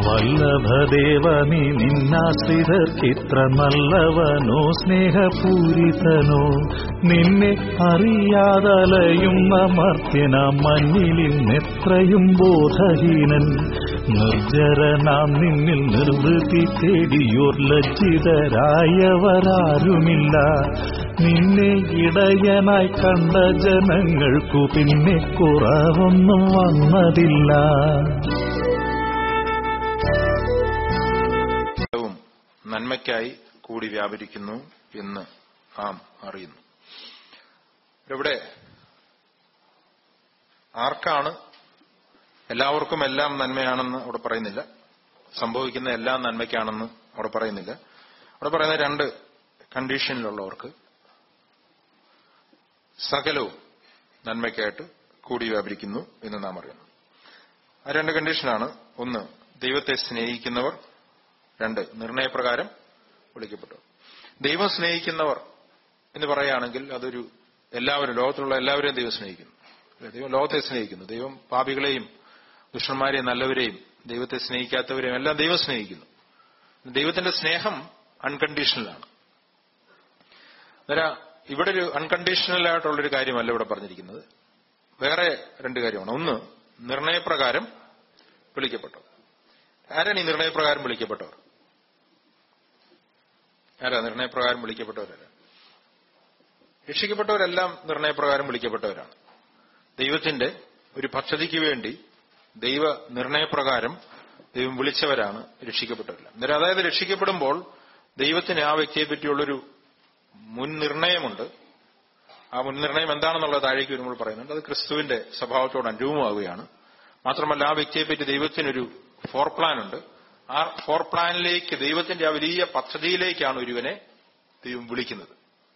വല്ലഭദേവനി നിന്നാശ്രിതർക്കിത്ര നല്ലവനോ സ്നേഹപൂരിതനോ നിന്നെ അറിയാതലയുന്ന മർത്യന മഞ്ഞിലിന്നെത്രയും ബോധഹീനൻ നിർജ്ജരനാം നിന്നിൽ നിർവൃത്തി തേടിയോർ ലജ്ജിതരായവരാരുമില്ല നിന്നെ ഇടയനായി കണ്ട ജനങ്ങൾക്കു പിന്നെ കുറവൊന്നും വന്നതില്ല ഫലവും നന്മയ്ക്കായി കൂടി വ്യാപരിക്കുന്നു എന്ന് നാം അറിയുന്നു ഇവിടെ ആർക്കാണ് എല്ലാവർക്കും എല്ലാം നന്മയാണെന്ന് അവിടെ പറയുന്നില്ല സംഭവിക്കുന്ന എല്ലാം നന്മയ്ക്കാണെന്ന് അവിടെ പറയുന്നില്ല അവിടെ പറയുന്ന രണ്ട് കണ്ടീഷനിലുള്ളവർക്ക് സകലവും നന്മയ്ക്കായിട്ട് കൂടി വ്യാപരിക്കുന്നു എന്ന് നാം അറിയണം ആ രണ്ട് കണ്ടീഷനാണ് ഒന്ന് ദൈവത്തെ സ്നേഹിക്കുന്നവർ രണ്ട് നിർണയപ്രകാരം വിളിക്കപ്പെട്ടവർ ദൈവം സ്നേഹിക്കുന്നവർ എന്ന് പറയുകയാണെങ്കിൽ അതൊരു എല്ലാവരും ലോകത്തിലുള്ള എല്ലാവരെയും ദൈവം സ്നേഹിക്കുന്നു അല്ലേ? ദൈവം ലോകത്തെ സ്നേഹിക്കുന്നു ദൈവം പാപികളെയും ദുഷ്ടന്മാരെയും നല്ലവരെയും ദൈവത്തെ സ്നേഹിക്കാത്തവരെയും എല്ലാം ദൈവം സ്നേഹിക്കുന്നു ദൈവത്തിന്റെ സ്നേഹം അൺകണ്ടീഷണലാണ് അന്നേരം ഇവിടെ ഒരു അൺകണ്ടീഷണൽ ആയിട്ടുള്ളൊരു കാര്യമല്ല ഇവിടെ പറഞ്ഞിരിക്കുന്നത് വേറെ രണ്ട് കാര്യമാണ് ഒന്ന് നിർണയപ്രകാരം വിളിക്കപ്പെട്ടവർ ആരാണ് ഈ നിർണയപ്രകാരം വിളിക്കപ്പെട്ടവർ ആരാ നിർണയപ്രകാരം വിളിക്കപ്പെട്ടവരാരാ രക്ഷിക്കപ്പെട്ടവരെല്ലാം നിർണയപ്രകാരം വിളിക്കപ്പെട്ടവരാണ് ദൈവത്തിന്റെ ഒരു പദ്ധതിക്ക് വേണ്ടി ദൈവ നിർണയപ്രകാരം ദൈവം വിളിച്ചവരാണ് രക്ഷിക്കപ്പെട്ടവരെല്ലാം അന്നേരം അതായത് രക്ഷിക്കപ്പെടുമ്പോൾ ദൈവത്തിന് ആ വ്യക്തിയെ പറ്റിയുള്ളൊരു മുൻനിർണയമുണ്ട് ആ മുൻനിർണയം എന്താണെന്നുള്ളത് താഴേക്ക് വരുമ്പോൾ പറയുന്നുണ്ട് അത് ക്രിസ്തുവിന്റെ സ്വഭാവത്തോട് അനുരൂപമാവുകയാണ് മാത്രമല്ല ആ വ്യക്തിയെ പറ്റി ദൈവത്തിനൊരു ഫോർ പ്ലാൻ ഉണ്ട് ആ ഫോർ പ്ലാനിലേക്ക് ദൈവത്തിന്റെ ആ വലിയ പദ്ധതിയിലേക്കാണ് ഒരുവനെ ദൈവം വിളിക്കുന്നത്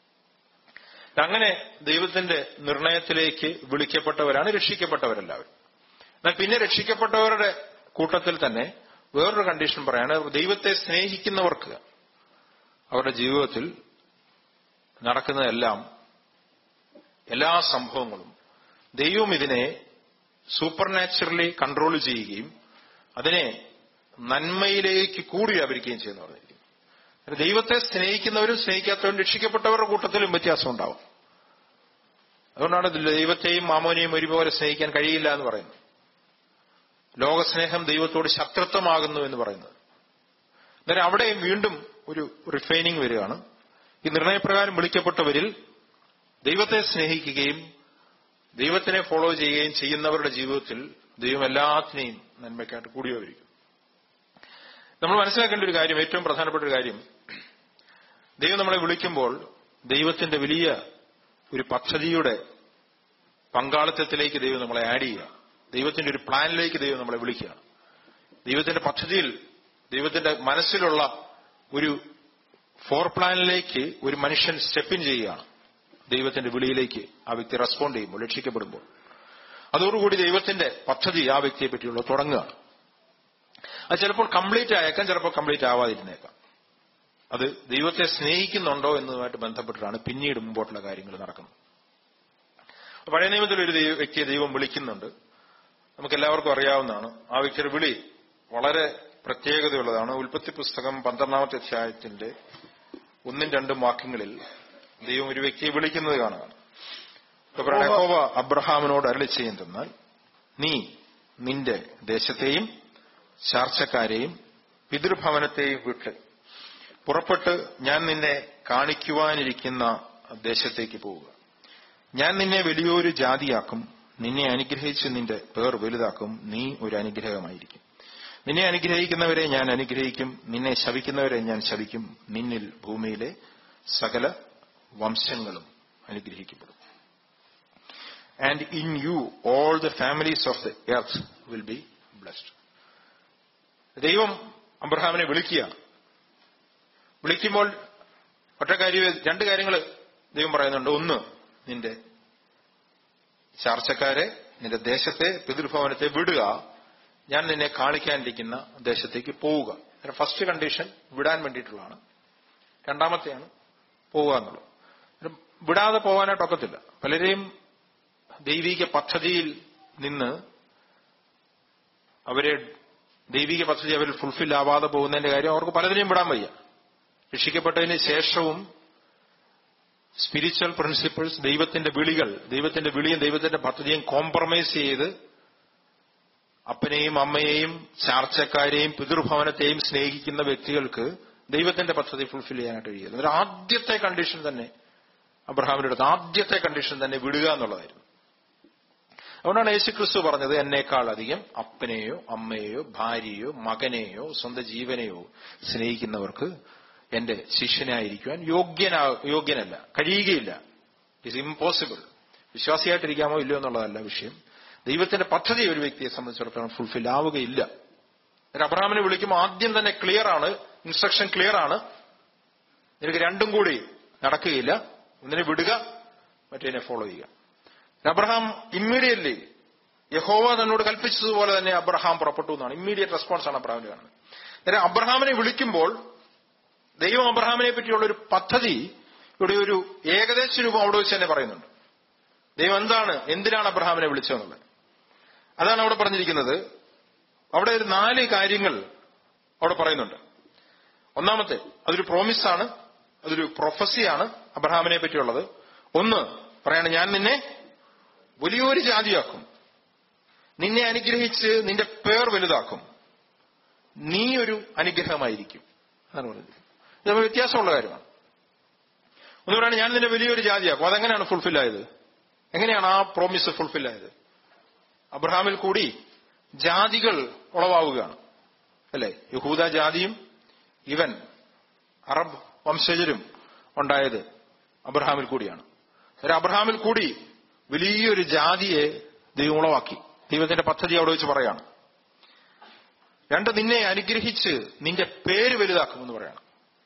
അങ്ങനെ ദൈവത്തിന്റെ നിർണയത്തിലേക്ക് വിളിക്കപ്പെട്ടവരാണ് രക്ഷിക്കപ്പെട്ടവരെല്ലാവരും എന്നാൽ പിന്നെ രക്ഷിക്കപ്പെട്ടവരുടെ കൂട്ടത്തിൽ തന്നെ വേറൊരു കണ്ടീഷൻ പറയാണ് ദൈവത്തെ സ്നേഹിക്കുന്നവർക്ക് അവരുടെ ജീവിതത്തിൽ നടക്കുന്നതെല്ലാം എല്ലാ സംഭവങ്ങളും ദൈവം ഇതിനെ സൂപ്പർ നാച്ചുറലി കൺട്രോൾ ചെയ്യുകയും അതിനെ നന്മയിലേക്ക് കൂടി വ്യാപരിക്കുകയും ചെയ്യുന്നു പറഞ്ഞിരിക്കുന്നു ദൈവത്തെ സ്നേഹിക്കുന്നവരും സ്നേഹിക്കാത്തവരും രക്ഷിക്കപ്പെട്ടവരുടെ കൂട്ടത്തിലും വ്യത്യാസം ഉണ്ടാവും അതുകൊണ്ടാണ് ദൈവത്തെയും മാമോനെയും ഒരുപോലെ സ്നേഹിക്കാൻ കഴിയില്ല എന്ന് പറയുന്നത് ലോകസ്നേഹം ദൈവത്തോട് ശത്രുത്വമാകുന്നു എന്ന് പറയുന്നത് അന്നേരം അവിടെയും വീണ്ടും ഒരു റിഫൈനിങ് വരികയാണ് ഈ നിർണയപ്രകാരം വിളിക്കപ്പെട്ടവരിൽ ദൈവത്തെ സ്നേഹിക്കുകയും ദൈവത്തിനെ ഫോളോ ചെയ്യുകയും ചെയ്യുന്നവരുടെ ജീവിതത്തിൽ ദൈവം എല്ലാത്തിനെയും നന്മയ്ക്കായിട്ട് കൂടിയവരിക്കും നമ്മൾ മനസ്സിലാക്കേണ്ട ഒരു കാര്യം ഏറ്റവും പ്രധാനപ്പെട്ട ഒരു കാര്യം ദൈവം നമ്മളെ വിളിക്കുമ്പോൾ ദൈവത്തിന്റെ വലിയ ഒരു പദ്ധതിയുടെ പങ്കാളിത്തത്തിലേക്ക് ദൈവം നമ്മളെ ആഡ് ചെയ്യുക ദൈവത്തിന്റെ ഒരു പ്ലാനിലേക്ക് ദൈവം നമ്മളെ വിളിക്കുക ദൈവത്തിന്റെ പദ്ധതിയിൽ ദൈവത്തിന്റെ മനസ്സിലുള്ള ഒരു ഫോർ പ്ലാനിലേക്ക് ഒരു മനുഷ്യൻ സ്റ്റെപ്പിൻ ചെയ്യുകയാണ് ദൈവത്തിന്റെ വിളിയിലേക്ക് ആ വ്യക്തി റെസ്പോണ്ട് ചെയ്യുമ്പോൾ രക്ഷിക്കപ്പെടുമ്പോൾ അതോടുകൂടി ദൈവത്തിന്റെ പദ്ധതി ആ വ്യക്തിയെ പറ്റിയുള്ള തുടങ്ങുകയാണ് അത് ചിലപ്പോൾ കംപ്ലീറ്റ് ആയേക്കാം ചിലപ്പോൾ കംപ്ലീറ്റ് ആവാതിരുന്നേക്കാം അത് ദൈവത്തെ സ്നേഹിക്കുന്നുണ്ടോ എന്നതുമായിട്ട് ബന്ധപ്പെട്ടിട്ടാണ് പിന്നീട് മുമ്പോട്ടുള്ള കാര്യങ്ങൾ നടക്കുന്നത് പഴയ നിയമത്തിൽ ഒരു ദൈവ- വ്യക്തിയെ ദൈവം വിളിക്കുന്നുണ്ട് നമുക്ക് എല്ലാവർക്കും അറിയാവുന്നതാണ് ആ വ്യക്തിയുടെ വിളി വളരെ പ്രത്യേകതയുള്ളതാണ് ഉൽപ്പത്തി പുസ്തകം പന്ത്രണ്ടാമത്തെ അധ്യായത്തിന്റെ ഒന്നും രണ്ടും വാക്യങ്ങളിൽ ദൈവം ഒരു വ്യക്തിയെ വിളിക്കുന്നത് കാണുകയാണ് ഇപ്പൊ പറയണ യഹോവ അബ്രഹാമിനോട് അരളി ചെയ്യുന്തെന്നാൽ നീ നിന്റെ ദേശത്തെയും ചാർച്ചക്കാരെയും പിതൃഭവനത്തെയും വിട്ട് പുറപ്പെട്ട് ഞാൻ നിന്നെ കാണിക്കുവാനിരിക്കുന്ന ദേശത്തേക്ക് പോവുക ഞാൻ നിന്നെ വലിയൊരു ജാതിയാക്കും നിന്നെ അനുഗ്രഹിച്ച് നിന്റെ പേർ വലുതാക്കും നീ ഒരു അനുഗ്രഹമായിരിക്കും നിന്നെ അനുഗ്രഹിക്കുന്നവരെ ഞാൻ അനുഗ്രഹിക്കും നിന്നെ ശവിക്കുന്നവരെ ഞാൻ ശവിക്കും നിന്നിൽ ഭൂമിയിലെ സകല വംശങ്ങളും അനുഗ്രഹിക്കപ്പെടും and in you all the families of the earth will be blessed ദൈവം അബ്രഹാമിനെ വിളിക്കുകയാണ് വിളിക്കുമ്പോൾ ഒറ്റ കാര്യം രണ്ട് കാര്യങ്ങൾ ദൈവം പറയുന്നുണ്ട് ഒന്ന് നിന്റെ ചാർച്ചക്കാരെ നിന്റെ ദേശത്തെ പിതൃഭവനത്തെ വിടുക ഞാൻ നിന്നെ കാണിക്കാനിരിക്കുന്ന ദേശത്തേക്ക് പോവുക ഫസ്റ്റ് കണ്ടീഷൻ വിടാൻ വേണ്ടിയിട്ടുള്ളതാണ് രണ്ടാമത്തെയാണ് പോവുക എന്നുള്ളത് അന്നേരം വിടാതെ പോകാനായിട്ട് ഒക്കത്തില്ല പലരെയും ദൈവിക പദ്ധതിയിൽ നിന്ന് അവരെ ദൈവിക പദ്ധതി അവരിൽ ഫുൾഫിൽ ആവാതെ പോകുന്നതിന്റെ കാര്യം അവർക്ക് പലതിനെയും വിടാൻ വയ്യ രക്ഷിക്കപ്പെട്ടതിന് ശേഷവും സ്പിരിച്വൽ പ്രിൻസിപ്പിൾസ് ദൈവത്തിന്റെ വിളികൾ ദൈവത്തിന്റെ വിളിയും ദൈവത്തിന്റെ പദ്ധതിയും കോംപ്രമൈസ് ചെയ്ത് അപ്പനെയും അമ്മയെയും ചാർച്ചക്കാരെയും പിതൃഭവനത്തെയും സ്നേഹിക്കുന്ന വ്യക്തികൾക്ക് ദൈവത്തിന്റെ പദ്ധതി ഫുൾഫിൽ ചെയ്യാനായിട്ട് കഴിയുന്നത് ഒരു ആദ്യത്തെ കണ്ടീഷൻ തന്നെ അബ്രഹാമിന്റെ അടുത്ത് ആദ്യത്തെ കണ്ടീഷൻ തന്നെ വിടുക എന്നുള്ളതായിരുന്നു അതുകൊണ്ടാണ് യേശു ക്രിസ്തു പറഞ്ഞത് എന്നേക്കാൾ അധികം അപ്പനെയോ അമ്മയെയോ ഭാര്യയോ മകനെയോ സ്വന്തം ജീവനെയോ സ്നേഹിക്കുന്നവർക്ക് എന്റെ ശിഷ്യനായിരിക്കുവാൻ യോഗ്യനാ യോഗ്യനല്ല കഴിയുകയില്ല ഇറ്റ്സ് ഇമ്പോസിബിൾ വിശ്വാസിയായിട്ടിരിക്കാമോ ഇല്ലയോ എന്നുള്ളതല്ല വിഷയം ദൈവത്തിന്റെ പദ്ധതി ഒരു വ്യക്തിയെ സംബന്ധിച്ചിടത്തോളം ഫുൾഫിൽ ആവുകയില്ല ഒരു അബ്രഹാമിനെ വിളിക്കുമ്പോൾ ആദ്യം തന്നെ ക്ലിയർ ആണ് ഇൻസ്ട്രക്ഷൻ ക്ലിയർ ആണ് നിനക്ക് രണ്ടും കൂടി നടക്കുകയില്ല ഒന്നിനെ വിടുക മറ്റേതിനെ ഫോളോ ചെയ്യുക അബ്രഹാം ഇമ്മീഡിയറ്റ്ലി യഹോവ തന്നോട് കൽപ്പിച്ചതുപോലെ തന്നെ അബ്രഹാം പുറപ്പെട്ടു എന്നാണ് ഇമ്മീഡിയറ്റ് റെസ്പോൺസ് ആണ് അബ്രഹാമിന്റെ കാണുന്നത് നേരെ അബ്രഹാമിനെ വിളിക്കുമ്പോൾ ദൈവം അബ്രഹാമിനെ പറ്റിയുള്ള ഒരു പദ്ധതി ഇവിടെ ഒരു ഏകദേശ രൂപം അവിടെ വെച്ച് തന്നെ പറയുന്നുണ്ട് ദൈവം എന്താണ് എന്തിനാണ് അബ്രഹാമിനെ വിളിച്ചതെന്നുള്ളത് അതാണ് അവിടെ പറഞ്ഞിരിക്കുന്നത് അവിടെ ഒരു നാല് കാര്യങ്ങൾ അവിടെ പറയുന്നുണ്ട് ഒന്നാമത്തെ അതൊരു പ്രോമിസാണ് അതൊരു പ്രൊഫസിയാണ് അബ്രഹാമിനെ പറ്റിയുള്ളത് ഒന്ന് പറയാണ് ഞാൻ നിന്നെ വലിയൊരു ജാതിയാക്കും നിന്നെ അനുഗ്രഹിച്ച് നിന്റെ പേർ വലുതാക്കും നീ ഒരു അനുഗ്രഹമായിരിക്കും അതാണ് പറഞ്ഞത് ഇത് തമ്മിൽ വ്യത്യാസമുള്ള കാര്യമാണ് ഒന്ന് പറയുകയാണ് ഞാൻ നിന്നെ വലിയൊരു ജാതിയാക്കും അതെങ്ങനെയാണ് ഫുൾഫിൽ ആയത് എങ്ങനെയാണ് ആ പ്രോമിസ് ഫുൾഫിൽ ആയത് അബ്രഹാമിൽ കൂടി ജാതികൾ ഉളവാവുകയാണ് അല്ലെ യഹൂദ ജാതിയും ഇവൻ അറബ് വംശജരും ഉണ്ടായത് അബ്രഹാമിൽ കൂടിയാണ് ഒരു അബ്രഹാമിൽ കൂടി വലിയൊരു ജാതിയെ ദൈവം ഉളവാക്കി ദൈവത്തിന്റെ പദ്ധതി അവിടെ വെച്ച് പറയാണ് രണ്ട് നിന്നെ അനുഗ്രഹിച്ച് നിന്റെ പേര് വലുതാക്കുമെന്ന് പറയണം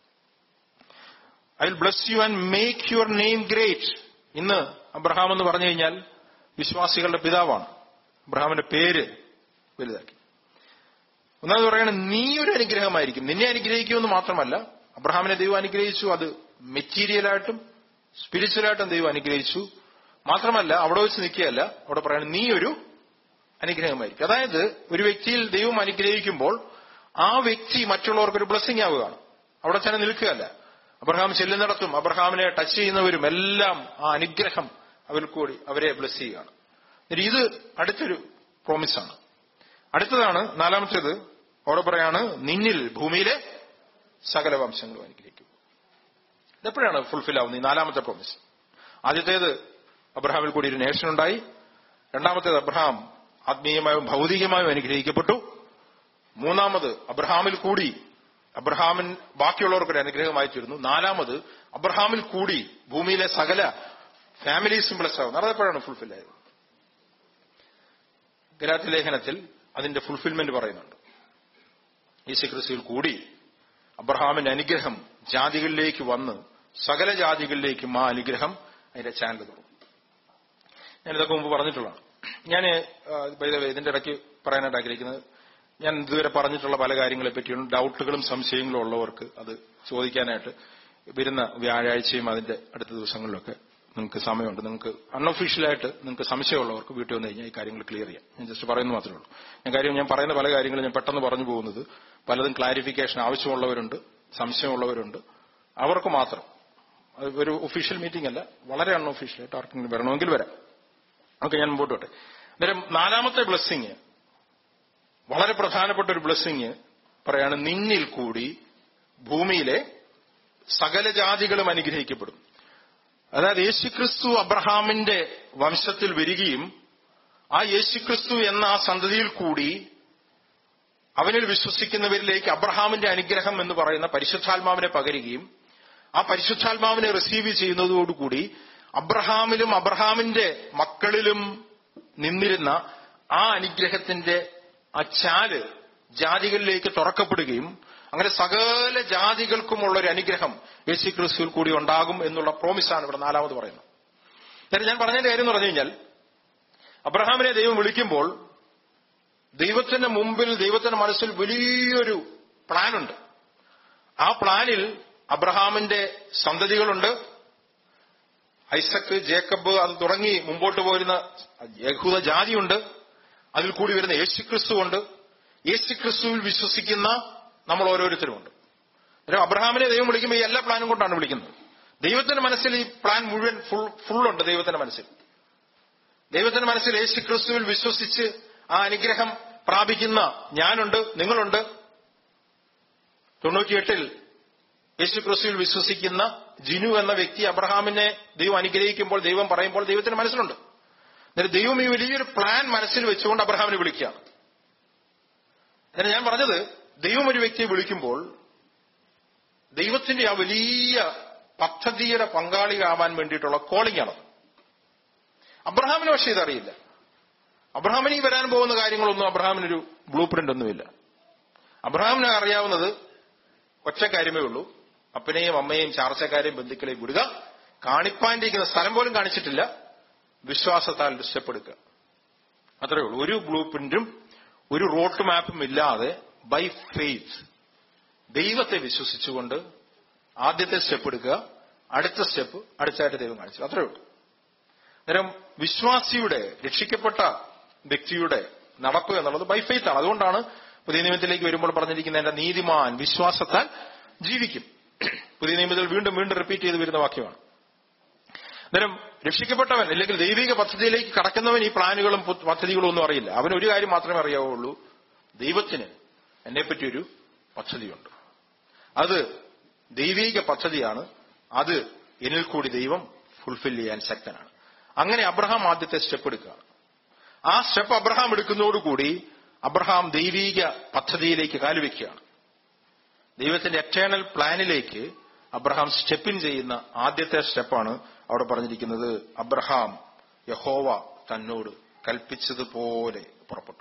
I will bless you and make your name great ഇന്ന് അബ്രഹാം എന്ന് പറഞ്ഞു കഴിഞ്ഞാൽ വിശ്വാസികളുടെ പിതാവാണ് അബ്രഹാമിന്റെ പേര് വലുതാക്കി ഒന്നാമത് പറയണം നീ ഒരു അനുഗ്രഹമായിരിക്കും നിന്നെ അനുഗ്രഹിക്കുമെന്ന് മാത്രമല്ല അബ്രഹാമിനെ ദൈവം അനുഗ്രഹിച്ചു അത് മെറ്റീരിയലായിട്ടും സ്പിരിച്വലായിട്ടും ദൈവം അനുഗ്രഹിച്ചു മാത്രമല്ല അവിടെ വെച്ച് നിൽക്കുകയല്ല അവിടെ പറയണം നീ ഒരു അനുഗ്രഹമായിരിക്കും അതായത് ഒരു വ്യക്തിയിൽ ദൈവം അനുഗ്രഹിക്കുമ്പോൾ ആ വ്യക്തി മറ്റുള്ളവർക്ക് ഒരു ബ്ലസ്സിംഗ് ആവുകയാണ് അവിടെ തന്നെ നിൽക്കുകയല്ല അബ്രഹാം ചെല്ലുന്നിടത്തും അബ്രഹാമിനെ ടച്ച് ചെയ്യുന്നവരും എല്ലാം ആ അനുഗ്രഹം അവരിൽ കൂടി അവരെ ബ്ലസ് ചെയ്യുകയാണ് എന്നിട്ട് ഇത് അടുത്തൊരു പ്രോമിസാണ് അടുത്തതാണ് നാലാമത്തേത് അവിടെ പറയാണ് നിന്നിൽ ഭൂമിയിലെ സകല വംശങ്ങളും അനുഗ്രഹിക്കും ഇതെപ്പോഴാണ് ഫുൾഫിൽ ആവുന്നത് ഈ നാലാമത്തെ പ്രോമിസ് ആദ്യത്തേത് അബ്രഹാമിൽ കൂടി ഒരു നേഷൻ ഉണ്ടായി രണ്ടാമത്തേത് അബ്രഹാം ആത്മീയമായും ഭൗതികമായും അനുഗ്രഹിക്കപ്പെട്ടു മൂന്നാമത് അബ്രഹാമിൽ കൂടി അബ്രഹാമിൻ ബാക്കിയുള്ളവർക്കൊരു അനുഗ്രഹമായി തീർന്നു നാലാമത് അബ്രഹാമിൽ കൂടി ഭൂമിയിലെ സകല ഫാമിലീസും ബ്ലസ് ആവും നടന്നപ്പോഴാണ് ഫുൾഫിൽ ആയത് ഗലാത്തി ലേഖനത്തിൽ അതിന്റെ ഫുൾഫിൽമെന്റ് പറയുന്നുണ്ട് യേശുക്രിസ്തുവിൽ കൂടി അബ്രഹാമിന്റെ അനുഗ്രഹം ജാതികളിലേക്ക് വന്ന് സകല ജാതികളിലേക്കും ആ അനുഗ്രഹം അതിന്റെ ചാനൽ തുറന്നു ഞാനിതൊക്കെ മുമ്പ് പറഞ്ഞിട്ടുള്ളതാണ് ഞാൻ ഇതിന്റെ ഇടയ്ക്ക് പറയാനായിട്ട് ആഗ്രഹിക്കുന്നത് ഞാൻ ഇതുവരെ പറഞ്ഞിട്ടുള്ള പല കാര്യങ്ങളെ പറ്റിയും ഡൗട്ടുകളും സംശയങ്ങളും ഉള്ളവർക്ക് അത് ചോദിക്കാനായിട്ട് വരുന്ന വ്യാഴാഴ്ചയും അതിന്റെ അടുത്ത ദിവസങ്ങളിലൊക്കെ നിങ്ങൾക്ക് സമയമുണ്ട് നിങ്ങൾക്ക് അൺഒഫീഷ്യലായിട്ട് നിങ്ങൾക്ക് സംശയമുള്ളവർക്ക് വീട്ടിൽ വന്നു കഴിഞ്ഞാൽ ഈ കാര്യങ്ങൾ ക്ലിയർ ചെയ്യാം ഞാൻ ജസ്റ്റ് പറയുന്നത് മാത്രമേ ഉള്ളൂ ഞാൻ കാര്യം ഞാൻ പറയുന്ന പല കാര്യങ്ങളും ഞാൻ പെട്ടെന്ന് പറഞ്ഞു പോകുന്നത് പലതും ക്ലാരിഫിക്കേഷൻ ആവശ്യമുള്ളവരുണ്ട് സംശയമുള്ളവരുണ്ട് അവർക്ക് മാത്രം അത് ഒരു ഒഫീഷ്യൽ മീറ്റിംഗ് അല്ല വളരെ അൺഒഫീഷ്യലായിട്ട് ആർക്കെങ്കിലും വരണമെങ്കിൽ വരാം ഓക്കെ ഞാൻ മുമ്പോട്ട് പോട്ടെ അന്നേരം നാലാമത്തെ ബ്ലെസ്സിങ് വളരെ പ്രധാനപ്പെട്ട ഒരു ബ്ലെസ്സിങ് പറയാണ് നിന്നിൽ കൂടി ഭൂമിയിലെ സകല ജാതികളും അനുഗ്രഹിക്കപ്പെടും അതായത് യേശുക്രിസ്തു അബ്രഹാമിന്റെ വംശത്തിൽ വരികയും ആ യേശുക്രിസ്തു എന്ന ആ സന്തതിയിൽ കൂടി അവനിൽ വിശ്വസിക്കുന്നവരിലേക്ക് അബ്രഹാമിന്റെ അനുഗ്രഹം എന്ന് പറയുന്ന പരിശുദ്ധാത്മാവിനെ പകരുകയും ആ പരിശുദ്ധാത്മാവിനെ റിസീവ് ചെയ്യുന്നതോടുകൂടി അബ്രഹാമിലും അബ്രഹാമിന്റെ മക്കളിലും നിന്നിരുന്ന ആ അനുഗ്രഹത്തിന്റെ ആ ചാല് ജാതികളിലേക്ക് തുറക്കപ്പെടുകയും അങ്ങനെ സകല ജാതികൾക്കുമുള്ള ഒരു അനുഗ്രഹം യേശു ക്രിസ്തുവിൽ കൂടി ഉണ്ടാകും എന്നുള്ള പ്രോമിസാണ് ഇവിടെ നാലാമത് പറയുന്നത് ഞാൻ ഞാൻ പറഞ്ഞതിന്റെ കാര്യം എന്ന് പറഞ്ഞു കഴിഞ്ഞാൽ അബ്രഹാമിനെ ദൈവം വിളിക്കുമ്പോൾ ദൈവത്തിന്റെ മുമ്പിൽ ദൈവത്തിന്റെ മനസ്സിൽ വലിയൊരു പ്ലാനുണ്ട് ആ പ്ലാനിൽ അബ്രഹാമിന്റെ സന്തതികളുണ്ട് ഐസക്ക് ജേക്കബ് അത് തുടങ്ങി മുമ്പോട്ട് പോരുന്ന യഹൂദ ജാതിയുണ്ട് അതിൽ കൂടി വരുന്ന യേശുക്രിസ്തു ഉണ്ട് യേശു ക്രിസ്തുവിൽ വിശ്വസിക്കുന്ന നമ്മൾ ഓരോരുത്തരുമുണ്ട് അന്നേരം അബ്രഹാമിനെ ദൈവം വിളിക്കുമ്പോൾ ഈ എല്ലാ പ്ലാനും കൊണ്ടാണ് വിളിക്കുന്നത് ദൈവത്തിന്റെ മനസ്സിൽ ഈ പ്ലാൻ മുഴുവൻ ഫുൾ ഫുള്ളുണ്ട് ദൈവത്തിന്റെ മനസ്സിൽ ദൈവത്തിന്റെ മനസ്സിൽ യേശു ക്രിസ്തുവിൽ വിശ്വസിച്ച് ആ അനുഗ്രഹം പ്രാപിക്കുന്ന ഞാനുണ്ട് നിങ്ങളുണ്ട് തൊണ്ണൂറ്റിയെട്ടിൽ യേശു ക്രിസ്തുവിൽ വിശ്വസിക്കുന്ന ജിനു എന്ന വ്യക്തി അബ്രഹാമിനെ ദൈവം അനുഗ്രഹിക്കുമ്പോൾ ദൈവം പറയുമ്പോൾ ദൈവത്തിന് മനസ്സിലുണ്ട് എന്നിട്ട് ദൈവം ഈ വലിയൊരു പ്ലാൻ മനസ്സിൽ വെച്ചുകൊണ്ട് അബ്രഹാമിനെ വിളിക്കുകയാണ് എന്നിട്ട് ഞാൻ പറഞ്ഞത് ദൈവം ഒരു വ്യക്തിയെ വിളിക്കുമ്പോൾ ദൈവത്തിന്റെ ആ വലിയ പദ്ധതിയുടെ പങ്കാളിയാവാൻ വേണ്ടിയിട്ടുള്ള കോളിംഗ് ആണ് അബ്രഹാമിന് പക്ഷേ ഇതറിയില്ല അബ്രഹാമിന് ഈ വരാൻ പോകുന്ന കാര്യങ്ങളൊന്നും അബ്രഹാമിനൊരു ബ്ലൂ പ്രിന്റ് ഒന്നുമില്ല അബ്രഹാമിന് അറിയാവുന്നത് ഒറ്റ കാര്യമേ ഉള്ളൂ അപ്പനെയും അമ്മയെയും ചാർച്ചക്കാരെയും ബന്ധുക്കളെയും വിടുക കാണിപ്പാനിരിക്കുന്ന സ്ഥലം പോലും കാണിച്ചിട്ടില്ല വിശ്വാസത്താൽ സ്റ്റെപ്പ് എടുക്കുക അത്രേ ഉള്ളൂ ഒരു ബ്ലൂ പ്രിന്റും ഒരു റോഡ് മാപ്പും ഇല്ലാതെ ബൈ ഫെയ്ത്ത് ദൈവത്തെ വിശ്വസിച്ചുകൊണ്ട് ആദ്യത്തെ സ്റ്റെപ്പ് എടുക്കുക അടുത്ത സ്റ്റെപ്പ് അടുത്തായിട്ട് ദൈവം കാണിച്ചു അത്രേ ഉള്ളൂ അന്നേരം വിശ്വാസിയുടെ രക്ഷിക്കപ്പെട്ട വ്യക്തിയുടെ നടപ്പ് എന്നുള്ളത് ബൈ ഫെയ്ത്ത് ആണ് അതുകൊണ്ടാണ് പുതിയ നിയമത്തിലേക്ക് വരുമ്പോൾ പറഞ്ഞിരിക്കുന്ന എന്റെ നീതിമാൻ വിശ്വാസത്താൽ ജീവിക്കും പുതിയ നിയമത്തിൽ വീണ്ടും വീണ്ടും റിപ്പീറ്റ് ചെയ്ത് വരുന്ന വാക്യമാണ് അന്നേരം രക്ഷിക്കപ്പെട്ടവൻ അല്ലെങ്കിൽ ദൈവിക പദ്ധതിയിലേക്ക് കടക്കുന്നവൻ ഈ പ്ലാനുകളും പു- പദ്ധതികളും ഒന്നും അറിയില്ല അവന് ഒരു കാര്യം മാത്രമേ അറിയാവുള്ളൂ ദൈവത്തിന് എന്നെപ്പറ്റി ഒരു പദ്ധതിയുണ്ട് അത് ദൈവിക പദ്ധതിയാണ് അത് എന്നിൽ കൂടി ദൈവം ഫുൾഫിൽ ചെയ്യാൻ ശക്തനാണ് അങ്ങനെ അബ്രഹാം ആദ്യത്തെ സ്റ്റെപ്പ് എടുക്കുകയാണ് ആ സ്റ്റെപ്പ് അബ്രഹാം എടുക്കുന്നതോടുകൂടി അബ്രഹാം ദൈവീക പദ്ധതിയിലേക്ക് കാലുവെക്കുകയാണ് ദൈവത്തിന്റെ എറ്റേണൽ പ്ലാനിലേക്ക് അബ്രഹാം സ്റ്റെപ്പിൻ ചെയ്യുന്ന ആദ്യത്തെ സ്റ്റെപ്പാണ് അവിടെ പറഞ്ഞിരിക്കുന്നത് അബ്രഹാം യഹോവ തന്നോട് കൽപ്പിച്ചതുപോലെ പുറപ്പെട്ടു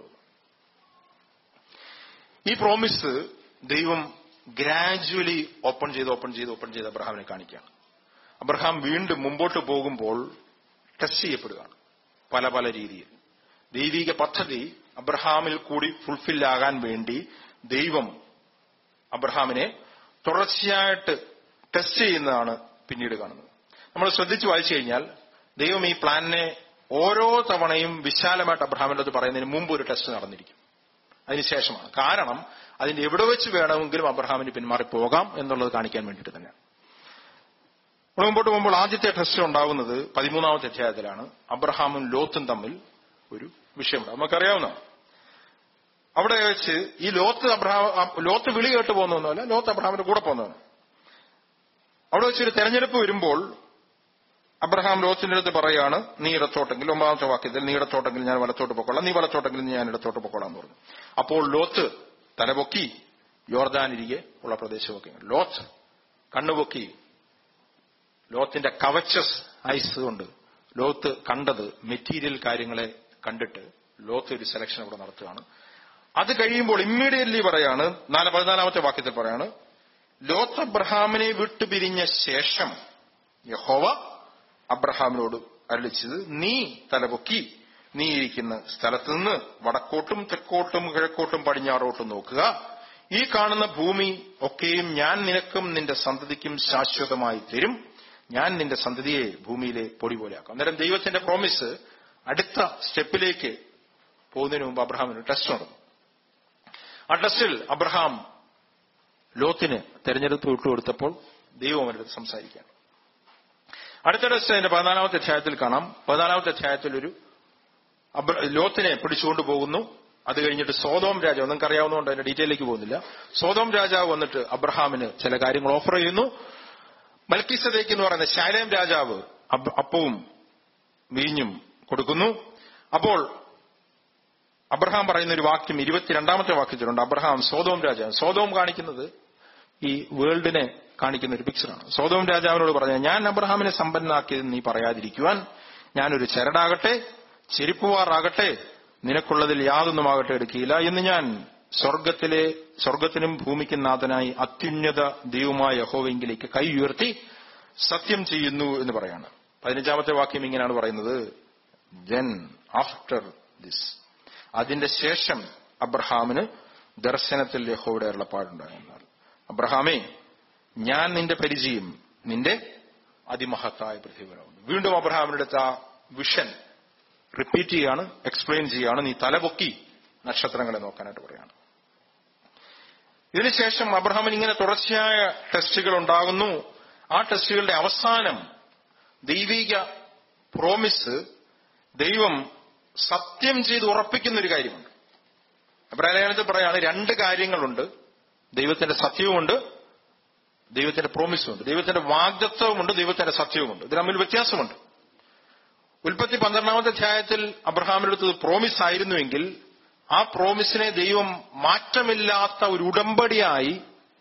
ഈ പ്രോമിസ് ദൈവം ഗ്രാജുവലി ഓപ്പൺ ചെയ്ത് ഓപ്പൺ ചെയ്ത് ഓപ്പൺ ചെയ്ത് അബ്രഹാമിനെ കാണിക്കുകയാണ് അബ്രഹാം വീണ്ടും മുമ്പോട്ട് പോകുമ്പോൾ ടെസ്റ്റ് ചെയ്യപ്പെടുകയാണ് പല പല രീതിയിൽ ദൈവിക പദ്ധതി അബ്രഹാമിൽ കൂടി ഫുൾഫിൽ ആകാൻ വേണ്ടി ദൈവം അബ്രഹാമിനെ തുടർച്ചയായിട്ട് ടെസ്റ്റ് ചെയ്യുന്നതാണ് പിന്നീട് കാണുന്നത് നമ്മൾ ശ്രദ്ധിച്ചു വായിച്ചു കഴിഞ്ഞാൽ ദൈവം ഈ പ്ലാനിനെ ഓരോ തവണയും വിശാലമായിട്ട് അബ്രഹാമിൻ്റെ അത് പറയുന്നതിന് മുമ്പ് ഒരു ടെസ്റ്റ് നടന്നിരിക്കും അതിനുശേഷമാണ് കാരണം അതിന്റെ എവിടെ വെച്ച് വേണമെങ്കിലും അബ്രഹാമിന് പിന്മാറി പോകാം എന്നുള്ളത് കാണിക്കാൻ വേണ്ടിയിട്ട് തന്നെയാണ് നമ്മൾ മുമ്പോട്ട് പോകുമ്പോൾ ആദ്യത്തെ ടെസ്റ്റ് ഉണ്ടാകുന്നത് പതിമൂന്നാമത്തെ അധ്യായത്തിലാണ് അബ്രഹാമും ലോത്തും തമ്മിൽ ഒരു വിഷയമുണ്ട് നമുക്കറിയാവുന്നതാണ് അവിടെ വെച്ച് ഈ ലോത്ത് അബ്രഹാം ലോത്ത് വിളി കേട്ട് പോകുന്നൊന്നുമല്ല ലോത്ത് അബ്രഹാമിന്റെ കൂടെ പോകുന്നതാണ് അവിടെ വെച്ച് ഒരു തെരഞ്ഞെടുപ്പ് വരുമ്പോൾ അബ്രഹാം ലോത്തിന്റെ അടുത്ത് പറയാണ് നീ ഇടത്തോട്ടെങ്കിൽ ഒമ്പതാമത്തെ വാക്യത്തിൽ നീ ഇടത്തോട്ടെങ്കിൽ ഞാൻ വലത്തോട്ട് പൊക്കോളാം നീ വലത്തോട്ടെങ്കിൽ ഞാൻ ഇടത്തോട്ട് പൊക്കോളാം എന്ന് പറഞ്ഞു അപ്പോൾ ലോത്ത് തലപൊക്കി യോർദാനിരികെ ഉള്ള പ്രദേശമൊക്കെ ലോത്ത് കണ്ണുപൊക്കി ലോത്തിന്റെ കവച്ചസ് ഐസ് കൊണ്ട് ലോത്ത് കണ്ടത് മെറ്റീരിയൽ കാര്യങ്ങളെ കണ്ടിട്ട് ലോത്ത് ഒരു സെലക്ഷൻ അവിടെ നടത്തുകയാണ് അത് കഴിയുമ്പോൾ ഇമ്മീഡിയറ്റ്ലി പറയാണ് നാല് പതിനാലാമത്തെ വാക്യത്തിൽ പറയാണ് ലോത്ത് അബ്രഹാമിനെ വിട്ടുപിരിഞ്ഞ ശേഷം യഹോവ അബ്രഹാമിനോട് അരളിച്ചത് നീ തലപൊക്കി നീ ഇരിക്കുന്ന സ്ഥലത്ത് നിന്ന് വടക്കോട്ടും തെക്കോട്ടും കിഴക്കോട്ടും പടിഞ്ഞാറോട്ടും നോക്കുക ഈ കാണുന്ന ഭൂമി ഒക്കെയും ഞാൻ നിനക്കും നിന്റെ സന്തതിക്കും ശാശ്വതമായി തരും ഞാൻ നിന്റെ സന്തതിയെ ഭൂമിയിലെ പൊടി പോലെയാക്കും അന്നേരം ദൈവത്തിന്റെ പ്രോമിസ് അടുത്ത സ്റ്റെപ്പിലേക്ക് പോകുന്നതിന് മുമ്പ് അബ്രഹാമിന് ടെസ്റ്റ് നടന്നു ആ ടെസ്റ്റിൽ അബ്രഹാം ലോത്തിന് തെരഞ്ഞെടുപ്പ് വിട്ടുകൊടുത്തപ്പോൾ ദൈവം അവരുടെ സംസാരിക്കുകയാണ് അടുത്ത ടെസ്റ്റ് അതിന്റെ പതിനാലാമത്തെ അധ്യായത്തിൽ കാണാം പതിനാലാമത്തെ അധ്യായത്തിൽ ഒരു അബ്ര- ലോത്തിനെ പിടിച്ചുകൊണ്ട് പോകുന്നു അത് കഴിഞ്ഞിട്ട് സോതോം രാജാവ് നിങ്ങൾക്ക് അറിയാവുന്നതുകൊണ്ട് അതിന്റെ ഡീറ്റെയിലേക്ക് പോകുന്നില്ല സോതോം രാജാവ് വന്നിട്ട് അബ്രഹാമിന് ചില കാര്യങ്ങൾ ഓഫർ ചെയ്യുന്നു മൽക്കിസദേക്ക് എന്ന് പറയുന്ന ശാലേം രാജാവ് അബ്- അപ്പവും വീഞ്ഞും കൊടുക്കുന്നു അപ്പോൾ അബ്രഹാം പറയുന്ന ഒരു വാക്യം ഇരുപത്തിരണ്ടാമത്തെ വാക്യത്തിലുണ്ട് അബ്രഹാം സോതോം രാജാവ് സോതോം കാണിക്കുന്നത് ഈ വേൾഡിനെ കാണിക്കുന്ന ഒരു പിക്ചറാണ് സോതോം രാജാവിനോട് പറഞ്ഞ ഞാൻ അബ്രഹാമിനെ സമ്പന്നനാക്കിയത് നീ പറയാതിരിക്കുവാൻ ഞാനൊരു ചരടാകട്ടെ ചെരുപ്പുവാറാകട്ടെ നിനക്കുള്ളതിൽ യാതൊന്നുമാകട്ടെ എടുക്കില്ല എന്ന് ഞാൻ സ്വർഗത്തിലെ സ്വർഗത്തിനും ഭൂമിക്കും നാഥനായി അത്യുന്നത ദൈവമായ യഹോവെങ്കിലേക്ക് കൈ ഉയർത്തി സത്യം ചെയ്യുന്നു എന്ന് പറയാണ് പതിനഞ്ചാമത്തെ വാക്യം ഇങ്ങനെയാണ് പറയുന്നത് ദെൻ ആഫ്റ്റർ ദിസ് അതിന്റെ ശേഷം അബ്രഹാമിന് ദർശനത്തിൽ യഹോയുടെ അരുളപ്പാടുണ്ടായിരുന്നാൽ അബ്രഹാമേ ഞാൻ നിന്റെ പരിചയം നിന്റെ അതിമഹത്തായ പ്രതിഫലമാകുന്നു വീണ്ടും അബ്രഹാമിന്റെ അടുത്ത് ആ വിഷൻ റിപ്പീറ്റ് ചെയ്യാണ് എക്സ്പ്ലെയിൻ ചെയ്യാണ് നീ തലപൊക്കി നക്ഷത്രങ്ങളെ നോക്കാനായിട്ട് പറയാണ് ഇതിനുശേഷം അബ്രഹാമിന് ഇങ്ങനെ തുടർച്ചയായ ടെസ്റ്റുകൾ ഉണ്ടാകുന്നു ആ ടെസ്റ്റുകളുടെ അവസാനം ദൈവിക പ്രോമിസ് ദൈവം സത്യം ചെയ്ത് ഉറപ്പിക്കുന്ന ഒരു കാര്യമുണ്ട് അബ്രാലേഖനത്തിൽ പറയാണ് രണ്ട് കാര്യങ്ങളുണ്ട് ദൈവത്തിന്റെ സത്യവുമുണ്ട് ദൈവത്തിന്റെ പ്രോമിസുമുണ്ട് ദൈവത്തിന്റെ വാഗ്ദത്വമുണ്ട് ദൈവത്തിന്റെ സത്യവുമുണ്ട് ഇത് തമ്മിൽ വ്യത്യാസമുണ്ട് ഉൽപ്പത്തി പന്ത്രണ്ടാമത്തെ അധ്യായത്തിൽ അബ്രഹാമിനടുത്തത് പ്രോമിസ് ആയിരുന്നുവെങ്കിൽ ആ പ്രോമിസിനെ ദൈവം മാറ്റമില്ലാത്ത ഒരു ഉടമ്പടിയായി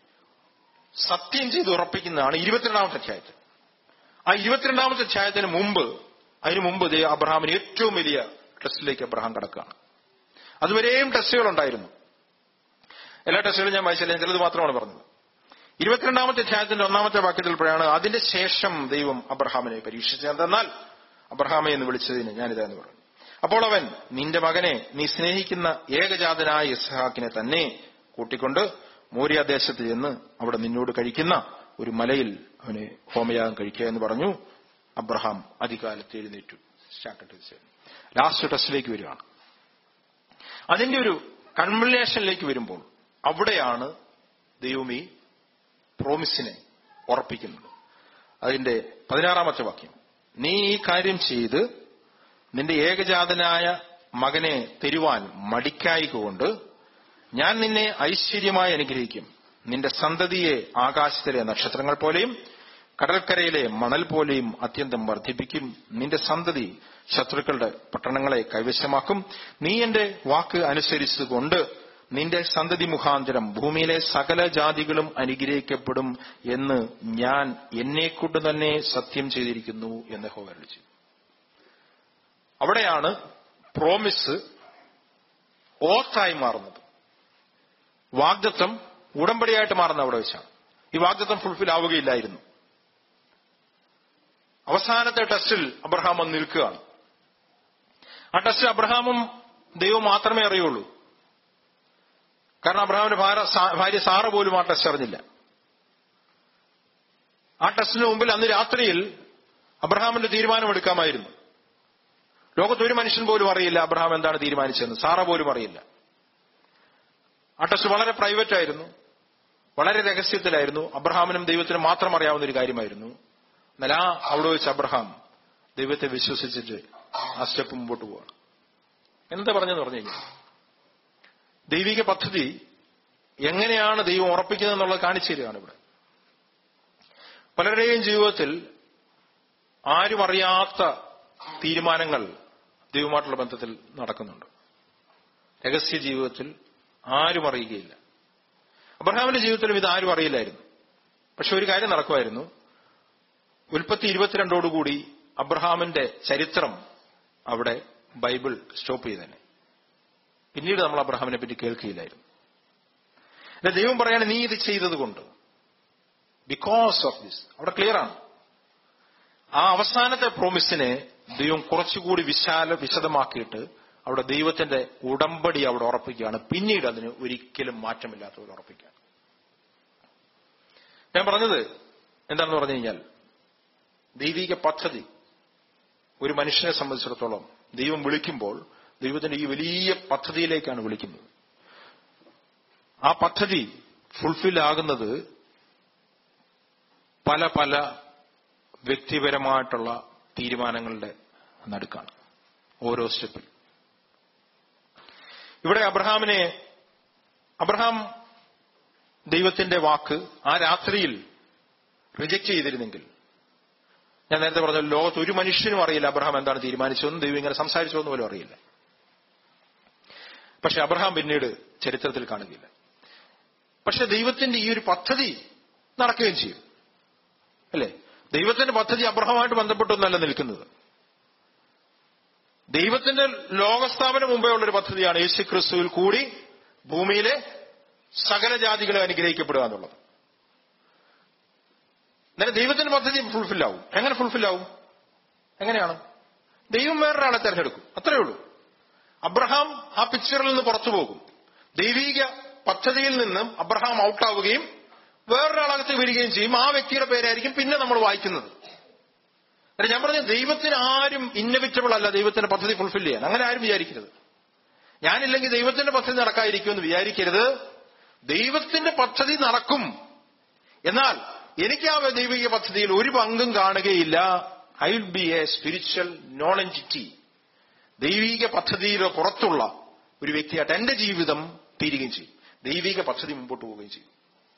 സത്യം ചെയ്ത് ഉറപ്പിക്കുന്നതാണ് ഇരുപത്തിരണ്ടാമത്തെ അധ്യായത്തിൽ ആ ഇരുപത്തിരണ്ടാമത്തെ അധ്യായത്തിന് മുമ്പ് അതിനു മുമ്പ് ദൈവം അബ്രഹാമിന് ഏറ്റവും വലിയ ടെസ്റ്റിലേക്ക് അബ്രഹാം കടക്കുകയാണ് അതുവരെയും ടെസ്റ്റുകൾ ഉണ്ടായിരുന്നു എല്ലാ ടെസ്റ്റുകളും ഞാൻ വായിച്ചില്ല ഞാൻ ചിലത് മാത്രമാണ് പറഞ്ഞത് ഇരുപത്തിരണ്ടാമത്തെ അധ്യായത്തിന്റെ ഒന്നാമത്തെ വാക്യത്തിൽ പറയാണ് അതിന്റെ ശേഷം ദൈവം അബ്രഹാമിനെ പരീക്ഷിച്ചതെന്നാൽ അബ്രഹാമെ എന്ന് വിളിച്ചതിന് ഞാനിതാ എന്ന് പറഞ്ഞു അപ്പോൾ അവൻ നിന്റെ മകനെ നീ സ്നേഹിക്കുന്ന ഏകജാതനായ ഇസ്ഹാക്കിനെ തന്നെ കൂട്ടിക്കൊണ്ട് മോര്യാദേശത്ത് ചെന്ന് അവിടെ നിന്നോട് കഴിക്കുന്ന ഒരു മലയിൽ അവനെ ഹോമയാഗം കഴിക്കുക എന്ന് പറഞ്ഞു അബ്രഹാം അധികാലത്ത് എഴുന്നേറ്റു ലാസ്റ്റ് ടെസ്റ്റിലേക്ക് വരികയാണ് അതിന്റെ ഒരു കൺവലേഷനിലേക്ക് വരുമ്പോൾ അവിടെയാണ് ദൈവം ഈ പ്രോമിസിനെ ഉറപ്പിക്കുന്നത് അതിന്റെ പതിനാറാമത്തെ വാക്യം നീ ഈ കാര്യം ചെയ്ത് നിന്റെ ഏകജാതനായ മകനെ തരുവാൻ മടിക്കായികൊണ്ട് ഞാൻ നിന്നെ ഐശ്വര്യമായി അനുഗ്രഹിക്കും നിന്റെ സന്തതിയെ ആകാശത്തിലെ നക്ഷത്രങ്ങൾ പോലെയും കടൽക്കരയിലെ മണൽ പോലെയും അത്യന്തം വർദ്ധിപ്പിക്കും നിന്റെ സന്തതി ശത്രുക്കളുടെ പട്ടണങ്ങളെ കൈവശമാക്കും നീ എന്റെ വാക്ക് അനുസരിച്ചുകൊണ്ട് നിന്റെ സന്തതി മുഖാന്തരം ഭൂമിയിലെ സകല ജാതികളും അനുഗ്രഹിക്കപ്പെടും എന്ന് ഞാൻ എന്നെക്കൊണ്ട് തന്നെ സത്യം ചെയ്തിരിക്കുന്നു എന്ന് ഹോവരളിച്ചു അവിടെയാണ് പ്രോമിസ് ഓത്തായി മാറുന്നത് വാഗ്ദത്വം ഉടമ്പടിയായിട്ട് മാറുന്ന അവിടെ വെച്ചാണ് ഈ വാഗ്ദത്വം ഫുൾഫിൽ ആവുകയില്ലായിരുന്നു അവസാനത്തെ ടെസ്റ്റിൽ അബ്രഹാം വന്ന് നിൽക്കുകയാണ് ആ ടെസ്റ്റ് അബ്രഹാമും ദൈവം മാത്രമേ അറിയുള്ളൂ കാരണം അബ്രഹാമിന്റെ ഭാര്യ സാറ പോലും ആ ടെസ്റ്റ് അറിഞ്ഞില്ല ആ ടെസ്റ്റിന് മുമ്പിൽ അന്ന് രാത്രിയിൽ അബ്രഹാമിന്റെ തീരുമാനമെടുക്കാമായിരുന്നു ലോകത്ത് ഒരു മനുഷ്യൻ പോലും അറിയില്ല അബ്രഹാം എന്താണ് തീരുമാനിച്ചതെന്ന് സാറ പോലും അറിയില്ല ആ ടെസ്റ്റ് വളരെ പ്രൈവറ്റ് ആയിരുന്നു വളരെ രഹസ്യത്തിലായിരുന്നു അബ്രഹാമിനും ദൈവത്തിനും മാത്രം അറിയാവുന്ന ഒരു കാര്യമായിരുന്നു എന്നാൽ ആ അവിടെ വെച്ച് അബ്രഹാം ദൈവത്തെ വിശ്വസിച്ചിട്ട് ആ സ്റ്റെപ്പ് മുമ്പോട്ട് പോവാണ് എന്താ പറഞ്ഞെന്ന് പറഞ്ഞു കഴിഞ്ഞാൽ ദൈവിക പദ്ധതി എങ്ങനെയാണ് ദൈവം ഉറപ്പിക്കുന്നത് എന്നുള്ളത് കാണിച്ചു തരികയാണ് ഇവിടെ പലരുടെയും ജീവിതത്തിൽ ആരും അറിയാത്ത തീരുമാനങ്ങൾ ദൈവമായിട്ടുള്ള ബന്ധത്തിൽ നടക്കുന്നുണ്ട് രഹസ്യ ജീവിതത്തിൽ ആരും അറിയുകയില്ല അബ്രഹാമിന്റെ ജീവിതത്തിലും ഇത് ആരും അറിയില്ലായിരുന്നു പക്ഷെ ഒരു കാര്യം നടക്കുമായിരുന്നു ഉൽപ്പത്തി ഇരുപത്തിരണ്ടോടുകൂടി അബ്രഹാമിന്റെ ചരിത്രം അവിടെ ബൈബിൾ സ്റ്റോപ്പ് ചെയ്തേനെ പിന്നീട് നമ്മൾ അബ്രഹാമിനെ പറ്റി കേൾക്കുകയില്ലായിരുന്നു അല്ല ദൈവം പറയാണ് നീ ഇത് ചെയ്തത് കൊണ്ട് ബിക്കോസ് ഓഫ് ദിസ് അവിടെ ക്ലിയർ ആണ് ആ അവസാനത്തെ പ്രോമിസിനെ ദൈവം കുറച്ചുകൂടി വിശാല വിശദമാക്കിയിട്ട് അവിടെ ദൈവത്തിന്റെ ഉടമ്പടി അവിടെ ഉറപ്പിക്കുകയാണ് പിന്നീട് അതിന് ഒരിക്കലും മാറ്റമില്ലാത്ത ഒരു ഉറപ്പിക്കുകയാണ് ഞാൻ പറഞ്ഞത് എന്താണെന്ന് പറഞ്ഞു കഴിഞ്ഞാൽ ദൈവിക പദ്ധതി ഒരു മനുഷ്യനെ സംബന്ധിച്ചിടത്തോളം ദൈവം വിളിക്കുമ്പോൾ ദൈവത്തിന്റെ ഈ വലിയ പദ്ധതിയിലേക്കാണ് വിളിക്കുന്നത് ആ പദ്ധതി ഫുൾഫിൽ ആകുന്നത് പല പല വ്യക്തിപരമായിട്ടുള്ള തീരുമാനങ്ങളുടെ നടുക്കാണ് ഓരോ സ്റ്റെപ്പിൽ ഇവിടെ അബ്രഹാമിനെ അബ്രഹാം ദൈവത്തിന്റെ വാക്ക് ആ രാത്രിയിൽ റിജക്ട് ചെയ്തിരുന്നെങ്കിൽ ഞാൻ നേരത്തെ പറഞ്ഞ ലോകത്ത് ഒരു മനുഷ്യനും അറിയില്ല അബ്രഹാം എന്താണ് തീരുമാനിച്ചതെന്നും ദൈവം ഇങ്ങനെ സംസാരിച്ചതെന്ന് പോലും അറിയില്ല പക്ഷെ അബ്രഹാം പിന്നീട് ചരിത്രത്തിൽ കാണുകയില്ല പക്ഷെ ദൈവത്തിന്റെ ഈ ഒരു പദ്ധതി നടക്കുകയും ചെയ്യും അല്ലേ ദൈവത്തിന്റെ പദ്ധതി അബ്രഹമായിട്ട് ബന്ധപ്പെട്ടൊന്നല്ല നിൽക്കുന്നത് ദൈവത്തിന്റെ ലോകസ്ഥാപനം മുമ്പേ ഉള്ളൊരു പദ്ധതിയാണ് യേശു ക്രിസ്തുവിൽ കൂടി ഭൂമിയിലെ സകല ജാതികളെ അനുഗ്രഹിക്കപ്പെടുക എന്നുള്ളത് എന്നാൽ ദൈവത്തിന്റെ പദ്ധതി ഫുൾഫിൽ ആവും എങ്ങനെ ഫുൾഫിൽ ആവും എങ്ങനെയാണ് ദൈവം വേറൊരാളെ തെരഞ്ഞെടുക്കും അത്രയേ ഉള്ളൂ അബ്രഹാം ആ പിക്ചറിൽ നിന്ന് പുറത്തു പോകും ദൈവീക പദ്ധതിയിൽ നിന്നും അബ്രഹാം ഔട്ടാവുകയും വേറൊരാളകത്ത് വരികയും ചെയ്യും ആ വ്യക്തിയുടെ പേരായിരിക്കും പിന്നെ നമ്മൾ വായിക്കുന്നത് അല്ല ഞാൻ പറഞ്ഞ ദൈവത്തിന് ആരും ഇന്നവിറ്റബിൾ അല്ല ദൈവത്തിന്റെ പദ്ധതി ഫുൾഫിൽ ചെയ്യാൻ അങ്ങനെ ആരും വിചാരിക്കരുത് ഞാനില്ലെങ്കിൽ ദൈവത്തിന്റെ പദ്ധതി നടക്കാതിരിക്കുമെന്ന് വിചാരിക്കരുത് ദൈവത്തിന്റെ പദ്ധതി നടക്കും എന്നാൽ എനിക്ക് ആ ദൈവിക പദ്ധതിയിൽ ഒരു പങ്കും കാണുകയില്ല I will be a spiritual non entity ദൈവിക പദ്ധതിയുടെ പുറത്തുള്ള ഒരു വ്യക്തിയായിട്ട് എന്റെ ജീവിതം തീരുകയും ചെയ്യും ദൈവിക പദ്ധതി മുമ്പോട്ട് പോവുകയും ചെയ്യും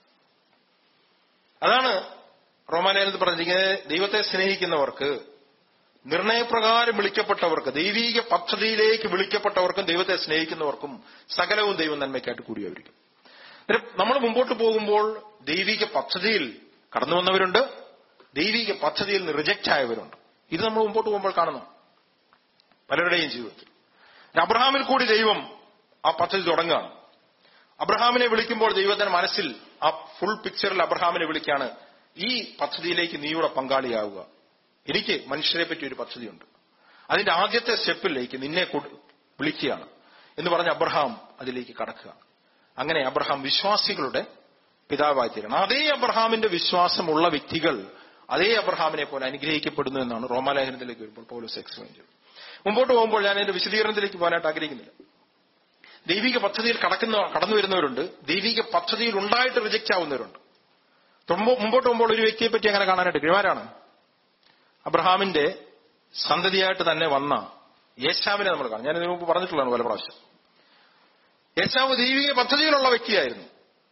അതാണ് റോമാലയത്തിൽ പറഞ്ഞിരിക്കുന്നത് ദൈവത്തെ സ്നേഹിക്കുന്നവർക്ക് നിർണയപ്രകാരം വിളിക്കപ്പെട്ടവർക്ക് ദൈവീക പദ്ധതിയിലേക്ക് വിളിക്കപ്പെട്ടവർക്കും ദൈവത്തെ സ്നേഹിക്കുന്നവർക്കും സകലവും ദൈവം നന്മയ്ക്കായിട്ട് കൂടിയവരിക്കും നമ്മൾ മുമ്പോട്ട് പോകുമ്പോൾ ദൈവിക പദ്ധതിയിൽ കടന്നു വന്നവരുണ്ട് ദൈവിക പദ്ധതിയിൽ നിന്ന് റിജക്റ്റ് ആയവരുണ്ട് ഇത് നമ്മൾ മുമ്പോട്ട് പോകുമ്പോൾ കാണുന്നു പലരുടെയും ജീവിതത്തിൽ അബ്രഹാമിൽ കൂടി ദൈവം ആ പദ്ധതി തുടങ്ങുകയാണ് അബ്രഹാമിനെ വിളിക്കുമ്പോൾ ദൈവത്തിന്റെ മനസ്സിൽ ആ ഫുൾ പിക്ചറിൽ അബ്രഹാമിനെ വിളിക്കാണ് ഈ പദ്ധതിയിലേക്ക് നീയുടെ പങ്കാളിയാവുക എനിക്ക് മനുഷ്യരെ പറ്റി ഒരു പദ്ധതിയുണ്ട് അതിന്റെ ആദ്യത്തെ സ്റ്റെപ്പിലേക്ക് നിന്നെ കൊട്- വിളിക്കുകയാണ് എന്ന് പറഞ്ഞ് അബ്രഹാം അതിലേക്ക് കടക്കുകയാണ് അങ്ങനെ അബ്രഹാം വിശ്വാസികളുടെ പിതാവായി തീരണം അതേ അബ്രഹാമിന്റെ വിശ്വാസമുള്ള വ്യക്തികൾ അതേ അബ്രഹാമിനെ പോലെ അനുഗ്രഹിക്കപ്പെടുന്നു എന്നാണ് റോമാലേഖനത്തിലേക്ക് വരുമ്പോൾ പൗലോസ് എക്സ്പ്ലെയിൻ ചെയ്തത് മുമ്പോട്ട് പോകുമ്പോൾ ഞാൻ എന്റെ വിശദീകരണത്തിലേക്ക് പോകാനായിട്ട് ആഗ്രഹിക്കുന്നില്ല ദൈവിക പദ്ധതിയിൽ കടക്കുന്ന കടന്നു വരുന്നവരുണ്ട് ദൈവിക പദ്ധതിയിൽ ഉണ്ടായിട്ട് റിജക്റ്റ് ആവുന്നവരുണ്ട് തുമ്പോ- മുമ്പോട്ട് പോകുമ്പോൾ ഒരു വ്യക്തിയെ പറ്റി അങ്ങനെ കാണാനായിട്ട് കഴിവാരാണ് അബ്രഹാമിന്റെ സന്തതിയായിട്ട് തന്നെ വന്ന യേശാവിനെ നമ്മൾ കാണാം ഞാൻ ഇതിനു മുമ്പ് പറഞ്ഞിട്ടുള്ളതാണ് പല പ്രാവശ്യം യേശാവ് ദൈവിക പദ്ധതിയിലുള്ള വ്യക്തിയായിരുന്നു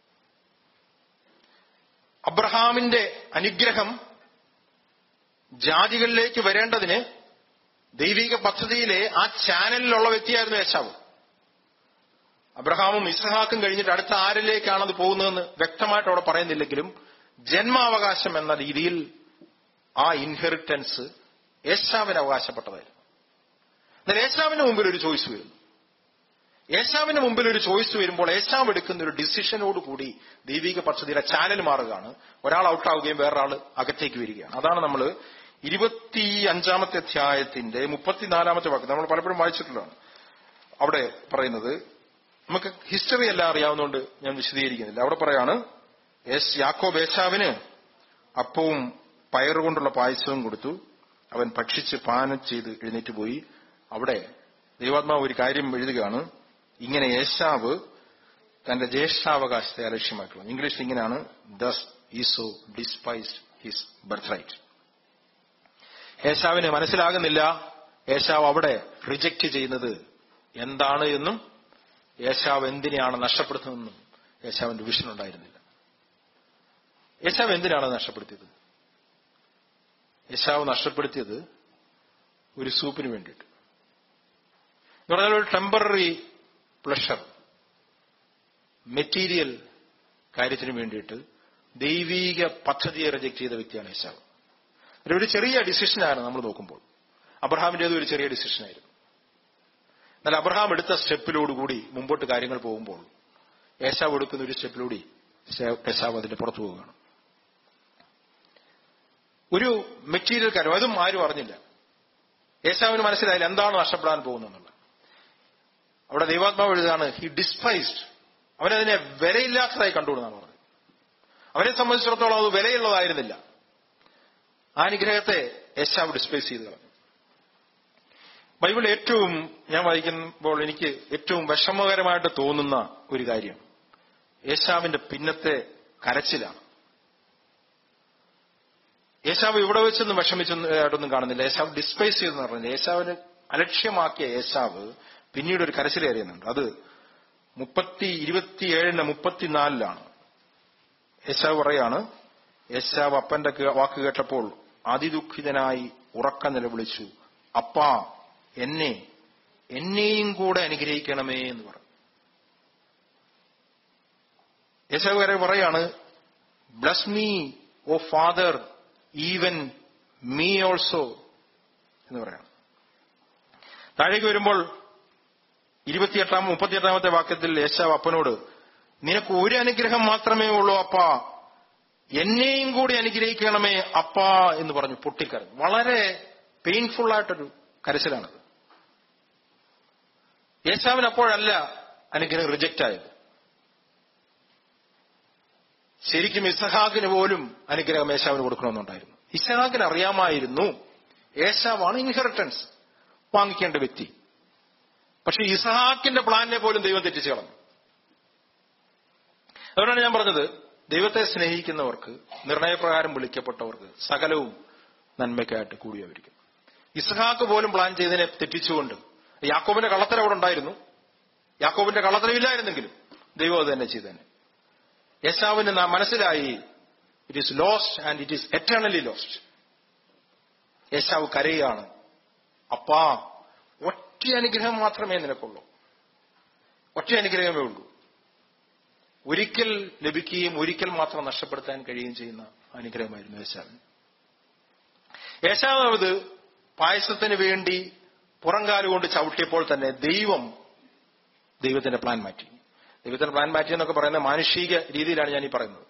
അബ്രഹാമിന്റെ അനുഗ്രഹം ജാതികളിലേക്ക് വരേണ്ടതിന് ദൈവിക പദ്ധതിയിലെ ആ ചാനലിലുള്ള വ്യക്തിയായിരുന്നു യേശാവ് അബ്രഹാമും ഇസ്ഹാക്കും കഴിഞ്ഞിട്ട് അടുത്ത ആരിലേക്കാണ് അത് പോകുന്നതെന്ന് വ്യക്തമായിട്ട് അവിടെ പറയുന്നില്ലെങ്കിലും ജന്മാവകാശം എന്ന രീതിയിൽ ആ ഇൻഹെറിറ്റൻസ് യേശാവിന് അവകാശപ്പെട്ടതായിരുന്നു എന്നാൽ യേശാവിന് മുമ്പിൽ ഒരു ചോയ്സ് വരുന്നു യേശാവിന് മുമ്പിൽ ഒരു ചോയ്സ് വരുമ്പോൾ യേശാവ് എടുക്കുന്ന ഒരു ഡിസിഷനോട് കൂടി ദൈവിക പദ്ധതിയുടെ ചാനൽ മാറുകയാണ് ഒരാൾ ഔട്ടാവുകയും വേറൊരാൾ അകത്തേക്ക് വരികയാണ് അതാണ് നമ്മൾ ഇരുപത്തി അഞ്ചാമത്തെ അധ്യായത്തിന്റെ മുപ്പത്തിനാലാമത്തെ വാക്ക് നമ്മൾ പലപ്പോഴും വായിച്ചിട്ടുള്ളതാണ് അവിടെ പറയുന്നത് നമുക്ക് ഹിസ്റ്ററി എല്ലാം അറിയാവുന്നതുകൊണ്ട് ഞാൻ വിശദീകരിക്കുന്നില്ല അവിടെ പറയാണ് എസ് യാക്കോബ് ഏശാവിന് അപ്പവും പയറുകൊണ്ടുള്ള പായസവും കൊടുത്തു അവൻ ഭക്ഷിച്ച് പാനം ചെയ്ത് എഴുന്നേറ്റ് പോയി അവിടെ ദൈവാത്മാവ് ഒരു കാര്യം എഴുതുകയാണ് ഇങ്ങനെ യേശാവ് തന്റെ ജ്യേഷ്ഠാവകാശത്തെ അലക്ഷ്യമാക്കുന്നു ഇംഗ്ലീഷിൽ ഇങ്ങനെയാണ് thus Esau despised his birthright യേശാവിന് മനസ്സിലാകുന്നില്ല യേശാവ് അവിടെ റിജക്റ്റ് ചെയ്യുന്നത് എന്താണ് എന്നും യേശാവ് എന്തിനെയാണ് നഷ്ടപ്പെടുത്തുന്നതെന്നും യേശാവിന്റെ വിഷൻ ഉണ്ടായിരുന്നില്ല യേശാവ് എന്തിനാണ് നഷ്ടപ്പെടുത്തിയത് യേശാവ് നഷ്ടപ്പെടുത്തിയത് ഒരു സൂപ്പിന് വേണ്ടിയിട്ട് എന്ന് പറഞ്ഞാൽ ഒരു ടെമ്പററി പ്ലഷർ മെറ്റീരിയൽ കാര്യത്തിന് വേണ്ടിയിട്ട് ദൈവീക പദ്ധതിയെ റിജക്ട് ചെയ്ത വ്യക്തിയാണ് യേശാവ് ഒരു ഒരു ചെറിയ ഡിസിഷനാണ് നമ്മൾ നോക്കുമ്പോൾ അബ്രഹാമിന്റേത് ഒരു ചെറിയ ഡിസിഷനായിരുന്നു എന്നാൽ അബ്രഹാം എടുത്ത സ്റ്റെപ്പിലോടുകൂടി മുമ്പോട്ട് കാര്യങ്ങൾ പോകുമ്പോൾ യേശാവ് എടുക്കുന്ന ഒരു സ്റ്റെപ്പിലൂടി യേശാവ് അതിന്റെ പുറത്തു പോവുകയാണ് ഒരു മെറ്റീരിയൽ കാര്യം അതും ആരും അറിഞ്ഞില്ല യേശാവിന് മനസ്സിലായില്ല എന്താണ് നഷ്ടപ്പെടാൻ പോകുന്നതെന്നുള്ളത് അവിടെ ദൈവാത്മാവ് എഴുതാണ് ഹി ഡിസ്പൈസ്ഡ് അവനതിനെ വിലയില്ലാത്തതായി കണ്ടു എന്നാണ് പറഞ്ഞത് അവരെ സംബന്ധിച്ചിടത്തോളം അത് വിലയുള്ളതായിരുന്നില്ല ആ അനുഗ്രഹത്തെ യേശാവ് ഡിസ്പൈസ് ചെയ്ത് കളഞ്ഞു ബൈബിൾ ഏറ്റവും ഞാൻ വായിക്കുമ്പോൾ എനിക്ക് ഏറ്റവും വിഷമകരമായിട്ട് തോന്നുന്ന ഒരു കാര്യം യേശാവിന്റെ പിന്നത്തെ കരച്ചിലാണ് യേശാവ് ഇവിടെ വെച്ചൊന്നും വിഷമിച്ചൊന്നും കാണുന്നില്ല യേശാവ് ഡിസ്പൈസ് ചെയ്തെന്ന് പറഞ്ഞില്ല യേശാവിന് അലക്ഷ്യമാക്കിയ യേശാവ് പിന്നീട് ഒരു കരച്ചിൽ അറിയുന്നുണ്ട് അത് മുപ്പത്തി ഇരുപത്തിയേഴിന് മുപ്പത്തിനാലിലാണ് യേശാവ് പറയാണ് യേശാവ് അപ്പന്റെ കേ- വാക്ക് കേട്ടപ്പോൾ അതിദുഃഖിതനായി ഉറക്ക നിലവിളിച്ചു അപ്പാ എന്നെ എന്നെയും കൂടെ അനുഗ്രഹിക്കണമേ എന്ന് പറഞ്ഞു യേശാവ് വരെ പറയാണ് bless me O father even me also എന്ന് പറയാണ് താഴേക്ക് വരുമ്പോൾ ഇരുപത്തിയെട്ടാം മുപ്പത്തിയെട്ടാമത്തെ വാക്യത്തിൽ യേശാവ് അപ്പനോട് നിനക്ക് ഒരു അനുഗ്രഹം മാത്രമേ ഉള്ളൂ അപ്പാ എന്നെയും കൂടി അനുഗ്രഹിക്കണമേ അപ്പാ എന്ന് പറഞ്ഞു പൊട്ടിക്കരഞ്ഞു വളരെ പെയിൻഫുൾ ആയിട്ടൊരു കരച്ചിലാണത് യേശാവിന് അപ്പോഴല്ല അനുഗ്രഹം റിജക്റ്റ് ആയത് ശരിക്കും ഇസഹാക്കിന് പോലും അനുഗ്രഹം യേശാവിന് കൊടുക്കണമെന്നുണ്ടായിരുന്നു ഇസഹാക്കിന് അറിയാമായിരുന്നു യേശാവാണ് ഇൻഹെറിറ്റൻസ് വാങ്ങിക്കേണ്ട വ്യക്തി പക്ഷെ ഇസഹാക്കിന്റെ പ്ലാനിനെ പോലും ദൈവം തെറ്റിച്ചു കളഞ്ഞു അതുകൊണ്ടാണ് ഞാൻ പറഞ്ഞത് ദൈവത്തെ സ്നേഹിക്കുന്നവർക്ക് നിർണയപ്രകാരം വിളിക്കപ്പെട്ടവർക്ക് സകലവും നന്മയ്ക്കായിട്ട് കൂടിയവരിക്കും ഇസ്ഹാക്ക് പോലും പ്ലാൻ ചെയ്തതിനെ തെറ്റിച്ചുകൊണ്ട് യാക്കോബിന്റെ കള്ളത്തരം അവിടെ ഉണ്ടായിരുന്നു യാക്കോബിന്റെ കള്ളത്തരമില്ലായിരുന്നെങ്കിലും ദൈവം അത് തന്നെ ചെയ്തേനെ യേശാവിന് നാം മനസ്സിലായി it is lost and it is eternally lost യേശാവ് കരയാണ് അപ്പാ ഒറ്റ അനുഗ്രഹം മാത്രമേ നിനക്കുള്ളൂ ഒറ്റ അനുഗ്രഹമേ ഉള്ളൂ ഒരിക്കൽ ലഭിക്കുകയും ഒരിക്കൽ മാത്രം നഷ്ടപ്പെടുത്താൻ കഴിയുകയും ചെയ്യുന്ന അനുഗ്രഹമായിരുന്നു യേശാവിന് യേശാവ് അത് പായസത്തിന് വേണ്ടി പുറംകാലുകൊണ്ട് ചവിട്ടിയപ്പോൾ തന്നെ ദൈവം ദൈവത്തിന്റെ പ്ലാൻ മാറ്റി ദൈവത്തിന്റെ പ്ലാൻ മാറ്റി എന്നൊക്കെ പറയുന്ന മാനുഷിക രീതിയിലാണ് ഞാൻ ഈ പറയുന്നത്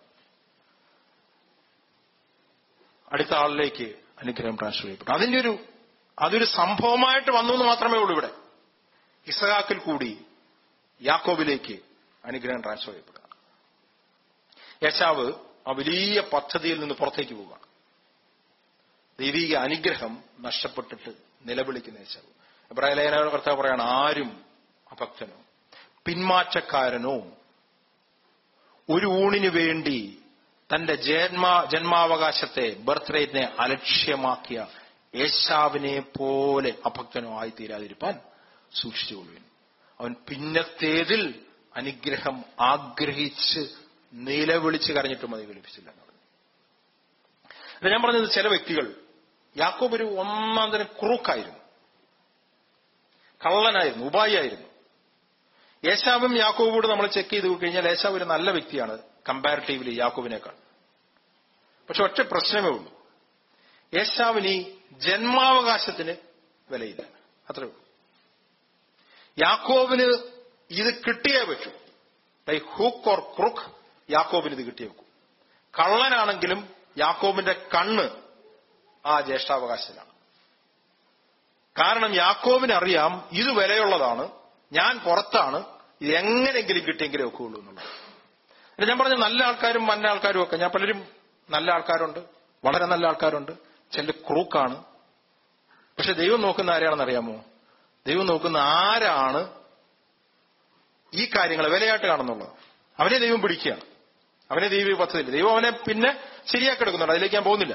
അടുത്ത ആളിലേക്ക് അനുഗ്രഹം ട്രാൻസ്ഫർ ചെയ്യപ്പെട്ടു അതിന്റെ ഒരു അതൊരു സംഭവമായിട്ട് വന്നു എന്ന് മാത്രമേ ഉള്ളൂ ഇവിടെ ഇസഹാക്കിൽ കൂടി യാക്കോബിലേക്ക് അനുഗ്രഹം ട്രാൻസ്ഫർ ചെയ്യപ്പെടുക യേശാവ് ആ വലിയ പദ്ധതിയിൽ നിന്ന് പുറത്തേക്ക് പോവുക ദൈവിക അനുഗ്രഹം നഷ്ടപ്പെട്ടിട്ട് നിലവിളിക്കുന്ന യേശാവ് ഇബ്രാഹിം ലേഖന കർത്താവ് പറയാണ് ആരും അഭക്തനോ പിന്മാറ്റക്കാരനോ ഒരു ഊണിനു വേണ്ടി തന്റെ ജന്മാ ജന്മാവകാശത്തെ ബർത്ത് റേറ്റിനെ അലക്ഷ്യമാക്കിയ യേശാവിനെ പോലെ അഭക്തനോ ആയിത്തീരാതിരിപ്പാൻ സൂക്ഷിച്ചുകൊള്ളുവിൻ അവൻ പിന്നത്തേതിൽ അനുഗ്രഹം ആഗ്രഹിച്ച് നിലവിളിച്ച് കരഞ്ഞിട്ടും അത് ലഭിച്ചില്ല എന്ന് പറഞ്ഞു ഇത് ഞാൻ പറഞ്ഞത് ചില വ്യക്തികൾ യാക്കോബ് ഒരു ഒന്നാം തരം ക്രൂക്കായിരുന്നു കള്ളനായിരുന്നു ഉപായിയായിരുന്നു യേശാവും യാക്കോബോട് നമ്മൾ ചെക്ക് ചെയ്ത് കഴിഞ്ഞാൽ യേശാവ് ഒരു നല്ല വ്യക്തിയാണ് കമ്പാരിറ്റീവ്ലി യാക്കോബിനേക്കാൾ പക്ഷെ ഒറ്റ പ്രശ്നമേ ഉള്ളൂ യേശാവിന് ഈ ജന്മാവകാശത്തിന് വിലയില്ല അത്രേ ഉള്ളൂ യാക്കോബിന് ഇത് കിട്ടിയേ പറ്റൂ ബൈ ഹൂക്ക് ഓർ ക്രുക്ക് യാക്കോബിന് ഇത് കിട്ടിയേ വെക്കും കള്ളനാണെങ്കിലും യാക്കോബിന്റെ കണ്ണ് ആ ജ്യേഷ്ഠാവകാശത്തിലാണ് കാരണം യാക്കോബിന് അറിയാം ഇത് വിലയുള്ളതാണ് ഞാൻ പുറത്താണ് ഇത് എങ്ങനെയെങ്കിലും കിട്ടിയെങ്കിലേ ഒക്കെയുള്ളൂ എന്നുള്ളത് എന്നിട്ട് ഞാൻ പറഞ്ഞ നല്ല ആൾക്കാരും മന്ന ആൾക്കാരും ഒക്കെ ഞാൻ പലരും നല്ല ആൾക്കാരുണ്ട് വളരെ നല്ല ആൾക്കാരുണ്ട് ചില ക്രൂക്കാണ് പക്ഷെ ദൈവം നോക്കുന്ന ആരെയാണെന്ന് അറിയാമോ ദൈവം നോക്കുന്ന ആരാണ് ഈ കാര്യങ്ങളെ വിലയായിട്ട് കാണുന്നുള്ളത് അവനെ ദൈവം പിടിക്കുകയാണ് അവനെ ദൈവീയ പദ്ധതിയില്ല ദൈവം അവനെ പിന്നെ ശരിയാക്കി എടുക്കുന്നുണ്ട് അതിലേക്ക് ഞാൻ പോകുന്നില്ല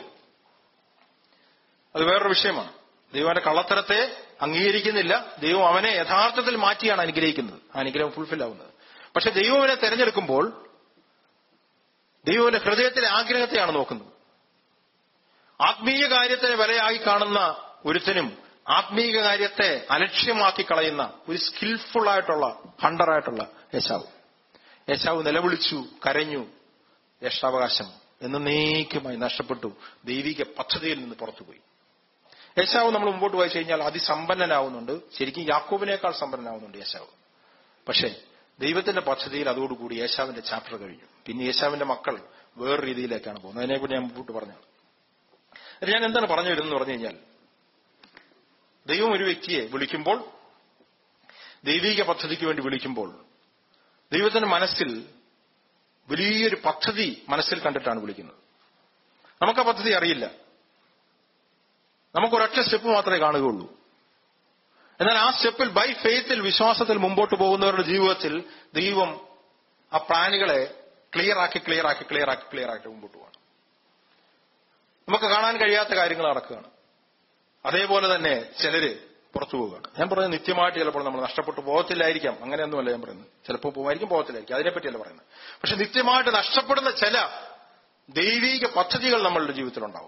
അത് വേറൊരു വിഷയമാണ് ദൈവം അവന്റെ കള്ളത്തരത്തെ അംഗീകരിക്കുന്നില്ല ദൈവം അവനെ യഥാർത്ഥത്തിൽ മാറ്റിയാണ് അനുഗ്രഹിക്കുന്നത് ആ അനുഗ്രഹം ഫുൾഫിൽ ആവുന്നത് പക്ഷെ ദൈവം അവനെ തെരഞ്ഞെടുക്കുമ്പോൾ ദൈവത്തിന്റെ ഹൃദയത്തിലെ ആഗ്രഹത്തെയാണ് നോക്കുന്നത് ആത്മീയ കാര്യത്തിന് വിലയായി കാണുന്ന ഒരുത്തനും ആത്മീയ കാര്യത്തെ അലക്ഷ്യമാക്കി കളയുന്ന ഒരു സ്കിൽഫുൾ ആയിട്ടുള്ള ഹണ്ടറായിട്ടുള്ള യേശാവ് യേശാവ് നിലവിളിച്ചു കരഞ്ഞു ജ്യേഷ്ഠാവകാശം എന്നേക്കുമായി നഷ്ടപ്പെട്ടു ദൈവിക പദ്ധതിയിൽ നിന്ന് പുറത്തുപോയി യേശാവ് നമ്മൾ മുമ്പോട്ട് വായിച്ചു കഴിഞ്ഞാൽ അതിസമ്പന്നനാവുന്നുണ്ട് ശരിക്കും യാക്കോബിനേക്കാൾ സമ്പന്നനാവുന്നുണ്ട് യേശാവ് പക്ഷേ ദൈവത്തിന്റെ പദ്ധതിയിൽ അതോടുകൂടി യേശാവിന്റെ ചാപ്റ്റർ കഴിഞ്ഞു പിന്നെ യേശാവിന്റെ മക്കൾ വേറെ രീതിയിലേക്കാണ് പോകുന്നത് അതിനെക്കുറിച്ച് ഞാൻ മുമ്പോട്ട് പറഞ്ഞു ഞാൻ എന്താണ് പറഞ്ഞു വരുന്നത് പറഞ്ഞു കഴിഞ്ഞാൽ ദൈവം ഒരു വ്യക്തിയെ വിളിക്കുമ്പോൾ ദൈവിക പദ്ധതിക്ക് വേണ്ടി വിളിക്കുമ്പോൾ ദൈവത്തിന്റെ മനസ്സിൽ വലിയൊരു പദ്ധതി മനസ്സിൽ കണ്ടിട്ടാണ് വിളിക്കുന്നത് നമുക്ക് ആ പദ്ധതി അറിയില്ല നമുക്ക് ഒരൊറ്റ സ്റ്റെപ്പ് മാത്രമേ കാണുകയുള്ളൂ എന്നാൽ ആ സ്റ്റെപ്പിൽ ബൈ ഫെയ്ത്തിൽ വിശ്വാസത്തിൽ മുമ്പോട്ട് പോകുന്നവരുടെ ജീവിതത്തിൽ ദൈവം ആ പ്ലാനുകളെ ക്ലിയർ ആക്കി ക്ലിയർ ആക്കി ക്ലിയർ ആക്കി ക്ലിയർ ആക്കി മുമ്പോട്ട് പോവാണ് നമുക്ക് കാണാൻ കഴിയാത്ത കാര്യങ്ങൾ നടക്കുകയാണ് അതേപോലെ തന്നെ ചിലര് പുറത്തു പോവുകയാണ് ഞാൻ പറയുന്നത് നിത്യമായിട്ട് ചിലപ്പോൾ നമ്മൾ നഷ്ടപ്പെട്ടു പോകത്തില്ലായിരിക്കാം അങ്ങനെയൊന്നുമല്ല ഞാൻ പറയുന്നത് ചിലപ്പോൾ പോകുമായിരിക്കും പോകത്തില്ലായിരിക്കും അതിനെപ്പറ്റിയല്ല പറയുന്നത് പക്ഷെ നിത്യമായിട്ട് നഷ്ടപ്പെടുന്ന ചില ദൈവീക പദ്ധതികൾ നമ്മളുടെ ജീവിതത്തിലുണ്ടാവും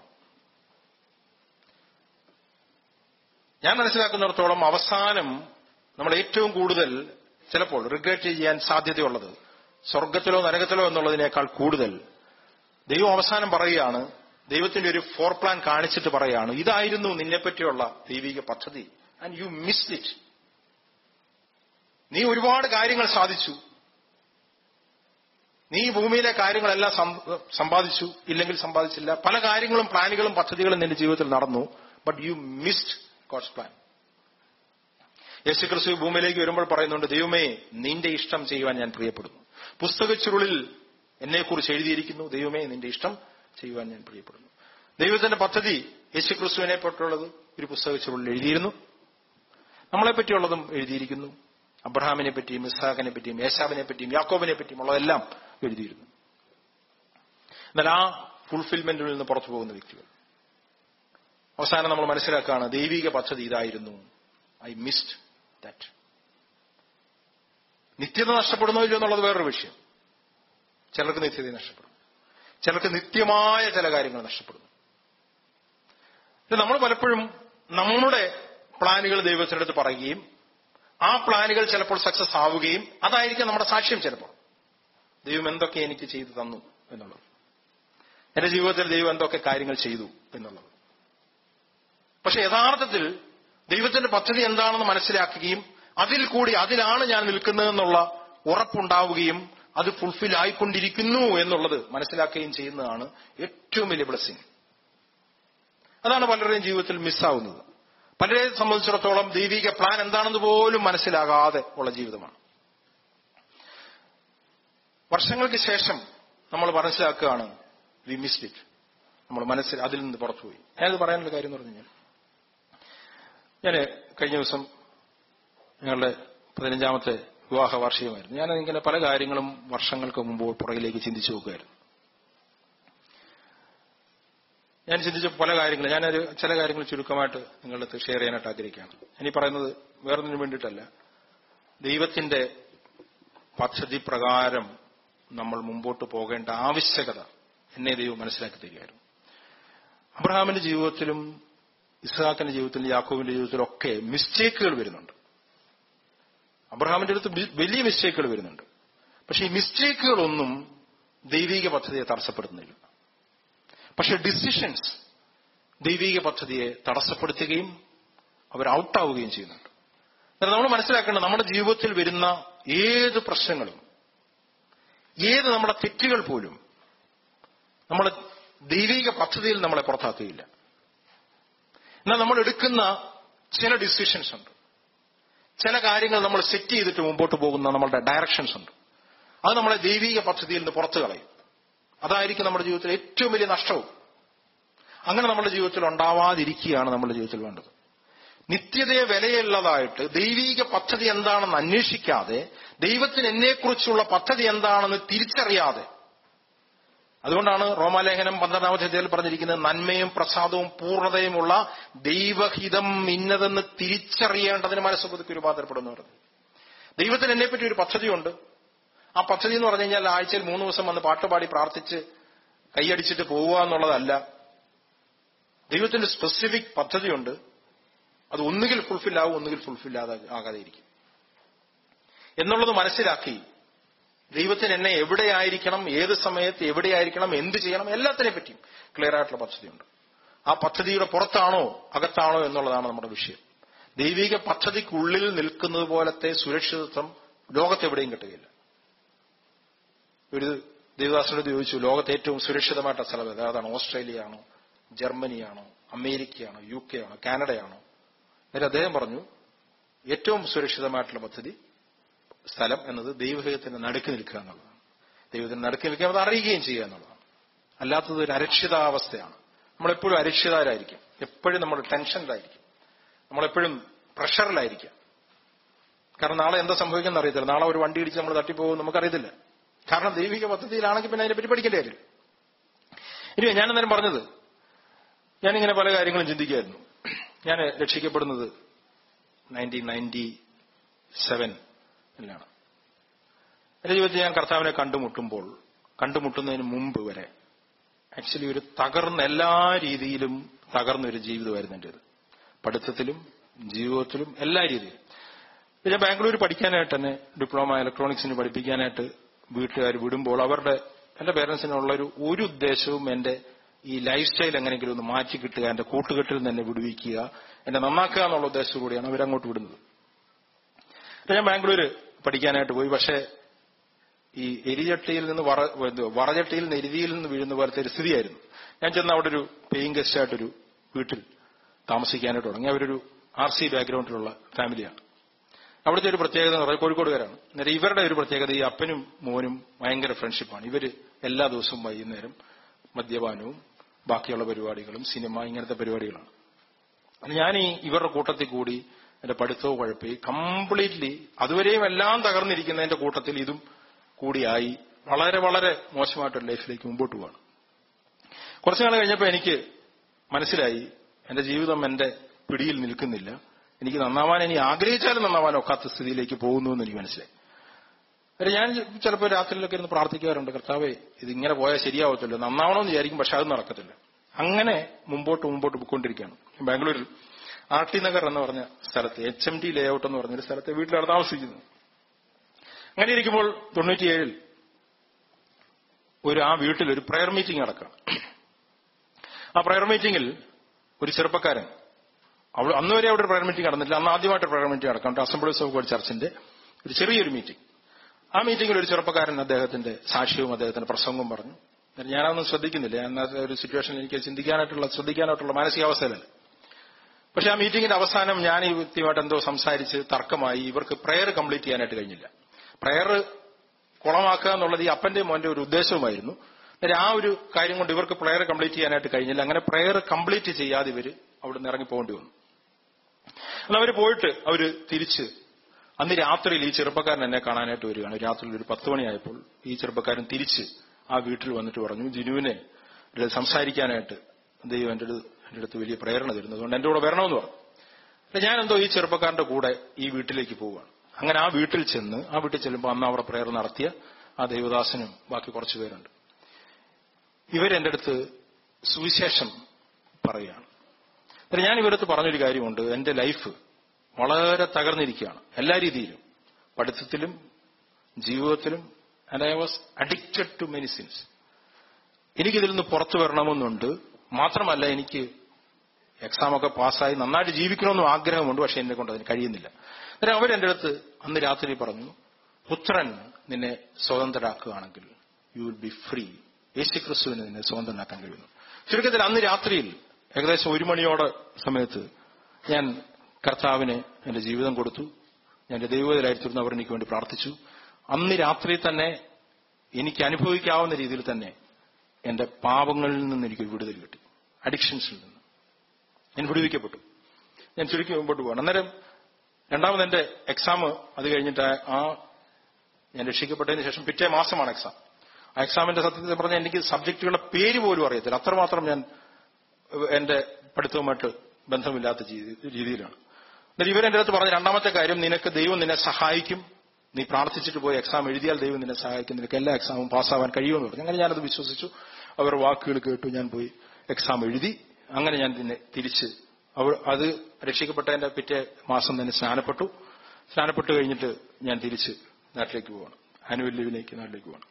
ഞാൻ മനസ്സിലാക്കുന്നിടത്തോളം അവസാനം നമ്മൾ ഏറ്റവും കൂടുതൽ ചിലപ്പോൾ റിഗ്രറ്റ് ചെയ്യാൻ സാധ്യതയുള്ളത് സ്വർഗത്തിലോ നരകത്തിലോ എന്നുള്ളതിനേക്കാൾ കൂടുതൽ ദൈവം അവസാനം പറയുകയാണ് ദൈവത്തിന്റെ ഒരു ഫോർ പ്ലാൻ കാണിച്ചിട്ട് പറയാണ് ഇതായിരുന്നു നിന്നെപ്പറ്റിയുള്ള ദൈവിക പദ്ധതി ആൻഡ് യു മിസ് ഇറ്റ് നീ ഒരുപാട് കാര്യങ്ങൾ സാധിച്ചു നീ ഭൂമിയിലെ കാര്യങ്ങളെല്ലാം സമ്പാദിച്ചു ഇല്ലെങ്കിൽ സമ്പാദിച്ചില്ല പല കാര്യങ്ങളും പ്ലാനുകളും പദ്ധതികളും നിന്റെ ജീവിതത്തിൽ നടന്നു but you missed God's plan യേശു ക്രിസ്തു ഭൂമിയിലേക്ക് വരുമ്പോൾ പറയുന്നുണ്ട് ദൈവമേ നിന്റെ ഇഷ്ടം ചെയ്യുവാൻ ഞാൻ പ്രിയപ്പെടുന്നു പുസ്തക ചുരുളിൽ എന്നെക്കുറിച്ച് എഴുതിയിരിക്കുന്നു ദൈവമേ നിന്റെ ഇഷ്ടം ചെയ്യുവാൻ ഞാൻ പ്രിയപ്പെടുന്നു ദൈവത്തിന്റെ പദ്ധതി യേശു ക്രിസ്തുവിനെ പറ്റിയുള്ളത് ഒരു പുസ്തക ചുരുളിൽ എഴുതിയിരുന്നു നമ്മളെ പറ്റിയുള്ളതും എഴുതിയിരിക്കുന്നു അബ്രഹാമിനെ പറ്റിയും ഇസ്ഹാഖിനെ പറ്റിയും യേശാവിനെ പറ്റിയും യാക്കോബിനെ പറ്റിയും ഉള്ളതെല്ലാം എഴുതിയിരുന്നു എന്നാൽ ആ ഫുൾഫിൽമെന്റിൽ നിന്ന് പുറത്തു പോകുന്ന വ്യക്തികൾ അവസാനം നമ്മൾ മനസ്സിലാക്കുകയാണ് ദൈവിക പദ്ധതി ഇതായിരുന്നു ഐ മിസ്ഡ് ദാറ്റ് നിത്യത നഷ്ടപ്പെടുന്നോ ഇല്ലയോ എന്നുള്ളത് വേറൊരു വിഷയം ചിലർക്ക് നിത്യത നഷ്ടപ്പെടും ചിലർക്ക് നിത്യമായ ചില കാര്യങ്ങൾ നഷ്ടപ്പെടുന്നു ഇത് നമ്മൾ പലപ്പോഴും നമ്മുടെ പ്ലാനുകൾ ദൈവത്തിന്റെ അടുത്ത് പറയുകയും ആ പ്ലാനുകൾ ചിലപ്പോൾ സക്സസ് ആവുകയും അതായിരിക്കും നമ്മുടെ സാക്ഷ്യം ചിലപ്പോൾ ദൈവം എന്തൊക്കെ എനിക്ക് ചെയ്തു തന്നു എന്നുള്ളത് എന്റെ ജീവിതത്തിൽ ദൈവം എന്തൊക്കെ കാര്യങ്ങൾ ചെയ്തു എന്നുള്ളത് പക്ഷെ യഥാർത്ഥത്തിൽ ദൈവത്തിന്റെ പദ്ധതി എന്താണെന്ന് മനസ്സിലാക്കുകയും അതിൽ കൂടി അതിലാണ് ഞാൻ നിൽക്കുന്നതെന്നുള്ള ഉറപ്പുണ്ടാവുകയും അത് ഫുൾഫിൽ ആയിക്കൊണ്ടിരിക്കുന്നു എന്നുള്ളത് മനസ്സിലാക്കുകയും ചെയ്യുന്നതാണ് ഏറ്റവും വലിയ ബ്ലെസ്സിങ് അതാണ് പലരുടെയും ജീവിതത്തിൽ മിസ്സാവുന്നത് പലരെ സംബന്ധിച്ചിടത്തോളം ദൈവിക പ്ലാൻ എന്താണെന്ന് പോലും മനസ്സിലാകാതെ ഉള്ള ജീവിതമാണ് വർഷങ്ങൾക്ക് ശേഷം നമ്മൾ മനസ്സിലാക്കുകയാണ് വി മിസ്ഡ് ഇറ്റ് നമ്മൾ മനസ്സിൽ അതിൽ നിന്ന് പുറത്തുപോയി ഞാനത് പറയാനുള്ള കാര്യം എന്ന് പറഞ്ഞു കഴിഞ്ഞാൽ ഞാൻ കഴിഞ്ഞ ദിവസം ഞങ്ങളുടെ പതിനഞ്ചാമത്തെ വിവാഹ വാർഷികമായിരുന്നു ഞാൻ ഇങ്ങനെ പല കാര്യങ്ങളും വർഷങ്ങൾക്ക് മുമ്പ് പുറകിലേക്ക് ചിന്തിച്ചു നോക്കുമായിരുന്നു ഞാൻ ചിന്തിച്ച പല കാര്യങ്ങളും ഞാനൊരു ചില കാര്യങ്ങൾ ചുരുക്കമായിട്ട് നിങ്ങളുടെ അടുത്ത് ഷെയർ ചെയ്യാനായിട്ട് ആഗ്രഹിക്കുകയാണ് ഇനി പറയുന്നത് വേറൊന്നിനു വേണ്ടിയിട്ടല്ല ദൈവത്തിന്റെ പദ്ധതി പ്രകാരം നമ്മൾ മുമ്പോട്ട് പോകേണ്ട ആവശ്യകത എന്നെ ദൈവം മനസ്സിലാക്കി തരികയായിരുന്നു അബ്രഹാമിന്റെ ജീവിതത്തിലും ഇസ്ഹാക്കിന്റെ ജീവിതത്തിലും യാക്കോബിന്റെ ജീവിതത്തിലും ഒക്കെ മിസ്റ്റേക്കുകൾ വരുന്നുണ്ട് അബ്രഹാമിന്റെ അടുത്ത് വലിയ മിസ്റ്റേക്കുകൾ വരുന്നുണ്ട് പക്ഷെ ഈ മിസ്റ്റേക്കുകളൊന്നും ദൈവിക പദ്ധതിയെ തടസ്സപ്പെടുത്തുന്നില്ല പക്ഷെ ഡിസിഷൻസ് ദൈവിക പദ്ധതിയെ തടസ്സപ്പെടുത്തുകയും അവർ ഔട്ടാവുകയും ചെയ്യുന്നുണ്ട് എന്നാൽ നമ്മൾ മനസ്സിലാക്കേണ്ടത് നമ്മുടെ ജീവിതത്തിൽ വരുന്ന ഏത് പ്രശ്നങ്ങളും ഏത് നമ്മുടെ തെറ്റുകൾ പോലും നമ്മളെ ദൈവിക പദ്ധതിയിൽ നമ്മളെ പുറത്താക്കുകയില്ല എന്നാൽ നമ്മൾ എടുക്കുന്ന ചില ഡിസിഷൻസ് ഉണ്ട് ചില കാര്യങ്ങൾ നമ്മൾ സെറ്റ് ചെയ്തിട്ട് മുമ്പോട്ട് പോകുന്ന നമ്മളുടെ ഡയറക്ഷൻസ് ഉണ്ട് അത് നമ്മളെ ദൈവിക പദ്ധതിയിൽ നിന്ന് പുറത്തു കളയും അതായിരിക്കും നമ്മുടെ ജീവിതത്തിൽ ഏറ്റവും വലിയ നഷ്ടവും അങ്ങനെ നമ്മുടെ ജീവിതത്തിൽ ഉണ്ടാവാതിരിക്കുകയാണ് നമ്മുടെ ജീവിതത്തിൽ വേണ്ടത് നിത്യതയെ വിലയുള്ളതായിട്ട് ദൈവിക പദ്ധതി എന്താണെന്ന് അന്വേഷിക്കാതെ ദൈവത്തിന് എന്നെക്കുറിച്ചുള്ള പദ്ധതി എന്താണെന്ന് തിരിച്ചറിയാതെ അതുകൊണ്ടാണ് റോമാലേഖനം പന്ത്രണ്ടാമത്തെ അധ്യായത്തിൽ പറഞ്ഞിരിക്കുന്നത് നന്മയും പ്രസാദവും പൂർണ്ണതയുമുള്ള ദൈവഹിതം ഇന്നതെന്ന് തിരിച്ചറിയേണ്ടതിന് മനസ്സ് പുതുക്കി രൂപാന്തരപ്പെടുന്നു പറഞ്ഞു ദൈവത്തിന് എന്നെപ്പറ്റി ഒരു പദ്ധതിയുണ്ട് ആ പദ്ധതി എന്ന് പറഞ്ഞു കഴിഞ്ഞാൽ ആഴ്ചയിൽ മൂന്ന് ദിവസം വന്ന് പാട്ടുപാടി പ്രാർത്ഥിച്ച് കൈയടിച്ചിട്ട് പോവുക എന്നുള്ളതല്ല ദൈവത്തിന്റെ സ്പെസിഫിക് പദ്ധതിയുണ്ട് അത് ഒന്നുകിൽ ഫുൾഫിൽ ആവും ഒന്നുകിൽ ഫുൾഫിൽ ആകാതെ ഇരിക്കും എന്നുള്ളത് മനസ്സിലാക്കി ദൈവത്തിന് എന്നെ എവിടെയായിരിക്കണം ഏത് സമയത്ത് എവിടെയായിരിക്കണം എന്ത് ചെയ്യണം എല്ലാത്തിനെ പറ്റിയും ക്ലിയർ ആയിട്ടുള്ള പദ്ധതിയുണ്ട് ആ പദ്ധതിയുടെ പുറത്താണോ അകത്താണോ എന്നുള്ളതാണ് നമ്മുടെ വിഷയം ദൈവിക പദ്ധതിക്കുള്ളിൽ നിൽക്കുന്നത് പോലത്തെ സുരക്ഷിതത്വം ലോകത്തെവിടെയും കിട്ടുകയില്ല ഒരു ദേവദാസനോട് ചോദിച്ചു ലോകത്തെ ഏറ്റവും സുരക്ഷിതമായിട്ടുള്ള സ്ഥലം ഏത് അതാണ് ഓസ്ട്രേലിയ ആണോ ജർമ്മനിയാണോ അമേരിക്കയാണോ യു കെ ആണോ കാനഡയാണോ എന്നിട്ട് അദ്ദേഹം പറഞ്ഞു ഏറ്റവും സുരക്ഷിതമായിട്ടുള്ള പദ്ധതി സ്ഥലം എന്നത് ദൈവഹിതത്തിന്റെ നടുക്ക് നിൽക്കുക എന്നുള്ളതാണ് ദൈവത്തിന് നടുക്ക് നിൽക്കുക അത് അറിയുകയും ചെയ്യുക എന്നുള്ളതാണ് അല്ലാത്തത് ഒരു അരക്ഷിതാവസ്ഥയാണ് നമ്മളെപ്പോഴും അരക്ഷിതാരായിരിക്കും എപ്പോഴും നമ്മൾ ടെൻഷനിലായിരിക്കും നമ്മളെപ്പോഴും പ്രഷറിലായിരിക്കാം കാരണം നാളെ എന്താ സംഭവിക്കുന്ന അറിയത്തില്ല നാളെ ഒരു വണ്ടി ഇടിച്ച് നമ്മൾ തട്ടിപ്പോകും നമുക്കറിയത്തില്ല കാരണം ദൈവിക പദ്ധതിയിലാണെങ്കിൽ പിന്നെ അതിനെപ്പറ്റി പഠിക്കേണ്ട കാര്യമില്ല ഇനി ഞാൻ അന്നേരം പറഞ്ഞത് ഞാനിങ്ങനെ പല കാര്യങ്ങളും ചിന്തിക്കുകയായിരുന്നു ഞാൻ രക്ഷിക്കപ്പെടുന്നത് നയൻറ്റീൻ നയൻറ്റി സെവനിലാണ് എന്റെ ജീവിതത്തിൽ ഞാൻ കർത്താവിനെ കണ്ടുമുട്ടുമ്പോൾ കണ്ടുമുട്ടുന്നതിന് മുമ്പ് വരെ ആക്ച്വലി ഒരു തകർന്ന എല്ലാ രീതിയിലും തകർന്ന ഒരു ജീവിതമായിരുന്നു എന്റേത് പഠിത്തത്തിലും ജീവിതത്തിലും എല്ലാ രീതിയിലും ഞാൻ ബാംഗ്ലൂർ പഠിക്കാനായിട്ട് തന്നെ ഡിപ്ലോമ ഇലക്ട്രോണിക്സിന് പഠിപ്പിക്കാനായിട്ട് വീട്ടുകാർ വിടുമ്പോൾ അവരുടെ എന്റെ പേരൻസിനുള്ള ഒരു ഒരു ഉദ്ദേശവും എന്റെ ഈ ലൈഫ് സ്റ്റൈൽ എങ്ങനെയെങ്കിലും ഒന്ന് മാറ്റി കിട്ടുക എന്റെ കൂട്ടുകെട്ടിൽ നിന്ന് എന്നെ വിടുവിക്കുക എന്നെ നന്നാക്കുക എന്നുള്ള ഉദ്ദേശം കൂടിയാണ് അവരങ്ങോട്ട് വിടുന്നത് ഞാൻ ബാംഗ്ലൂര് പഠിക്കാനായിട്ട് പോയി പക്ഷേ ഈ എരിചട്ടിയിൽ നിന്ന് വറ വറചട്ടിയിൽ നിന്ന് എരുതിയിൽ നിന്ന് വീഴുന്ന പോലത്തെ ഒരു സ്ഥിതിയായിരുന്നു ഞാൻ ചെന്ന് അവിടെ ഒരു പേയിങ് ഗസ്റ്റ് ആയിട്ടൊരു വീട്ടിൽ താമസിക്കാനായിട്ട് തുടങ്ങി അവരൊരു ആർ സി ബാക്ക്ഗ്രൗണ്ടിലുള്ള ഫാമിലിയാണ് അവിടുത്തെ ഒരു പ്രത്യേകത എന്ന് പറയുന്നത് കോഴിക്കോടുകാരാണ് അന്നേരം ഇവരുടെ ഒരു പ്രത്യേകത ഈ അപ്പനും മോനും ഭയങ്കര ഫ്രണ്ട്ഷിപ്പാണ് ഇവര് എല്ലാ ദിവസവും വൈകുന്നേരം മദ്യപാനവും ബാക്കിയുള്ള പരിപാടികളും സിനിമ ഇങ്ങനത്തെ പരിപാടികളാണ് ഞാൻ ഈ ഇവരുടെ കൂട്ടത്തിൽ കൂടി എന്റെ പഠിത്തവും കുഴപ്പി കംപ്ലീറ്റ്ലി അതുവരെയും എല്ലാം തകർന്നിരിക്കുന്നതിന്റെ കൂട്ടത്തിൽ ഇതും കൂടിയായി വളരെ വളരെ മോശമായിട്ടൊരു ലൈഫിലേക്ക് മുമ്പോട്ട് പോവാണ് കുറച്ചു നാൾ കഴിഞ്ഞപ്പോൾ എനിക്ക് മനസ്സിലായി എന്റെ ജീവിതം എന്റെ പിടിയിൽ നിൽക്കുന്നില്ല എനിക്ക് നന്നാവാൻ ഇനി ആഗ്രഹിച്ചാലും നന്നാവാൻ ഒക്കാത്ത സ്ഥിതിയിലേക്ക് പോകുന്നു എന്ന് എനിക്ക് മനസ്സിലായി അല്ല ഞാൻ ചിലപ്പോൾ രാത്രിയിലൊക്കെ ഇരുന്ന് പ്രാർത്ഥിക്കാറുണ്ട് കർത്താവേ ഇത് ഇങ്ങനെ പോയാൽ ശരിയാവത്തില്ല നന്നാവണമെന്ന് വിചാരിക്കും പക്ഷെ അത് നടക്കത്തില്ല അങ്ങനെ മുമ്പോട്ട് മുമ്പോട്ട് പോയിക്കൊണ്ടിരിക്കുകയാണ് ബാംഗ്ലൂരിൽ ആർ ടി നഗർ എന്ന് പറഞ്ഞ സ്ഥലത്ത് എച്ച് എം ടി ലേഔട്ട് എന്ന് പറഞ്ഞൊരു സ്ഥലത്ത് വീട്ടിലാണ് താമസിക്കുന്നത് അങ്ങനെ ഇരിക്കുമ്പോൾ തൊണ്ണൂറ്റിയേഴിൽ ഒരു ആ വീട്ടിൽ ഒരു പ്രയർ മീറ്റിംഗ് നടക്കണം ആ പ്രയർ മീറ്റിംഗിൽ ഒരു ചെറുപ്പക്കാരൻ അവിടെ അന്ന് വരെ അവിടെ ഒരു പ്രയർ മീറ്റിംഗ് നടന്നിട്ടില്ല അന്ന് ആദ്യമായിട്ട് പ്രയർ മീറ്റിംഗ് നടക്കാം അസംബ്ലീസ് ഓഫ് ഗോഡ് ചർച്ചിന്റെ ഒരു ചെറിയൊരു മീറ്റിംഗ് ആ മീറ്റിംഗിൽ ഒരു ചെറുപ്പക്കാരൻ അദ്ദേഹത്തിന്റെ സാക്ഷ്യവും അദ്ദേഹത്തിന്റെ പ്രസംഗവും പറഞ്ഞു ഞാനതൊന്നും ശ്രദ്ധിക്കുന്നില്ല അന്നത്തെ ഒരു സിറ്റുവേഷനിൽ എനിക്ക് ചിന്തിക്കാനായിട്ടുള്ള ശ്രദ്ധിക്കാനായിട്ടുള്ള മാനസികാവസ്ഥയിലല്ല പക്ഷെ ആ മീറ്റിംഗിന്റെ അവസാനം ഞാൻ ഈ വ്യക്തിയുമായിട്ട് എന്തോ സംസാരിച്ച് തർക്കമായി ഇവർക്ക് പ്രയർ കംപ്ലീറ്റ് ചെയ്യാനായിട്ട് കഴിഞ്ഞില്ല പ്രയർ കുളമാക്കുക എന്നുള്ളത് ഈ അപ്പന്റെ മോന്റെ ഒരു ഉദ്ദേശവുമായിരുന്നു അന്നേരം ആ ഒരു കാര്യം കൊണ്ട് ഇവർക്ക് പ്രയർ കംപ്ലീറ്റ് ചെയ്യാനായിട്ട് കഴിഞ്ഞില്ല അങ്ങനെ പ്രയർ കംപ്ലീറ്റ് ചെയ്യാതെ ഇവര് അവിടെ നിന്ന് ഇറങ്ങി പോകേണ്ടി വന്നു എന്നാൽ അവർ പോയിട്ട് അവര് തിരിച്ച് അന്ന് രാത്രിയിൽ ഈ ചെറുപ്പക്കാരൻ എന്നെ കാണാനായിട്ട് വരികയാണ് രാത്രിയിൽ ഒരു പത്ത് മണിയായപ്പോൾ ഈ ചെറുപ്പക്കാരൻ തിരിച്ച് ആ വീട്ടിൽ വന്നിട്ട് പറഞ്ഞു ജിനുവിനെ ഇതിൽ സംസാരിക്കാനായിട്ട് ദൈവം എൻ്റെ അടുത്ത് എൻ്റെ അടുത്ത് വലിയ പ്രേരണ തരുന്നു അതുകൊണ്ട് എൻ്റെ കൂടെ വരണമെന്ന് പറഞ്ഞു അല്ല ഞാൻ എന്തോ ഈ ചെറുപ്പക്കാരന്റെ കൂടെ ഈ വീട്ടിലേക്ക് പോവുകയാണ് അങ്ങനെ ആ വീട്ടിൽ ചെന്ന് ആ വീട്ടിൽ ചെല്ലുമ്പോൾ അന്ന് അവിടെ പ്രേയർ നടത്തിയ ആ ദൈവദാസനും ബാക്കി കുറച്ചു പേരുണ്ട് ഇവരെന്റെ അടുത്ത് സുവിശേഷം പറയുകയാണ് എന്നിട്ട് ഞാൻ ഇവരടുത്ത് പറഞ്ഞൊരു കാര്യമുണ്ട് എന്റെ ലൈഫ് വളരെ തകർന്നിരിക്കുകയാണ് എല്ലാ രീതിയിലും പഠിത്തത്തിലും ജീവിതത്തിലും and I was addicted to medicines എനിക്കിതിൽ നിന്ന് പുറത്തു വരണമെന്നുണ്ട് മാത്രമല്ല എനിക്ക് എക്സാമൊക്കെ പാസ്സായി നന്നായിട്ട് ജീവിക്കണമെന്നും ആഗ്രഹമുണ്ട് പക്ഷെ എന്നെ കൊണ്ട് അതിന് കഴിയുന്നില്ല അന്നേരം അവരെന്റെ അടുത്ത് അന്ന് രാത്രി പറഞ്ഞു പുത്രൻ നിന്നെ സ്വതന്ത്രരാക്കുകയാണെങ്കിൽ യു വിൽ ബി ഫ്രീ യേശു ക്രിസ്തുവിന് നിന്നെ സ്വതന്ത്രനാക്കാൻ കഴിയുന്നു ചുരുക്കത്തിൽ അന്ന് രാത്രിയിൽ ഏകദേശം ഒരു മണിയോടെ സമയത്ത് ഞാൻ കർത്താവിന് എന്റെ ജീവിതം കൊടുത്തു ഞാൻ എന്റെ ദൈവത്തിലായിരുന്നു അവർ എനിക്ക് വേണ്ടി പ്രാർത്ഥിച്ചു അന്ന് രാത്രി തന്നെ എനിക്ക് അനുഭവിക്കാവുന്ന രീതിയിൽ തന്നെ എന്റെ പാപങ്ങളിൽ നിന്ന് എനിക്ക് വിടുതൽ കിട്ടി അഡിക്ഷൻസിൽ നിന്ന് ഞാൻ വിടുവിക്കപ്പെട്ടു ഞാൻ ചുരുക്കി മുമ്പോട്ട് പോകണം അന്നേരം രണ്ടാമത് എന്റെ എക്സാം അത് കഴിഞ്ഞിട്ട് ആ ഞാൻ രക്ഷിക്കപ്പെട്ടതിന് ശേഷം പിറ്റേ മാസമാണ് എക്സാം ആ എക്സാമിന്റെ സത്യത്തിൽ പറഞ്ഞാൽ എനിക്ക് സബ്ജക്റ്റുകളുടെ പേര് പോലും അറിയത്തില്ല അത്രമാത്രം ഞാൻ എന്റെ പഠിത്തവുമായിട്ട് ബന്ധമില്ലാത്ത രീതിയിലാണ് എന്നാൽ ഇവരെന്റെ അടുത്ത് പറഞ്ഞ രണ്ടാമത്തെ കാര്യം നിനക്ക് ദൈവം നിന്നെ സഹായിക്കും നീ പ്രാർത്ഥിച്ചിട്ട് പോയി എക്സാം എഴുതിയാൽ ദൈവം നിന്നെ സഹായിക്കും നിനക്ക് എല്ലാ എക്സാമും പാസ്സാവാൻ കഴിയുമെന്ന് പറഞ്ഞു അങ്ങനെ ഞാനത് വിശ്വസിച്ചു അവർ വാക്കുകൾ കേട്ടു ഞാൻ പോയി എക്സാം എഴുതി അങ്ങനെ ഞാൻ പിന്നെ തിരിച്ച് അവ അത് രക്ഷിക്കപ്പെട്ടതിന്റെ പിറ്റേ മാസം തന്നെ സ്നാനപ്പെട്ടു സ്നാനപ്പെട്ട് കഴിഞ്ഞിട്ട് ഞാൻ തിരിച്ച് നാട്ടിലേക്ക് പോവാണ് ആനുവൽ ലീവിലേക്ക് നാട്ടിലേക്ക് പോവാണ്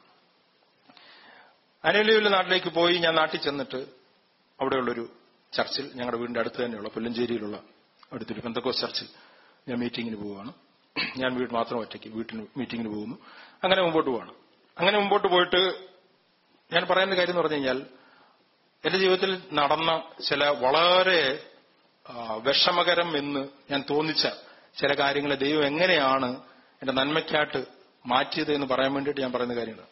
ആനുവൽ ലീവിൽ നാട്ടിലേക്ക് പോയി ഞാൻ നാട്ടിൽ ചെന്നിട്ട് അവിടെയുള്ളൊരു ചർച്ചിൽ ഞങ്ങളുടെ വീടിന്റെ അടുത്ത് തന്നെയുള്ള പുല്ലഞ്ചേരിയിലുള്ള അടുത്തൊരു പെന്തക്കോസ് ചർച്ചിൽ ഞാൻ മീറ്റിങ്ങിന് പോവുകയാണ് ഞാൻ വീട് മാത്രം ഒറ്റയ്ക്ക് വീട്ടിൽ മീറ്റിങ്ങിന് പോകുന്നു അങ്ങനെ മുമ്പോട്ട് പോവാണ് അങ്ങനെ മുമ്പോട്ട് പോയിട്ട് ഞാൻ പറയുന്ന കാര്യം എന്ന് പറഞ്ഞു കഴിഞ്ഞാൽ എന്റെ ജീവിതത്തിൽ നടന്ന ചില വളരെ വിഷമകരം എന്ന് ഞാൻ തോന്നിച്ച ചില കാര്യങ്ങളെ ദൈവം എങ്ങനെയാണ് എന്റെ നന്മയ്ക്കായിട്ട് മാറ്റിയത് എന്ന് പറയാൻ വേണ്ടിയിട്ട് ഞാൻ പറയുന്ന കാര്യങ്ങൾ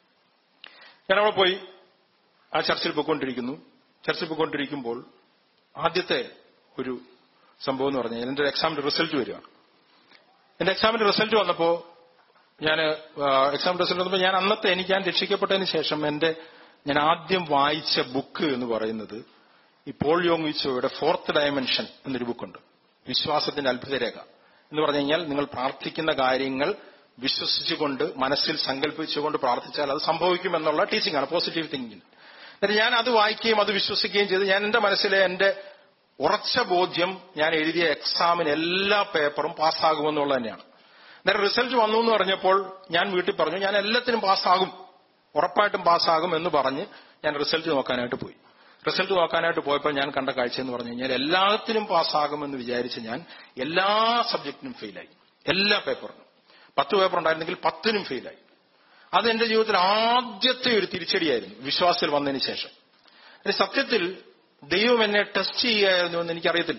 ഞാൻ അവിടെ പോയി ആ ചർച്ചിൽ പോയിക്കൊണ്ടിരിക്കുന്നു ചർച്ചിൽ പോയിക്കൊണ്ടിരിക്കുമ്പോൾ ആദ്യത്തെ ഒരു സംഭവം എന്ന് പറഞ്ഞാൽ എന്റെ എക്സാമിന്റെ റിസൾട്ട് വരികയാണ് എന്റെ എക്സാമിന്റെ റിസൾട്ട് വന്നപ്പോ ഞാൻ എക്സാം റിസൾട്ട് വന്നപ്പോൾ ഞാൻ അന്നത്തെ എനിക്ക് ഞാൻ രക്ഷിക്കപ്പെട്ടതിന് ശേഷം എന്റെ ഞാൻ ആദ്യം വായിച്ച ബുക്ക് എന്ന് പറയുന്നത് ഈ പോൾ യോങ് വിച്ചോയുടെ ഫോർത്ത് ഡയമെൻഷൻ എന്നൊരു ബുക്കുണ്ട് വിശ്വാസത്തിന്റെ അത്ഭുതരേഖ എന്ന് പറഞ്ഞു കഴിഞ്ഞാൽ നിങ്ങൾ പ്രാർത്ഥിക്കുന്ന കാര്യങ്ങൾ വിശ്വസിച്ചുകൊണ്ട് മനസ്സിൽ സങ്കല്പിച്ചുകൊണ്ട് പ്രാർത്ഥിച്ചാൽ അത് സംഭവിക്കുമെന്നുള്ള ടീച്ചിങ് ആണ് പോസിറ്റീവ് തിങ്കിങ് എന്നിട്ട് ഞാൻ അത് വായിക്കുകയും അത് വിശ്വസിക്കുകയും ചെയ്ത് ഞാൻ എന്റെ മനസ്സിലെ എന്റെ ഉറച്ച ബോധ്യം ഞാൻ എഴുതിയ എക്സാമിന് എല്ലാ പേപ്പറും പാസ്സാകുമെന്നുള്ളത് തന്നെയാണ് നേരെ റിസൾട്ട് വന്നു എന്ന് പറഞ്ഞപ്പോൾ ഞാൻ വീട്ടിൽ പറഞ്ഞു ഞാൻ എല്ലാത്തിനും പാസ്സാകും ഉറപ്പായിട്ടും പാസ്സാകും എന്ന് പറഞ്ഞ് ഞാൻ റിസൾട്ട് നോക്കാനായിട്ട് പോയി റിസൾട്ട് നോക്കാനായിട്ട് പോയപ്പോൾ ഞാൻ കണ്ട കാഴ്ച എന്ന് പറഞ്ഞു കഴിഞ്ഞാൽ എല്ലാത്തിനും പാസ്സാകുമെന്ന് വിചാരിച്ച് ഞാൻ എല്ലാ സബ്ജക്റ്റിനും ഫെയിലായി എല്ലാ പേപ്പറിനും പത്ത് പേപ്പർ ഉണ്ടായിരുന്നെങ്കിൽ പത്തിനും ഫെയിലായി അത് എന്റെ ജീവിതത്തിൽ ആദ്യത്തെ ഒരു തിരിച്ചടിയായിരുന്നു വിശ്വാസത്തിൽ വന്നതിന് ശേഷം സത്യത്തിൽ ദൈവം എന്നെ ടെസ്റ്റ് ചെയ്യുകയായിരുന്നു എന്ന് എനിക്കറിയത്തില്ല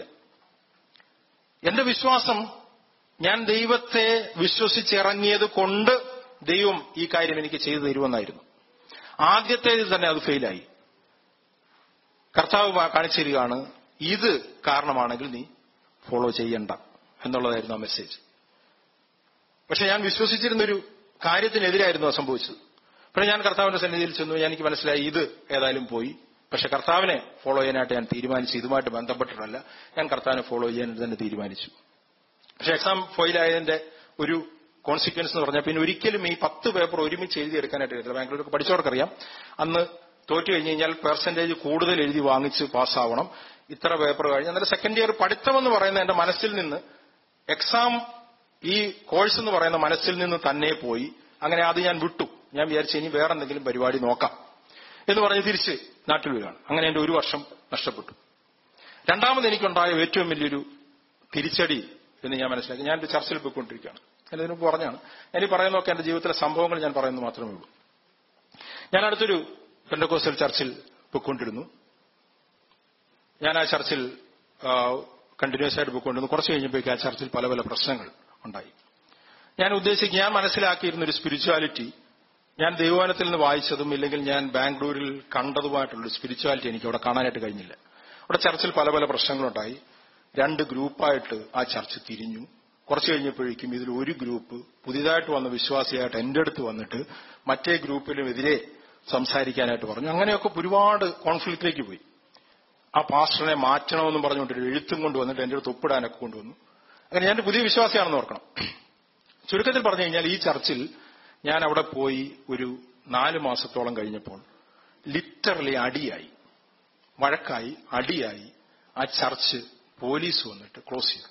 എന്റെ വിശ്വാസം ഞാൻ ദൈവത്തെ വിശ്വസിച്ചിറങ്ങിയത് കൊണ്ട് ദൈവം ഈ കാര്യം എനിക്ക് ചെയ്തു തരുമെന്നായിരുന്നു ആദ്യത്തേതിൽ തന്നെ അത് ഫെയിലായി കർത്താവ് കാണിച്ചു തരികയാണ് ഇത് കാരണമാണെങ്കിൽ നീ ഫോളോ ചെയ്യണ്ട എന്നുള്ളതായിരുന്നു ആ മെസ്സേജ് പക്ഷെ ഞാൻ വിശ്വസിച്ചിരുന്നൊരു കാര്യത്തിനെതിരായിരുന്നു അത് സംഭവിച്ചത് പിന്നെ ഞാൻ കർത്താവിന്റെ സന്നിധിയിൽ ചെന്നു എനിക്ക് മനസ്സിലായി ഇത് ഏതായാലും പോയി പക്ഷെ കർത്താവിനെ ഫോളോ ചെയ്യാനായിട്ട് ഞാൻ തീരുമാനിച്ചു ഇതുമായിട്ട് ബന്ധപ്പെട്ടിട്ടല്ല ഞാൻ കർത്താവിനെ ഫോളോ ചെയ്യാൻ തന്നെ തീരുമാനിച്ചു പക്ഷെ എക്സാം ഫെയിലായതിന്റെ ഒരു കോൺസിക്വൻസ് എന്ന് പറഞ്ഞാൽ പിന്നെ ഒരിക്കലും ഈ പത്ത് പേപ്പർ ഒരുമിച്ച് എഴുതിയെടുക്കാനായിട്ട് കഴിയില്ല ബാംഗ്ലൂരൊക്കെ പഠിച്ചവർക്കറിയാം അന്ന് തോറ്റു കഴിഞ്ഞ് കഴിഞ്ഞാൽ പെർസെന്റേജ് കൂടുതൽ എഴുതി വാങ്ങിച്ച് പാസ്സാവണം ഇത്ര പേപ്പർ കഴിഞ്ഞ് അന്നേരം സെക്കൻഡ് ഇയർ പഠിത്തം എന്ന് പറയുന്ന എന്റെ മനസ്സിൽ നിന്ന് എക്സാം ഈ കോഴ്സ് എന്ന് പറയുന്ന മനസ്സിൽ നിന്ന് തന്നെ പോയി അങ്ങനെ അത് ഞാൻ വിട്ടു ഞാൻ വിചാരിച്ചു ഇനി വേറെ എന്തെങ്കിലും പരിപാടി നോക്കാം എന്ന് പറഞ്ഞ് തിരിച്ച് നാട്ടിൽ വരികയാണ് അങ്ങനെ എന്റെ ഒരു വർഷം നഷ്ടപ്പെട്ടു രണ്ടാമത് എനിക്കുണ്ടായ ഏറ്റവും വലിയൊരു തിരിച്ചടി എന്ന് ഞാൻ മനസ്സിലാക്കി ഞാൻ ഒരു ചർച്ചിൽ പോയിക്കൊണ്ടിരിക്കുകയാണ് ഞാൻ ഇതിന് മുമ്പ് പറഞ്ഞാണ് ഞാൻ ഈ പറയുന്നതൊക്കെ എന്റെ ജീവിതത്തിലെ സംഭവങ്ങൾ ഞാൻ പറയുന്നത് മാത്രമേ ഉള്ളൂ ഞാൻ അടുത്തൊരു പെൻഡക്കോസ്റ്റൽ ചർച്ചിൽ പോയിക്കൊണ്ടിരുന്നു ഞാൻ ആ ചർച്ചിൽ കണ്ടിന്യൂസ് ആയിട്ട് പോയിക്കൊണ്ടിരുന്നു കുറച്ച് കഴിഞ്ഞപ്പോഴേക്കും ആ ചർച്ചിൽ പല പല പ്രശ്നങ്ങൾ ഉണ്ടായി ഞാൻ ഉദ്ദേശിക്കുക ഞാൻ മനസ്സിലാക്കിയിരുന്ന ഒരു സ്പിരിച്വാലിറ്റി ഞാൻ ദൈവവനത്തിൽ നിന്ന് വായിച്ചതും ഇല്ലെങ്കിൽ ഞാൻ ബാംഗ്ലൂരിൽ കണ്ടതുമായിട്ടുള്ള സ്പിരിച്വാലിറ്റി എനിക്ക് അവിടെ കാണാനായിട്ട് കഴിഞ്ഞില്ല അവിടെ ചർച്ചിൽ പല പല പ്രശ്നങ്ങളുണ്ടായി രണ്ട് ഗ്രൂപ്പായിട്ട് ആ ചർച്ച് തിരിഞ്ഞു കുറച്ച് കഴിഞ്ഞപ്പോഴേക്കും ഇതിൽ ഒരു ഗ്രൂപ്പ് പുതിയതായിട്ട് വന്ന വിശ്വാസിയായിട്ട് എന്റെ അടുത്ത് വന്നിട്ട് മറ്റേ ഗ്രൂപ്പിലും എതിരെ സംസാരിക്കാനായിട്ട് പറഞ്ഞു അങ്ങനെയൊക്കെ ഒരുപാട് കോൺഫ്ലിക്റ്റിലേക്ക് പോയി ആ പാസ്റ്ററിനെ മാറ്റണമെന്നും പറഞ്ഞുകൊണ്ട് ഒരു എഴുത്തും കൊണ്ടുവന്നിട്ട് എന്റെ അടുത്ത് ഒപ്പിടാനൊക്കെ കൊണ്ടുവന്നു അങ്ങനെ ഞാൻ ഒരു പുതിയ വിശ്വാസിയാണെന്ന് ഓർക്കണം ചുരുക്കത്തിൽ പറഞ്ഞു കഴിഞ്ഞാൽ ഈ ചർച്ചിൽ ഞാൻ അവിടെ പോയി ഒരു നാല് മാസത്തോളം കഴിഞ്ഞപ്പോൾ ലിറ്ററലി അടിയായി വഴക്കായി അടിയായി ആ ചർച്ച് പോലീസ് വന്നിട്ട് ക്ലോസ് ചെയ്തു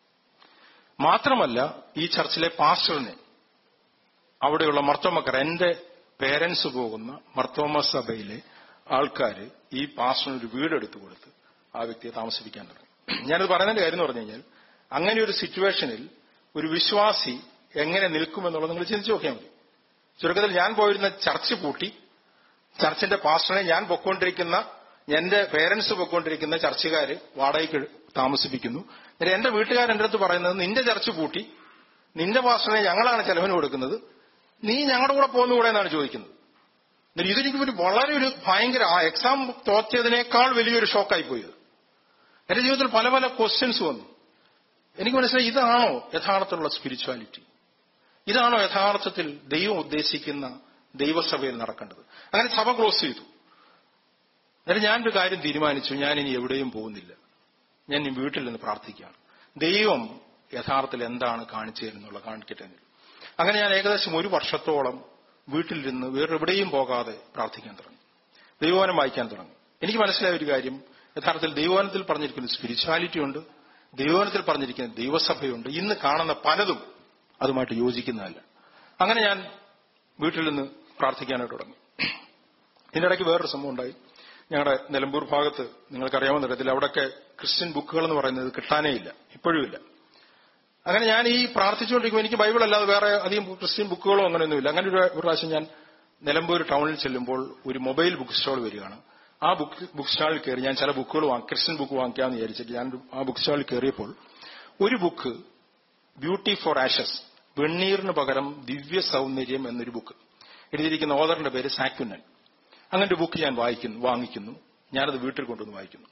മാത്രമല്ല ഈ ചർച്ചിലെ പാസ്റ്ററിനെ അവിടെയുള്ള മർത്തോമക്കാർ എന്റെ പേരൻസ് പോകുന്ന മർത്തോമ സഭയിലെ ആൾക്കാർ ഈ പാസ്റ്ററിന് ഒരു വീടെടുത്തു കൊടുത്ത് ആ വ്യക്തിയെ താമസിപ്പിക്കാൻ തുടങ്ങി ഞാനിത് പറയുന്നതിന്റെ കാര്യം എന്ന് പറഞ്ഞു കഴിഞ്ഞാൽ അങ്ങനെ ഒരു സിറ്റുവേഷനിൽ ഒരു വിശ്വാസി എങ്ങനെ നിൽക്കുമെന്നുള്ളത് നിങ്ങൾ ചിന്തിച്ചു നോക്കിയാൽ മതി ചുരുക്കത്തിൽ ഞാൻ പോയിരുന്ന ചർച്ച് പൂട്ടി ചർച്ചിന്റെ പാസ്റ്ററിനെ ഞാൻ പൊക്കോണ്ടിരിക്കുന്ന എന്റെ പേരൻസ് പൊക്കോണ്ടിരിക്കുന്ന ചർച്ചുകാര് വാടകയ്ക്ക് താമസിപ്പിക്കുന്നു എന്നിട്ട് എന്റെ വീട്ടുകാർ എന്റെ അടുത്ത് പറയുന്നത് നിന്റെ ചർച്ച് പൂട്ടി നിന്റെ പാസ്റ്ററിനെ ഞങ്ങളാണ് ചെലവിന് കൊടുക്കുന്നത് നീ ഞങ്ങളുടെ കൂടെ പോകുന്ന എന്നാണ് ചോദിക്കുന്നത് എന്നിട്ട് ഇതെനിക്ക് ഒരു വളരെ ഒരു ഭയങ്കര ആ എക്സാം തോറ്റതിനേക്കാൾ വലിയൊരു ഷോക്കായി പോയത് എന്റെ ജീവിതത്തിൽ പല പല ക്വസ്റ്റ്യൻസ് വന്നു എനിക്ക് മനസ്സിലായി ഇതാണോ യഥാർത്ഥത്തിലുള്ള സ്പിരിച്വാലിറ്റി ഇതാണോ യഥാർത്ഥത്തിൽ ദൈവം ഉദ്ദേശിക്കുന്ന ദൈവസഭയിൽ നടക്കേണ്ടത് അങ്ങനെ സഭ ക്ലോസ് ചെയ്തു എന്നിട്ട് ഞാനൊരു കാര്യം തീരുമാനിച്ചു ഞാൻ ഇനി എവിടെയും പോകുന്നില്ല ഞാൻ ഇനി വീട്ടിൽ നിന്ന് പ്രാർത്ഥിക്കുകയാണ് ദൈവം യഥാർത്ഥത്തിൽ എന്താണ് കാണിച്ചു തരുന്നുള്ള കാണിക്കട്ടെ എന്ന്. അങ്ങനെ ഞാൻ ഏകദേശം ഒരു വർഷത്തോളം വീട്ടിലിരുന്ന് വേറെ എവിടെയും പോകാതെ പ്രാർത്ഥിക്കാൻ തുടങ്ങി ദൈവവനം വായിക്കാൻ തുടങ്ങി എനിക്ക് മനസ്സിലായ ഒരു കാര്യം യഥാർത്ഥത്തിൽ ദൈവവനത്തിൽ പറഞ്ഞിരിക്കുന്ന സ്പിരിച്വാലിറ്റി ഉണ്ട് ദൈവവനത്തിൽ പറഞ്ഞിരിക്കുന്ന ദൈവസഭയുണ്ട് ഇന്ന് കാണുന്ന പലതും അതുമായിട്ട് യോജിക്കുന്നതല്ല അങ്ങനെ ഞാൻ വീട്ടിൽ നിന്ന് പ്രാർത്ഥിക്കാനായിട്ട് തുടങ്ങി ഇതിന്റെ ഇടയ്ക്ക് വേറൊരു സംഭവം ഉണ്ടായി ഞങ്ങളുടെ നിലമ്പൂർ ഭാഗത്ത് നിങ്ങൾക്കറിയാവുന്ന തരത്തിൽ അവിടെയൊക്കെ ക്രിസ്ത്യൻ ബുക്കുകൾ എന്ന് പറയുന്നത് കിട്ടാനേ ഇല്ല ഇപ്പോഴും ഇല്ല അങ്ങനെ ഞാൻ ഈ പ്രാർത്ഥിച്ചുകൊണ്ടിരിക്കുമ്പോൾ എനിക്ക് ബൈബിൾ അല്ലാതെ വേറെ അധികം ക്രിസ്ത്യൻ ബുക്കുകളോ അങ്ങനെയൊന്നുമില്ല അങ്ങനെ ഒരു ഒരു പ്രാവശ്യം ഞാൻ നിലമ്പൂർ ടൗണിൽ ചെല്ലുമ്പോൾ ഒരു മൊബൈൽ ബുക്ക് സ്റ്റാൾ വരികയാണ് ആ ബുക്ക് ബുക്ക് സ്റ്റാളിൽ കയറി ഞാൻ ചില ബുക്കുകൾ വാങ്ങി ക്രിസ്ത്യൻ ബുക്ക് വാങ്ങിക്കാമെന്ന് വിചാരിച്ചിട്ട് ഞാൻ ആ ബുക്ക് സ്റ്റാളിൽ കയറിയപ്പോൾ ഒരു ബുക്ക് ബ്യൂട്ടി ഫോർ ആഷസ് വെണ്ണീറിന് പകരം ദിവ്യ സൗന്ദര്യം എന്നൊരു ബുക്ക് എഴുതിയിരിക്കുന്ന ഓദറിന്റെ പേര് സാക്യുന്നൻ അങ്ങനെ ഒരു ബുക്ക് ഞാൻ വായിക്കുന്നു വാങ്ങിക്കുന്നു ഞാനത് വീട്ടിൽ കൊണ്ടുവന്ന് വായിക്കുന്നു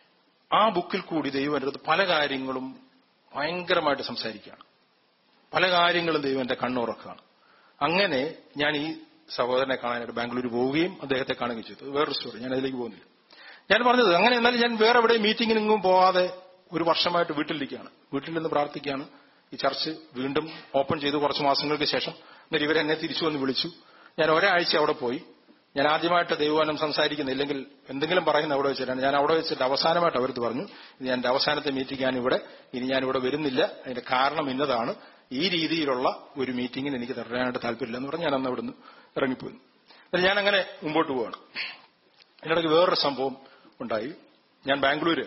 ആ ബുക്കിൽ കൂടി ദൈവം എൻ്റെ അടുത്ത് പല കാര്യങ്ങളും ഭയങ്കരമായിട്ട് സംസാരിക്കുകയാണ് പല കാര്യങ്ങളും ദൈവം എന്റെ കണ്ണുറക്കുകയാണ് അങ്ങനെ ഞാൻ ഈ സഹോദരനെ കാണാനായിട്ട് ബാംഗ്ലൂർ പോവുകയും അദ്ദേഹത്തെ കാണുകയും ചെയ്തു അത് വേറൊരു സ്റ്റോറി ഞാൻ അതിലേക്ക് പോകുന്നില്ല ഞാൻ പറഞ്ഞത് അങ്ങനെ എന്നാലും ഞാൻ വേറെ എവിടെ മീറ്റിങ്ങിനെങ്ങും പോവാതെ ഒരു വർഷമായിട്ട് വീട്ടിലിരിക്കുകയാണ് വീട്ടിൽ നിന്ന് പ്രാർത്ഥിക്കുകയാണ് ഈ ചർച്ച് വീണ്ടും ഓപ്പൺ ചെയ്തു കുറച്ച് മാസങ്ങൾക്ക് ശേഷം എന്നിട്ട് ഇവരെന്നെ തിരിച്ചു വന്ന് വിളിച്ചു ഞാൻ ഒരാഴ്ച അവിടെ പോയി ഞാൻ ആദ്യമായിട്ട് ദൈവവനം സംസാരിക്കുന്ന ഇല്ലെങ്കിൽ എന്തെങ്കിലും പറയുന്ന അവിടെ വെച്ചിട്ടാണ് ഞാൻ അവിടെ വെച്ചിട്ട് അവസാനമായിട്ട് അവരത് പറഞ്ഞു ഇത് ഞാൻ എന്റെ അവസാനത്തെ മീറ്റിംഗ് ആണ് ഇവിടെ ഇനി ഞാൻ ഇവിടെ വരുന്നില്ല അതിന്റെ കാരണം ഇന്നതാണ് ഈ രീതിയിലുള്ള ഒരു മീറ്റിംഗിന് എനിക്ക് തരാനായിട്ട് താല്പര്യമില്ല എന്ന് പറഞ്ഞ് ഞാൻ അന്ന് അവിടുന്ന് ഇറങ്ങിപ്പോയി എന്നാൽ ഞാൻ അങ്ങനെ മുമ്പോട്ട് പോവാണ് ഇതിനിടയ്ക്ക് വേറൊരു സംഭവം ഉണ്ടായി ഞാൻ ബാംഗ്ലൂര്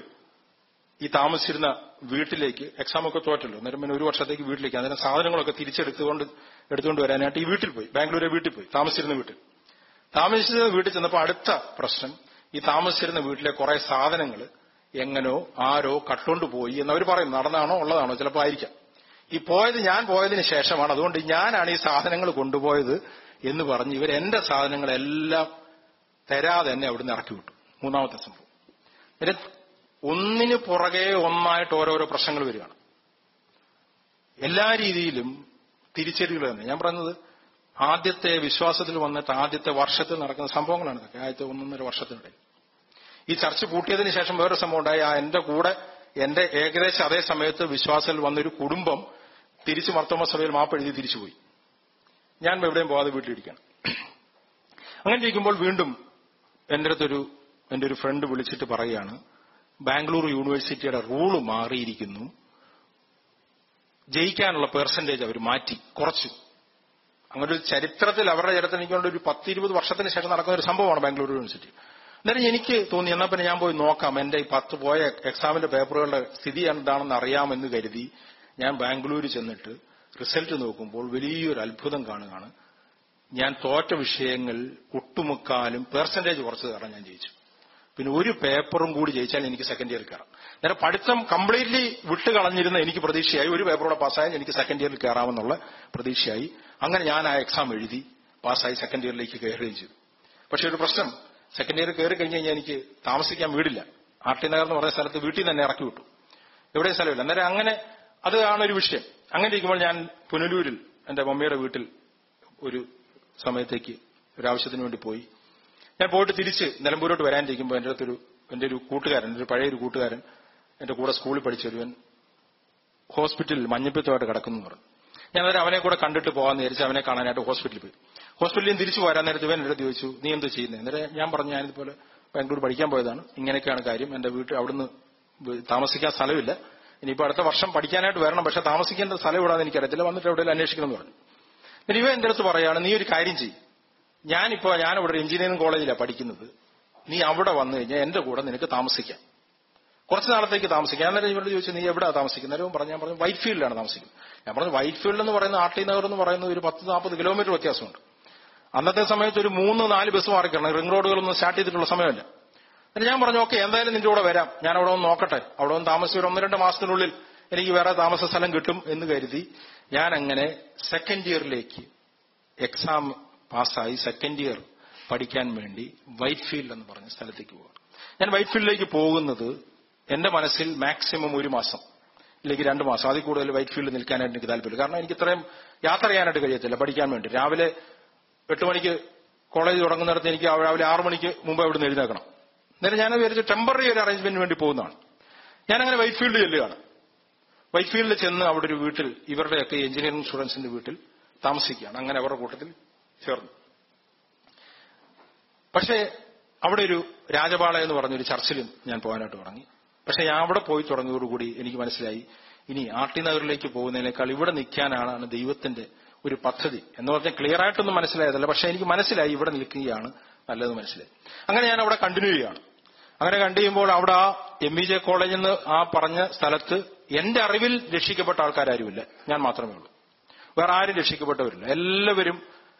ഈ താമസിച്ചിരുന്ന വീട്ടിലേക്ക് എക്സാം ഒക്കെ തോറ്റല്ലോ അന്നേരം പിന്നെ ഒരു വർഷത്തേക്ക് വീട്ടിലേക്ക് അതിന് സാധനങ്ങളൊക്കെ തിരിച്ചെടുത്തുകൊണ്ട് എടുത്തുകൊണ്ട് വരാനായിട്ട് ഈ വീട്ടിൽ പോയി ബാംഗ്ലൂരെ വീട്ടിൽ പോയി താമസിച്ചിരുന്ന വീട്ടിൽ താമസിച്ചിരുന്ന വീട്ടിൽ ചെന്നപ്പോൾ അടുത്ത പ്രശ്നം ഈ താമസിച്ചിരുന്ന വീട്ടിലെ കുറെ സാധനങ്ങൾ എങ്ങനോ ആരോ കട്ടുകൊണ്ട് പോയി എന്നവർ പറയും നടന്നാണോ ഉള്ളതാണോ ചിലപ്പോൾ ആയിരിക്കാം ഈ പോയത് ഞാൻ പോയതിന് ശേഷമാണ് അതുകൊണ്ട് ഞാനാണ് ഈ സാധനങ്ങൾ കൊണ്ടുപോയത് എന്ന് പറഞ്ഞ് ഇവർ എന്റെ സാധനങ്ങളെല്ലാം തരാതെ എന്നെ അവിടുന്ന് ഇറക്കി വിട്ടു മൂന്നാമത്തെ സംഭവം ഇവര് ഒന്നിന് പുറകെ ഒന്നായിട്ട് ഓരോരോ പ്രശ്നങ്ങൾ വരികയാണ് എല്ലാ രീതിയിലും തിരിച്ചടികൾ തന്നെ ഞാൻ പറയുന്നത് ആദ്യത്തെ വിശ്വാസത്തിൽ വന്നിട്ട് ആദ്യത്തെ വർഷത്തിൽ നടക്കുന്ന സംഭവങ്ങളാണ് ഇതൊക്കെ ആദ്യത്തെ ഒന്നൊന്നര വർഷത്തിനിടയിൽ ഈ ചർച്ച പൂട്ടിയതിന് ശേഷം വേറൊരു സംഭവം ഉണ്ടായി ആ എന്റെ കൂടെ എന്റെ ഏകദേശം അതേ സമയത്ത് വിശ്വാസത്തിൽ വന്നൊരു കുടുംബം തിരിച്ച് മർത്തോമ സഭയിൽ മാപ്പ് എഴുതി തിരിച്ചുപോയി ഞാൻ എവിടെയും പോകാതെ വീട്ടിലിരിക്കണം അങ്ങനെ ഇരിക്കുമ്പോൾ വീണ്ടും എന്റെ അടുത്തൊരു എന്റെ ഒരു ഫ്രണ്ട് വിളിച്ചിട്ട് പറയുകയാണ് ബാംഗ്ലൂർ യൂണിവേഴ്സിറ്റിയുടെ റൂള് മാറിയിരിക്കുന്നു ജയിക്കാനുള്ള പെർസെന്റേജ് അവർ മാറ്റി കുറച്ചു അങ്ങനെ ഒരു ചരിത്രത്തിൽ അവരുടെ ചരിത്രത്തിൽ എനിക്കൊണ്ട് ഒരു പത്ത് ഇരുപത് വർഷത്തിന് ശേഷം നടക്കുന്ന ഒരു സംഭവമാണ് ബാംഗ്ലൂർ യൂണിവേഴ്സിറ്റി അന്നേരം എനിക്ക് തോന്നി എന്നാൽ പിന്നെ ഞാൻ പോയി നോക്കാം എന്റെ ഈ പത്ത് പോയ എക്സാമിന്റെ പേപ്പറുകളുടെ സ്ഥിതി എന്താണെന്ന് അറിയാമെന്ന് കരുതി ഞാൻ ബാംഗ്ലൂർ ചെന്നിട്ട് റിസൾട്ട് നോക്കുമ്പോൾ വലിയൊരു അത്ഭുതം കാണുകയാണ് ഞാൻ തോറ്റ വിഷയങ്ങൾ ഒട്ടുമുക്കാലും പെർസെന്റേജ് കുറച്ച് കാരണം ഞാൻ ജയിച്ചു പിന്നെ ഒരു പേപ്പറും കൂടി ജയിച്ചാൽ എനിക്ക് സെക്കൻഡ് ഇയറിൽ കയറാം നേരെ പഠിത്തം കംപ്ലീറ്റ്ലി വിട്ട് കളഞ്ഞിരുന്ന എനിക്ക് പ്രതീക്ഷയായി ഒരു പേപ്പറൂടെ പാസ്സായാൽ എനിക്ക് സെക്കൻഡ് ഇയറിൽ കയറാമെന്നുള്ള പ്രതീക്ഷയായി അങ്ങനെ ഞാൻ ആ എക്സാം എഴുതി പാസ്സായി സെക്കൻഡ് ഇയറിലേക്ക് കയറുകയും ചെയ്തു പക്ഷെ ഒരു പ്രശ്നം സെക്കൻഡ് ഇയർ കയറി കഴിഞ്ഞ് കഴിഞ്ഞാൽ എനിക്ക് താമസിക്കാൻ വീടില്ല ആർ ടി നഗർ എന്ന് പറഞ്ഞ സ്ഥലത്ത് വീട്ടിൽ നിന്ന് തന്നെ ഇറക്കി വിട്ടു എവിടെയും സ്ഥലമില്ല അന്നേരം അങ്ങനെ അതാണ് ഒരു വിഷയം അങ്ങനെ ഇരിക്കുമ്പോൾ ഞാൻ പുനലൂരിൽ എന്റെ മമ്മിയുടെ വീട്ടിൽ ഒരു സമയത്തേക്ക് ഒരു ആവശ്യത്തിന് വേണ്ടി പോയി ഞാൻ പോയിട്ട് തിരിച്ച് നിലമ്പൂരോട്ട് വരാനിരിക്കുമ്പോൾ എൻ്റെ അടുത്തൊരു എൻ്റെ ഒരു കൂട്ടുകാരൻ എൻ്റെ ഒരു പഴയ ഒരു കൂട്ടുകാരൻ എൻ്റെ കൂടെ സ്കൂളിൽ പഠിച്ചൊരുവൻ ഹോസ്പിറ്റലിൽ മഞ്ഞപ്പിത്തമായിട്ട് കിടക്കുന്നു എന്ന് പറഞ്ഞു ഞാൻ അന്നേരം അവനെ കൂടെ കണ്ടിട്ട് പോകാന്ന് വിചാരിച്ച് അവനെ കാണാനായിട്ട് ഹോസ്പിറ്റലിൽ പോയി ഹോസ്പിറ്റലിൽ നിന്ന് തിരിച്ചു പോരാൻ നേരത്ത് ഇവൻ എൻ്റെ അടുത്ത് ചോദിച്ചു നീ എന്ത് ചെയ്യുന്നത് അന്നേരം ഞാൻ പറഞ്ഞു ഞാനിതുപോലെ ബാംഗ്ലൂർ പഠിക്കാൻ പോയതാണ് ഇങ്ങനെയൊക്കെയാണ് കാര്യം എൻ്റെ വീട്ടിൽ അവിടുന്ന് താമസിക്കാൻ സ്ഥലമില്ല ഇനിയിപ്പോൾ അടുത്ത വർഷം പഠിക്കാനായിട്ട് വരണം പക്ഷെ താമസിക്കേണ്ട സ്ഥലം ഇവിടാന്ന് എനിക്കറിയത്തില്ല വന്നിട്ട് എവിടെയെങ്കിലും അന്വേഷിക്കണം എന്ന് പറഞ്ഞു എന്നിട്ട് ഇവ എന്റെ അടുത്ത് പറയാണ് നീ ഒരു കാര്യം ചെയ്യും ഞാനിപ്പോ ഞാൻ ഇവിടെ എഞ്ചിനീയറിംഗ് കോളേജിലാണ് പഠിക്കുന്നത് നീ അവിടെ വന്നു കഴിഞ്ഞാൽ എന്റെ കൂടെ നിനക്ക് താമസിക്കാം കുറച്ച് നാളത്തേക്ക് താമസിക്കാം അന്നേരം ഇവരോട് ചോദിച്ചു നീ എവിടെയാണ് താമസിക്കുന്നത് നേരവും പറഞ്ഞു ഞാൻ പറഞ്ഞു വൈറ്റ് ഫീൽഡിലാണ് താമസിക്കുന്നത് ഞാൻ പറഞ്ഞു വൈറ്റ് ഫീൽഡ് എന്ന് പറയുന്ന ആർ ടി നഗർ എന്ന് പറയുന്ന ഒരു പത്ത് നാൽപ്പത് കിലോമീറ്റർ വ്യത്യാസമുണ്ട് അന്നത്തെ സമയത്ത് ഒരു മൂന്ന് നാല് ബസ് മാറിക്കണം റിംഗ് റോഡുകളൊന്നും സ്റ്റാർട്ട് ചെയ്തിട്ടുള്ള സമയമല്ല എന്നിട്ട് ഞാൻ പറഞ്ഞു ഓക്കെ എന്തായാലും നിന്റെ കൂടെ വരാം ഞാൻ അവിടെ ഒന്ന് നോക്കട്ടെ അവിടെ ഒന്ന് താമസിച്ച് ഒരു ഒന്ന് രണ്ട് മാസത്തിനുള്ളിൽ എനിക്ക് വേറെ താമസ സ്ഥലം കിട്ടും എന്ന് കരുതി ഞാൻ അങ്ങനെ സെക്കൻഡ് ഇയറിലേക്ക് എക്സാം പാസ്സായി സെക്കൻഡ് ഇയർ പഠിക്കാൻ വേണ്ടി വൈറ്റ് ഫീൽഡ് എന്ന് പറഞ്ഞ സ്ഥലത്തേക്ക് പോവാണ് ഞാൻ വൈറ്റ് ഫീൽഡിലേക്ക് പോകുന്നത് എന്റെ മനസ്സിൽ മാക്സിമം ഒരു മാസം ഇല്ലെങ്കിൽ രണ്ട് മാസം അതിൽ കൂടുതൽ വൈറ്റ് ഫീൽഡ് നിൽക്കാനായിട്ട് എനിക്ക് താല്പര്യം കാരണം എനിക്ക് ഇത്രയും യാത്ര ചെയ്യാനായിട്ട് കഴിയത്തില്ല പഠിക്കാൻ വേണ്ടി രാവിലെ എട്ട് മണിക്ക് കോളേജ് തുടങ്ങുന്നിടത്ത് എനിക്ക് രാവിലെ ആറു മണിക്ക് മുമ്പ് അവിടെ നിന്ന് എഴുന്നേക്കണം അന്നേരം ഞാൻ വിചാരിച്ചു ടെമ്പററി ഒരു അറേഞ്ച്മെന്റിന് വേണ്ടി പോകുന്നതാണ് ഞാൻ അങ്ങനെ വൈറ്റ് ഫീൽഡ് ചെല്ലുകയാണ് വൈറ്റ് ഫീൽഡിൽ ചെന്ന് അവിടെ ഒരു വീട്ടിൽ ഇവരുടെയൊക്കെ എഞ്ചിനീയറിംഗ് സ്റ്റുഡൻസിന്റെ വീട്ടിൽ താമസിക്കുകയാണ് അങ്ങനെ അവരുടെ കൂട്ടത്തിൽ ചേർന്നു പക്ഷേ അവിടെ ഒരു രാജപാള എന്ന് പറഞ്ഞൊരു ചർച്ചിലും ഞാൻ പോകാനായിട്ട് തുടങ്ങി പക്ഷെ ഞാൻ അവിടെ പോയി തുടങ്ങിയതോടുകൂടി എനിക്ക് മനസ്സിലായി ഇനി ആർട്ടി നഗറിലേക്ക് പോകുന്നതിനേക്കാൾ ഇവിടെ നിൽക്കാനാണ് ദൈവത്തിന്റെ ഒരു പദ്ധതി എന്ന് പറഞ്ഞാൽ ക്ലിയർ ആയിട്ടൊന്നും മനസ്സിലായതല്ല പക്ഷെ എനിക്ക് മനസ്സിലായി ഇവിടെ നിൽക്കുകയാണ് നല്ലത് മനസ്സിലായി അങ്ങനെ ഞാൻ അവിടെ കണ്ടിന്യൂ ചെയ്യുകയാണ് അങ്ങനെ കണ്ടു ചെയ്യുമ്പോൾ അവിടെ ആ എം ഇ ജെ കോളേജിൽ നിന്ന് ആ പറഞ്ഞ സ്ഥലത്ത് എന്റെ അറിവിൽ രക്ഷിക്കപ്പെട്ട ആൾക്കാരുമില്ല ഞാൻ മാത്രമേ ഉള്ളൂ വേറെ ആരും രക്ഷിക്കപ്പെട്ടവരില്ല എല്ലാവരും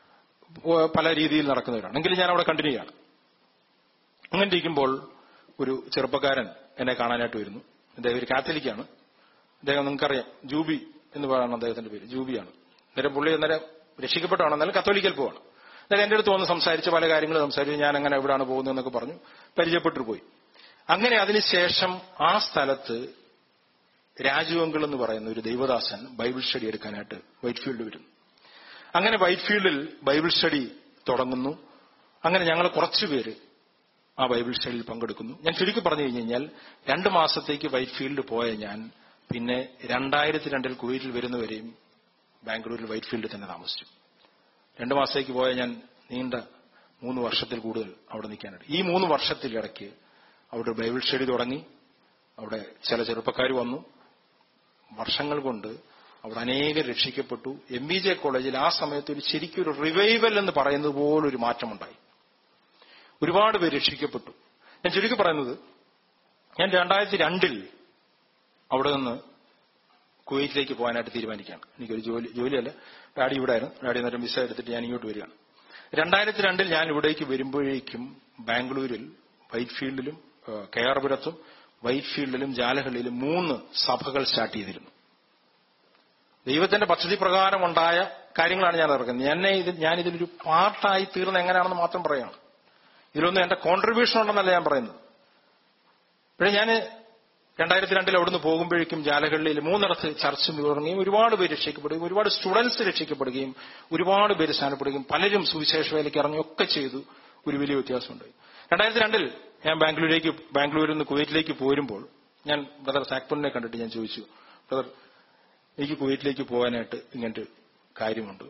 പല രീതിയിൽ നടക്കുന്നവരാണ് എങ്കിലും ഞാൻ അവിടെ കണ്ടിന്യൂ ചെയ്യാണ് അങ്ങനെ ഇരിക്കുമ്പോൾ ഒരു ചെറുപ്പക്കാരൻ എന്നെ കാണാനായിട്ട് വരുന്നു അദ്ദേഹം ഒരു കാത്തലിക്കാണ് അദ്ദേഹം നിങ്ങൾക്കറിയാം ജൂബി എന്ന് പറയുന്ന അദ്ദേഹത്തിന്റെ പേര് ജൂബിയാണ് അന്നേരം പുള്ളി അന്നേരം രക്ഷിക്കപ്പെട്ടാണ് എന്നാലും കത്തോലിക്കൽ പോവാണ് അന്നേരം എന്റെ അടുത്ത് വന്ന് സംസാരിച്ച് പല കാര്യങ്ങൾ സംസാരിച്ച് ഞാൻ അങ്ങനെ എവിടെയാണ് പോകുന്നതെന്നൊക്കെ പറഞ്ഞു പരിചയപ്പെട്ടു പോയി അങ്ങനെ അതിനുശേഷം ആ സ്ഥലത്ത് രാജുവങ്കിൾ എന്ന് പറയുന്ന ഒരു ദൈവദാസൻ ബൈബിൾ സ്റ്റഡി എടുക്കാനായിട്ട് വൈറ്റ് ഫീൽഡ് വരുന്നു അങ്ങനെ വൈറ്റ് ഫീൽഡിൽ ബൈബിൾ സ്റ്റഡി തുടങ്ങുന്നു അങ്ങനെ ഞങ്ങൾ കുറച്ചുപേര് ആ ബൈബിൾ സ്റ്റഡിയിൽ പങ്കെടുക്കുന്നു ഞാൻ ചുരുക്കി പറഞ്ഞു കഴിഞ്ഞു കഴിഞ്ഞാൽ രണ്ട് മാസത്തേക്ക് വൈറ്റ് ഫീൽഡ് പോയ ഞാൻ പിന്നെ രണ്ടായിരത്തി രണ്ടിൽ കുവൈറ്റിൽ വരുന്നവരെയും ബാംഗ്ലൂരിൽ വൈറ്റ് ഫീൽഡിൽ തന്നെ താമസിച്ചു രണ്ടു മാസത്തേക്ക് പോയ ഞാൻ നീണ്ട മൂന്ന് വർഷത്തിൽ കൂടുതൽ അവിടെ നിൽക്കാനായിട്ട് ഈ മൂന്ന് വർഷത്തിലിടയ്ക്ക് അവിടെ ബൈബിൾ സ്റ്റഡി തുടങ്ങി അവിടെ ചില ചെറുപ്പക്കാർ വന്നു വർഷങ്ങൾ കൊണ്ട് അവിടെ അനേകം രക്ഷിക്കപ്പെട്ടു എം ബി ജെ കോളേജിൽ ആ സമയത്ത് ഒരു ശരിക്കും ഒരു റിവൈവൽ എന്ന് പറയുന്നത് പോലൊരു മാറ്റമുണ്ടായി ഒരുപാട് പേര് രക്ഷിക്കപ്പെട്ടു ഞാൻ ചുരുക്കി പറയുന്നത് ഞാൻ രണ്ടായിരത്തി രണ്ടിൽ അവിടെ നിന്ന് കുവൈറ്റിലേക്ക് പോകാനായിട്ട് തീരുമാനിക്കുകയാണ് എനിക്കൊരു ജോലി ജോലിയല്ല ഡാഡി ഇവിടെ ആയിരുന്നു ഡാഡി നേരം വിസ എടുത്തിട്ട് ഞാൻ ഇങ്ങോട്ട് വരികയാണ് രണ്ടായിരത്തി രണ്ടിൽ ഞാൻ ഇവിടേക്ക് വരുമ്പോഴേക്കും ബാംഗ്ലൂരിൽ വൈറ്റ് ഫീൽഡിലും കെയർപുരത്തും വൈറ്റ് ഫീൽഡിലും ജാലഹള്ളിയിലും മൂന്ന് സഭകൾ സ്റ്റാർട്ട് ചെയ്തിരുന്നു ദൈവത്തിന്റെ പദ്ധതി പ്രകാരം ഉണ്ടായ കാര്യങ്ങളാണ് ഞാൻ ഇറക്കുന്നത് എന്നെ ഇത് ഞാൻ ഇതിലൊരു പാർട്ടായി തീർന്ന എങ്ങനെയാണെന്ന് മാത്രം പറയാണ് ഇതിലൊന്നും എന്റെ കോൺട്രിബ്യൂഷൻ ഉണ്ടെന്നല്ല ഞാൻ പറയുന്നത് പക്ഷേ ഞാൻ രണ്ടായിരത്തി രണ്ടിൽ അവിടുന്ന് പോകുമ്പോഴേക്കും ജാലഹള്ളിയിൽ മൂന്നിടത്ത് ചർച്ച് തുടങ്ങുകയും ഒരുപാട് പേര് രക്ഷിക്കപ്പെടുകയും ഒരുപാട് സ്റ്റുഡൻസ് രക്ഷിക്കപ്പെടുകയും ഒരുപാട് പേര് സ്ഥാനപ്പെടുകയും പലരും സുവിശേഷ വേലയ്ക്ക് ഇറങ്ങിയൊക്കെ ചെയ്തു ഒരു വലിയ വ്യത്യാസമുണ്ടായി രണ്ടായിരത്തി രണ്ടിൽ ഞാൻ ബാംഗ്ലൂരിലേക്ക് ബാംഗ്ലൂരിൽ നിന്ന് കുവൈറ്റിലേക്ക് പോരുമ്പോൾ ഞാൻ ബ്രദർ സാക്പൂരിനെ കണ്ടിട്ട് ഞാൻ ചോദിച്ചു ബ്രദർ എനിക്ക് കുവൈറ്റിലേക്ക് പോകാനായിട്ട് ഇങ്ങനത്തെ കാര്യമുണ്ട്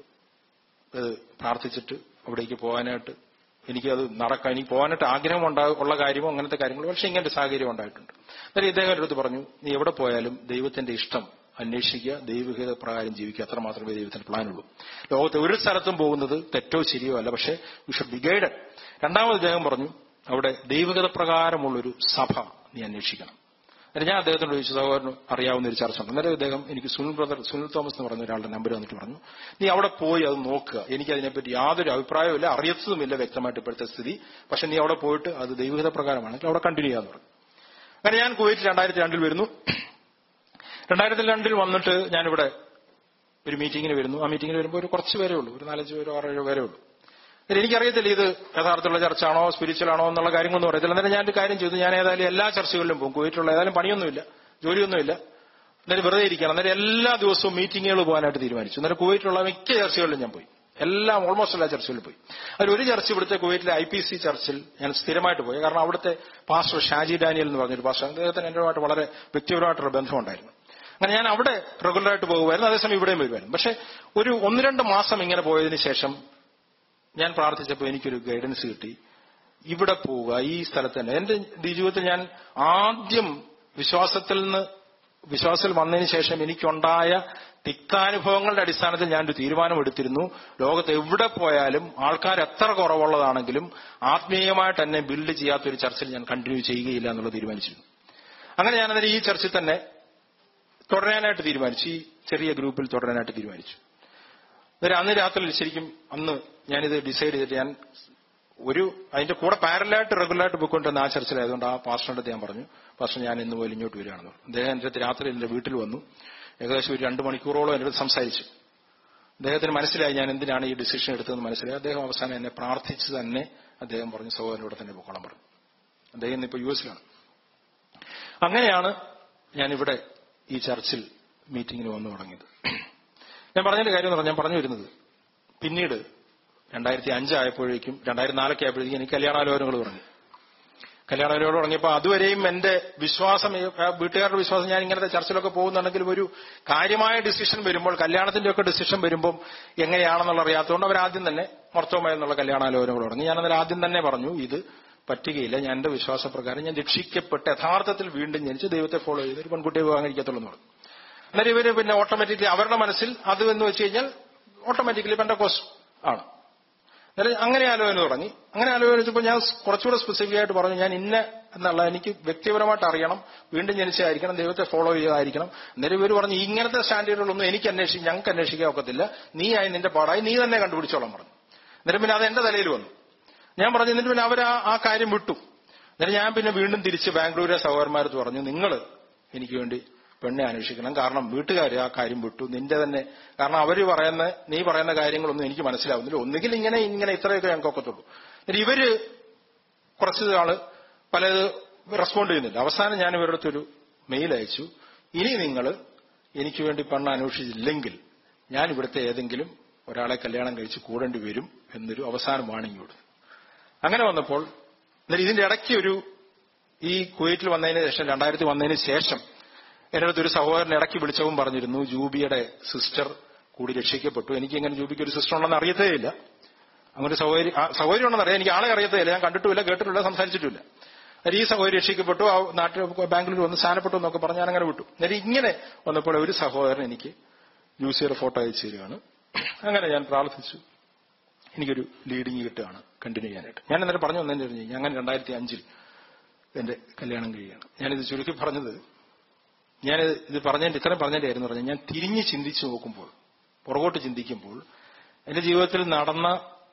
അത് പ്രാർത്ഥിച്ചിട്ട് അവിടേക്ക് പോകാനായിട്ട് എനിക്കത് നടക്കാൻ എനിക്ക് പോകാനായിട്ട് ആഗ്രഹം ഉണ്ടാ ഉള്ള കാര്യമോ അങ്ങനത്തെ കാര്യങ്ങളോ പക്ഷെ ഇങ്ങനത്തെ സാഹചര്യം ഉണ്ടായിട്ടുണ്ട് അന്നേരം ഇദ്ദേഹം എൻ്റെ അടുത്ത് പറഞ്ഞു നീ എവിടെ പോയാലും ദൈവത്തിന്റെ ഇഷ്ടം അന്വേഷിക്കുക ദൈവഹിത പ്രകാരം ജീവിക്കുക അത്ര മാത്രമേ ദൈവത്തിന് പ്ലാനുള്ളൂ ലോകത്തെ ഒരു സ്ഥലത്തും പോകുന്നത് തെറ്റോ ശരിയോ അല്ല പക്ഷേ വി ഷുഡ് ബി ഗൈഡഡ് രണ്ടാമത് ഇദ്ദേഹം പറഞ്ഞു അവിടെ ദൈവഗത പ്രകാരമുള്ളൊരു സഭ നീ അന്വേഷിക്കണം എന്നിട്ട് ഞാൻ അദ്ദേഹത്തോട് ചോദിച്ചു സഹോദരന് അറിയാവുന്ന ഒരു ചർച്ച ഉണ്ട് അന്നേരം അദ്ദേഹം എനിക്ക് സുനിൽ ബ്രദർ സുനിൽ തോമസ് എന്ന് പറഞ്ഞ ഒരാളുടെ നമ്പർ വന്നിട്ട് പറഞ്ഞു നീ അവിടെ പോയി അത് നോക്കുക എനിക്ക് അതിനെപ്പറ്റി യാതൊരു അഭിപ്രായവുമില്ല അറിയത്തതുമില്ല വ്യക്തമായിട്ട് ഇപ്പോഴത്തെ സ്ഥിതി പക്ഷെ നീ അവിടെ പോയിട്ട് അത് ദൈവഹിത പ്രകാരമാണെങ്കിൽ അവിടെ കണ്ടിന്യൂ ചെയ്യാന്ന് പറഞ്ഞു അങ്ങനെ ഞാൻ കുവൈറ്റ് രണ്ടായിരത്തി രണ്ടിൽ വരുന്നു രണ്ടായിരത്തി രണ്ടിൽ വന്നിട്ട് ഞാനിവിടെ ഒരു മീറ്റിങ്ങിന് വരുന്നു ആ മീറ്റിങ്ങിന് വരുമ്പോൾ ഒരു കുറച്ച് പേരേ ഉള്ളൂ ഒരു നാലഞ്ച് പേരോ ആറേഴോ പേരേ ഉള്ളൂ എന്നിട്ട് എനിക്കറിയത്തില്ല ഇത് യഥാർത്ഥമുള്ള ചർച്ചാണോ സ്പിരിച്വൽ ആണോ എന്നുള്ള കാര്യങ്ങളൊന്നും അറിയത്തില്ല അന്നേരം ഞാൻ ഒരു കാര്യം ചെയ്തു ഞാൻ ഏതായാലും എല്ലാ ചർച്ചകളിലും പോകും കുവൈറ്റുള്ള ഏതായാലും പണിയൊന്നുമില്ല ജോലിയൊന്നുമില്ല എന്നിട്ട് വെറുതെ ഇരിക്കണം അന്നേരം എല്ലാ ദിവസവും മീറ്റിങ്ങുകൾ പോകാനായിട്ട് തീരുമാനിച്ചു അന്നേരം കുവൈറ്റിലുള്ള മിക്ക ചർച്ചകളിലും ഞാൻ പോയി എല്ലാം ഓൾമോസ്റ്റ് എല്ലാ ചർച്ചകളിൽ പോയി അതിൽ ഒരു ചർച്ച ഇവിടുത്തെ കുവൈറ്റിലെ ഐ പി സി ചർച്ചിൽ ഞാൻ സ്ഥിരമായിട്ട് പോയി കാരണം അവിടുത്തെ പാസ്റ്റർ ഷാജി ഡാനിയൽ എന്ന് പറഞ്ഞൊരു പാസ്റ്റർ അദ്ദേഹത്തിന് എൻ്റെമായിട്ട് വളരെ വ്യക്തിപരമായിട്ടുള്ള ബന്ധമുണ്ടായിരുന്നു അങ്ങനെ ഞാൻ അവിടെ റെഗുലറായിട്ട് പോകുമായിരുന്നു അതേസമയം ഇവിടെയും വരുമായിരുന്നു പക്ഷെ ഒരു ഒന്ന് രണ്ട് മാസം ഇങ്ങനെ പോയതിനു ശേഷം ഞാൻ പ്രാർത്ഥിച്ചപ്പോൾ എനിക്കൊരു ഗൈഡൻസ് കിട്ടി ഇവിടെ പോവുക ഈ സ്ഥലത്ത് തന്നെ എന്റെ ജീവിതത്തിൽ ഞാൻ ആദ്യം വിശ്വാസത്തിൽ നിന്ന് വിശ്വാസത്തിൽ വന്നതിന് ശേഷം എനിക്കുണ്ടായ തിക്താനുഭവങ്ങളുടെ അടിസ്ഥാനത്തിൽ ഞാനൊരു തീരുമാനമെടുത്തിരുന്നു ലോകത്ത് എവിടെ പോയാലും ആൾക്കാർ എത്ര കുറവുള്ളതാണെങ്കിലും ആത്മീയമായിട്ട് എന്നെ ബിൽഡ് ചെയ്യാത്തൊരു ചർച്ചിൽ ഞാൻ കണ്ടിന്യൂ ചെയ്യുകയില്ല എന്നുള്ളത് തീരുമാനിച്ചിരുന്നു അങ്ങനെ ഞാനതിന് ഈ ചർച്ചിൽ തന്നെ തുടരാനായിട്ട് തീരുമാനിച്ചു ഈ ചെറിയ ഗ്രൂപ്പിൽ തുടരാനായിട്ട് തീരുമാനിച്ചു അന്നേരം അന്ന് രാത്രിയിൽ ശരിക്കും അന്ന് ഞാനിത് ഡിസൈഡ് ചെയ്തിട്ട് ഞാൻ ഒരു അതിന്റെ കൂടെ പാരലായിട്ട് റെഗുലറായിട്ട് പോയിക്കൊണ്ടിരുന്ന ആ ചർച്ചിലായതുകൊണ്ട് ആ പാസ്റ്ററിന്റെ അടുത്ത് ഞാൻ പറഞ്ഞു പാസ്റ്റർ ഞാൻ ഇന്ന് മുതൽ ഇങ്ങോട്ട് വരികയാണെന്ന് പറഞ്ഞു. അദ്ദേഹം എന്റെ അടുത്ത് രാത്രി എന്റെ വീട്ടിൽ വന്നു ഏകദേശം ഒരു രണ്ട് മണിക്കൂറോളം എന്റെ അടുത്ത് സംസാരിച്ചു അദ്ദേഹത്തിന് മനസ്സിലായി ഞാൻ എന്തിനാണ് ഈ ഡിസിഷൻ എടുത്തതെന്ന് മനസ്സിലായി അദ്ദേഹം അവസാനം എന്നെ പ്രാർത്ഥിച്ച് തന്നെ അദ്ദേഹം പറഞ്ഞു സഹോദരനോട് തന്നെ പൊക്കോളം പറഞ്ഞു അദ്ദേഹം ഇന്നിപ്പോ യു എസിലാണ് അങ്ങനെയാണ് ഞാനിവിടെ ഈ ചർച്ചിൽ മീറ്റിങ്ങിന് വന്നു തുടങ്ങിയത് ഞാൻ പറഞ്ഞതിന്റെ കാര്യം എന്ന് പറഞ്ഞാൽ ഞാൻ പറഞ്ഞു വരുന്നത് പിന്നീട് രണ്ടായിരത്തി അഞ്ചായപ്പോഴേക്കും രണ്ടായിരത്തി നാലൊക്കെ ആയപ്പോഴേക്കും എനിക്ക് കല്യാണാലോചനകൾ തുടങ്ങി കല്യാണാലോചന തുടങ്ങിയപ്പോൾ അതുവരെയും എന്റെ വിശ്വാസം ഈ വീട്ടുകാരുടെ വിശ്വാസം ഞാൻ ഇങ്ങനത്തെ ചർച്ചിലൊക്കെ പോകുന്നുണ്ടെങ്കിലും ഒരു കാര്യമായ ഡിസിഷൻ വരുമ്പോൾ കല്യാണത്തിന്റെ ഒക്കെ ഡിസിഷൻ വരുമ്പോൾ എങ്ങനെയാണെന്നുള്ള അറിയാത്തതുകൊണ്ട് അവർ ആദ്യം തന്നെ മർത്തോമ എന്നുള്ള കല്യാണാലോചനകൾ തുടങ്ങി ഞാൻ അതിൽ ആദ്യം തന്നെ പറഞ്ഞു ഇത് പറ്റുകയില്ല ഞാൻ എന്റെ വിശ്വാസപ്രകാരം ഞാൻ രക്ഷിക്കപ്പെട്ട് യഥാർത്ഥത്തിൽ വീണ്ടും ജനിച്ച് ദൈവത്തെ ഫോളോ ചെയ്ത് ഒരു പെൺകുട്ടിയെ വിവാഹം കഴിക്കത്തുള്ളൂ എന്ന് പറഞ്ഞു അന്നേരം ഇവര് പിന്നെ ഓട്ടോമാറ്റിക്കലി അവരുടെ മനസ്സിൽ അത് എന്ന് വെച്ച് കഴിഞ്ഞാൽ ഓട്ടോമാറ്റിക്കലി പെൻഡക്കോസ് ആണ് അന്നേരം അങ്ങനെ ആലോചന തുടങ്ങി അങ്ങനെ ആലോചിച്ചപ്പോൾ ഞാൻ കുറച്ചുകൂടെ സ്പെസിഫിക് ആയിട്ട് പറഞ്ഞു ഞാൻ ഇന്ന എന്നുള്ള എനിക്ക് വ്യക്തിപരമായിട്ട് അറിയണം വീണ്ടും ജനിച്ചായിരിക്കണം ദൈവത്തെ ഫോളോ ചെയ്തായിരിക്കണം അന്നേരം ഇവർ പറഞ്ഞു ഇങ്ങനത്തെ സ്റ്റാൻഡേർഡുകളൊന്നും എനിക്ക് അന്വേഷിക്കും ഞങ്ങൾക്ക് അന്വേഷിക്കാൻ ഒക്കത്തില്ല നീ ആയി നിന്റെ പാടായി നീ തന്നെ കണ്ടുപിടിച്ചോളാം പറഞ്ഞു അന്നേരം പിന്നെ അത് എന്റെ തലയിൽ വന്നു ഞാൻ പറഞ്ഞു എന്നിട്ട് പിന്നെ അവർ ആ കാര്യം വിട്ടു എന്നിട്ട് ഞാൻ പിന്നെ വീണ്ടും തിരിച്ച് ബാംഗ്ലൂരെ സഹോദരന്മാരത്ത് പറഞ്ഞു നിങ്ങൾ എനിക്ക് വേണ്ടി പെണ്ണെ അന്വേഷിക്കണം കാരണം വീട്ടുകാർ ആ കാര്യം വിട്ടു നിന്റെ തന്നെ കാരണം അവര് പറയുന്ന നീ പറയുന്ന കാര്യങ്ങളൊന്നും എനിക്ക് മനസ്സിലാവുന്നില്ല ഒന്നുകിൽ ഇങ്ങനെ ഇങ്ങനെ ഇത്രയൊക്കെ ഞങ്ങൾക്ക് ഒക്കത്തുള്ളൂ എന്നിട്ട് ഇവര് കുറച്ച് ആള് പലത് റെസ്പോണ്ട് ചെയ്യുന്നില്ല അവസാനം ഞാൻ ഇവരുടെ അടുത്തൊരു മെയിൽ അയച്ചു ഇനി നിങ്ങൾ എനിക്ക് വേണ്ടി പെണ്ണ് അന്വേഷിച്ചില്ലെങ്കിൽ ഞാൻ ഇവിടുത്തെ ഏതെങ്കിലും ഒരാളെ കല്യാണം കഴിച്ച് കൂടേണ്ടി വരും എന്നൊരു അവസാന വാണിംഗ് കൊടുത്തു അങ്ങനെ വന്നപ്പോൾ എന്നിട്ട് ഇതിന്റെ ഇടയ്ക്ക് ഒരു ഈ കുവൈറ്റിൽ വന്നതിന് ശേഷം രണ്ടായിരത്തി വന്നതിന് ശേഷം എന്റെ അടുത്ത് ഒരു സഹോദരൻ ഇടയ്ക്ക് വിളിച്ചവും പറഞ്ഞിരുന്നു ജൂബിയുടെ സിസ്റ്റർ കൂടി രക്ഷിക്കപ്പെട്ടു എനിക്ക് ഇങ്ങനെ ജൂബിക്ക് ഒരു സിസ്റ്റർ ഉണ്ടെന്ന് അറിയത്തേയില്ല അങ്ങനെ സഹോദരി ആ, സഹോദരി ഉണ്ടെന്ന് അറിയാം എനിക്ക് ആളെ അറിയത്തേയില്ല ഞാൻ കണ്ടിട്ടുമില്ല കേട്ടിട്ടില്ല സംസാരിച്ചിട്ടില്ല അന്നേരം ഈ സഹോദരി രക്ഷിക്കപ്പെട്ടു ആ നാട്ടിൽ ബാംഗ്ലൂർ വന്ന് സ്ഥാനപ്പെട്ടു എന്നൊക്കെ പറഞ്ഞ് ഞാൻ അങ്ങനെ വിട്ടു അന്നേരം ഇങ്ങനെ വന്നപ്പോൾ ഒരു സഹോദരൻ എനിക്ക് യൂസിയുടെ ഫോട്ടോ അയച്ചു തരികയാണ് അങ്ങനെ ഞാൻ പ്രാർത്ഥിച്ചു എനിക്കൊരു ലീഡിങ് കിട്ടുകയാണ് കണ്ടിന്യൂ ചെയ്യാനായിട്ട് ഞാൻ അന്നേരം പറഞ്ഞു വന്നതിന്റെ ഒരു ഞാൻ അങ്ങനെ രണ്ടായിരത്തി അഞ്ചിൽ എന്റെ കല്യാണം കഴിയുകയാണ് ഞാനിത് ചുരുക്കി പറഞ്ഞത് ഞാൻ ഇത് പറഞ്ഞതിന്റെ ഇത്രയും പറഞ്ഞതിന്റെ കാര്യം എന്ന് പറഞ്ഞാൽ ഞാൻ തിരിഞ്ഞ് ചിന്തിച്ചു നോക്കുമ്പോൾ പുറകോട്ട് ചിന്തിക്കുമ്പോൾ എന്റെ ജീവിതത്തിൽ നടന്ന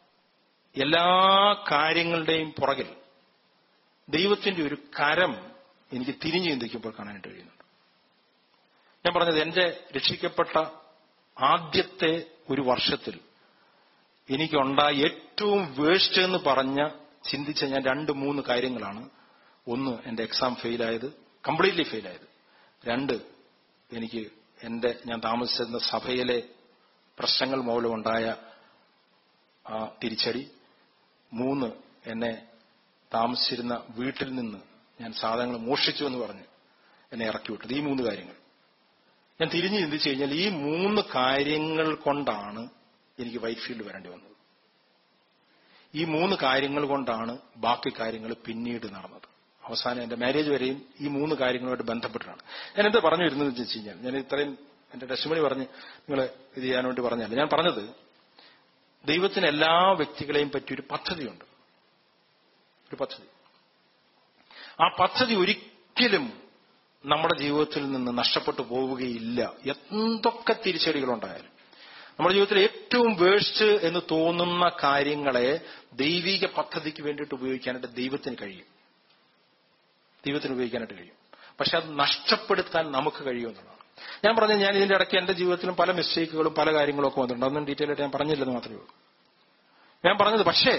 എല്ലാ കാര്യങ്ങളുടെയും പുറകിൽ ദൈവത്തിന്റെ ഒരു കരം എനിക്ക് തിരിഞ്ഞു ചിന്തിക്കുമ്പോൾ കാണാനായിട്ട് കഴിയുന്നുണ്ട് ഞാൻ പറഞ്ഞത് എന്റെ രക്ഷിക്കപ്പെട്ട ആദ്യത്തെ ഒരു വർഷത്തിൽ എനിക്കുണ്ടായ ഏറ്റവും വേസ്റ്റ് എന്ന് പറഞ്ഞ ചിന്തിച്ച ഞാൻ രണ്ട് മൂന്ന് കാര്യങ്ങളാണ് ഒന്ന് എന്റെ എക്സാം ഫെയിലായത് കംപ്ലീറ്റ്ലി ഫെയിലായത് രണ്ട് എനിക്ക് എന്റെ ഞാൻ താമസിച്ചിരുന്ന സഭയിലെ പ്രശ്നങ്ങൾ മൂലമുണ്ടായ ആ തിരിച്ചടി മൂന്ന് എന്നെ താമസിച്ചിരുന്ന വീട്ടിൽ നിന്ന് ഞാൻ സാധനങ്ങൾ മോഷ്ടിച്ചു എന്ന് പറഞ്ഞ് എന്നെ ഇറക്കി വിട്ടത് ഈ മൂന്ന് കാര്യങ്ങൾ ഞാൻ തിരിഞ്ഞ് ചിന്തിച്ചു കഴിഞ്ഞാൽ ഈ മൂന്ന് കാര്യങ്ങൾ കൊണ്ടാണ് എനിക്ക് വൈറ്റ് ഫീൽഡ് വരേണ്ടി വന്നത് ഈ മൂന്ന് കാര്യങ്ങൾ കൊണ്ടാണ് ബാക്കി കാര്യങ്ങൾ പിന്നീട് നടന്നത് അവസാനം എന്റെ മാരേജ് വരെയും ഈ മൂന്ന് കാര്യങ്ങളുമായിട്ട് ബന്ധപ്പെട്ടിട്ടാണ് ഞാൻ എന്താ പറഞ്ഞു വരുന്നത് വെച്ച് കഴിഞ്ഞാൽ ഞാൻ ഇത്രയും എന്റെ ടെസ്റ്റുമണി പറഞ്ഞ് നിങ്ങൾ ഇത് ചെയ്യാൻ വേണ്ടി പറഞ്ഞല്ല ഞാൻ പറഞ്ഞത് ദൈവത്തിന് എല്ലാ വ്യക്തികളെയും പറ്റി ഒരു പദ്ധതിയുണ്ട് ഒരു പദ്ധതി ആ പദ്ധതി ഒരിക്കലും നമ്മുടെ ജീവിതത്തിൽ നിന്ന് നഷ്ടപ്പെട്ടു പോവുകയില്ല എന്തൊക്കെ തിരിച്ചടികളുണ്ടായാലും നമ്മുടെ ജീവിതത്തിൽ ഏറ്റവും വേഴ്സ്റ്റ് എന്ന് തോന്നുന്ന കാര്യങ്ങളെ ദൈവിക പദ്ധതിക്ക് വേണ്ടിയിട്ട് ഉപയോഗിക്കാനായിട്ട് ദൈവത്തിന് കഴിയും ദൈവത്തിന് ഉപയോഗിക്കാനായിട്ട് കഴിയും പക്ഷെ അത് നഷ്ടപ്പെടുത്താൻ നമുക്ക് കഴിയുമെന്നുള്ളതാണ് ഞാൻ പറഞ്ഞ ഞാൻ ഇതിന്റെ ഇടയ്ക്ക് എന്റെ ജീവിതത്തിലും പല മിസ്റ്റേക്കുകളും പല കാര്യങ്ങളും ഒക്കെ വന്നിട്ടുണ്ട് അതൊന്നും ഡീറ്റെയിൽ ആയിട്ട് ഞാൻ പറഞ്ഞില്ലെന്ന് മാത്രമേ ഉള്ളൂ ഞാൻ പറഞ്ഞത് പക്ഷേ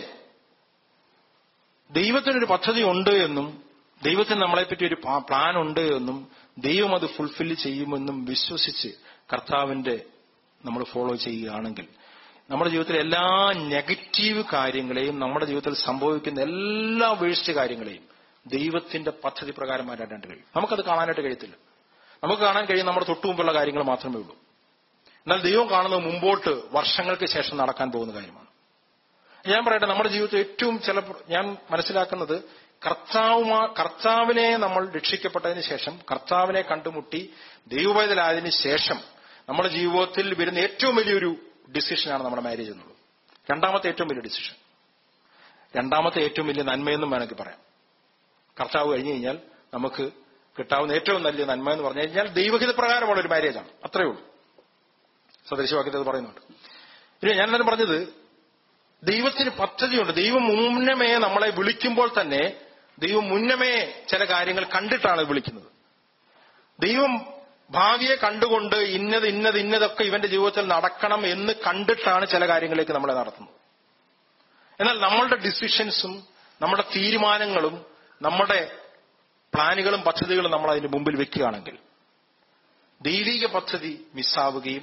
ദൈവത്തിനൊരു പദ്ധതി ഉണ്ട് എന്നും ദൈവത്തിന് നമ്മളെപ്പറ്റി ഒരു പ്ലാൻ ഉണ്ട് എന്നും ദൈവം അത് ഫുൾഫിൽ ചെയ്യുമെന്നും വിശ്വസിച്ച് കർത്താവിന്റെ നമ്മൾ ഫോളോ ചെയ്യുകയാണെങ്കിൽ നമ്മുടെ ജീവിതത്തിലെ എല്ലാ നെഗറ്റീവ് കാര്യങ്ങളെയും നമ്മുടെ ജീവിതത്തിൽ സംഭവിക്കുന്ന എല്ലാ വേഴ്സ്റ്റ് കാര്യങ്ങളെയും ദൈവത്തിന്റെ പദ്ധതി പ്രകാരം മാറ്റാനായിട്ട് കഴിയും നമുക്കത് കാണാനായിട്ട് കഴിയത്തില്ല നമുക്ക് കാണാൻ കഴിയും നമ്മുടെ തൊട്ടുമുമ്പുള്ള കാര്യങ്ങൾ മാത്രമേ ഉള്ളൂ എന്നാൽ ദൈവം കാണുന്നത് മുമ്പോട്ട് വർഷങ്ങൾക്ക് ശേഷം നടക്കാൻ പോകുന്ന കാര്യമാണ് ഞാൻ പറയട്ടെ നമ്മുടെ ജീവിതത്തിൽ ഏറ്റവും ചില ഞാൻ മനസ്സിലാക്കുന്നത് കർത്താവുമാ കർത്താവിനെ നമ്മൾ രക്ഷിക്കപ്പെട്ടതിന് ശേഷം കർത്താവിനെ കണ്ടുമുട്ടി ദൈവവേദലായതിനു ശേഷം നമ്മുടെ ജീവിതത്തിൽ വരുന്ന ഏറ്റവും വലിയൊരു ഡിസിഷനാണ് നമ്മുടെ മാരേജ് എന്നുള്ളത് രണ്ടാമത്തെ ഏറ്റവും വലിയ ഡിസിഷൻ രണ്ടാമത്തെ ഏറ്റവും വലിയ നന്മയെന്നും വേണമെങ്കിൽ പറയാം കർത്താവ് കഴിഞ്ഞു കഴിഞ്ഞാൽ നമുക്ക് കിട്ടാവുന്ന ഏറ്റവും നല്ല നന്മ എന്ന് പറഞ്ഞു കഴിഞ്ഞാൽ ദൈവഹിത പ്രകാരമുള്ള ഒരു മാരേജാണ് അത്രയേ ഉള്ളൂ സദൃശവാക്യത്തിൽ അത് പറയുന്നുണ്ട് ഇനി ഞാൻ തന്നെ പറഞ്ഞത് ദൈവത്തിന് പദ്ധതിയുണ്ട് ദൈവം മുന്നമേ നമ്മളെ വിളിക്കുമ്പോൾ തന്നെ ദൈവം മുന്നമേ ചില കാര്യങ്ങൾ കണ്ടിട്ടാണ് വിളിക്കുന്നത് ദൈവം ഭാവിയെ കണ്ടുകൊണ്ട് ഇന്നത് ഇന്നത് ഇന്നതൊക്കെ ഇവന്റെ ജീവിതത്തിൽ നടക്കണം എന്ന് കണ്ടിട്ടാണ് ചില കാര്യങ്ങളിലേക്ക് നമ്മളെ നടത്തുന്നത് എന്നാൽ നമ്മളുടെ ഡിസിഷൻസും നമ്മുടെ തീരുമാനങ്ങളും നമ്മുടെ പ്ലാനുകളും പദ്ധതികളും നമ്മൾ അതിന്റെ മുമ്പിൽ വെക്കുകയാണെങ്കിൽ ദൈവിക പദ്ധതി മിസ്സാവുകയും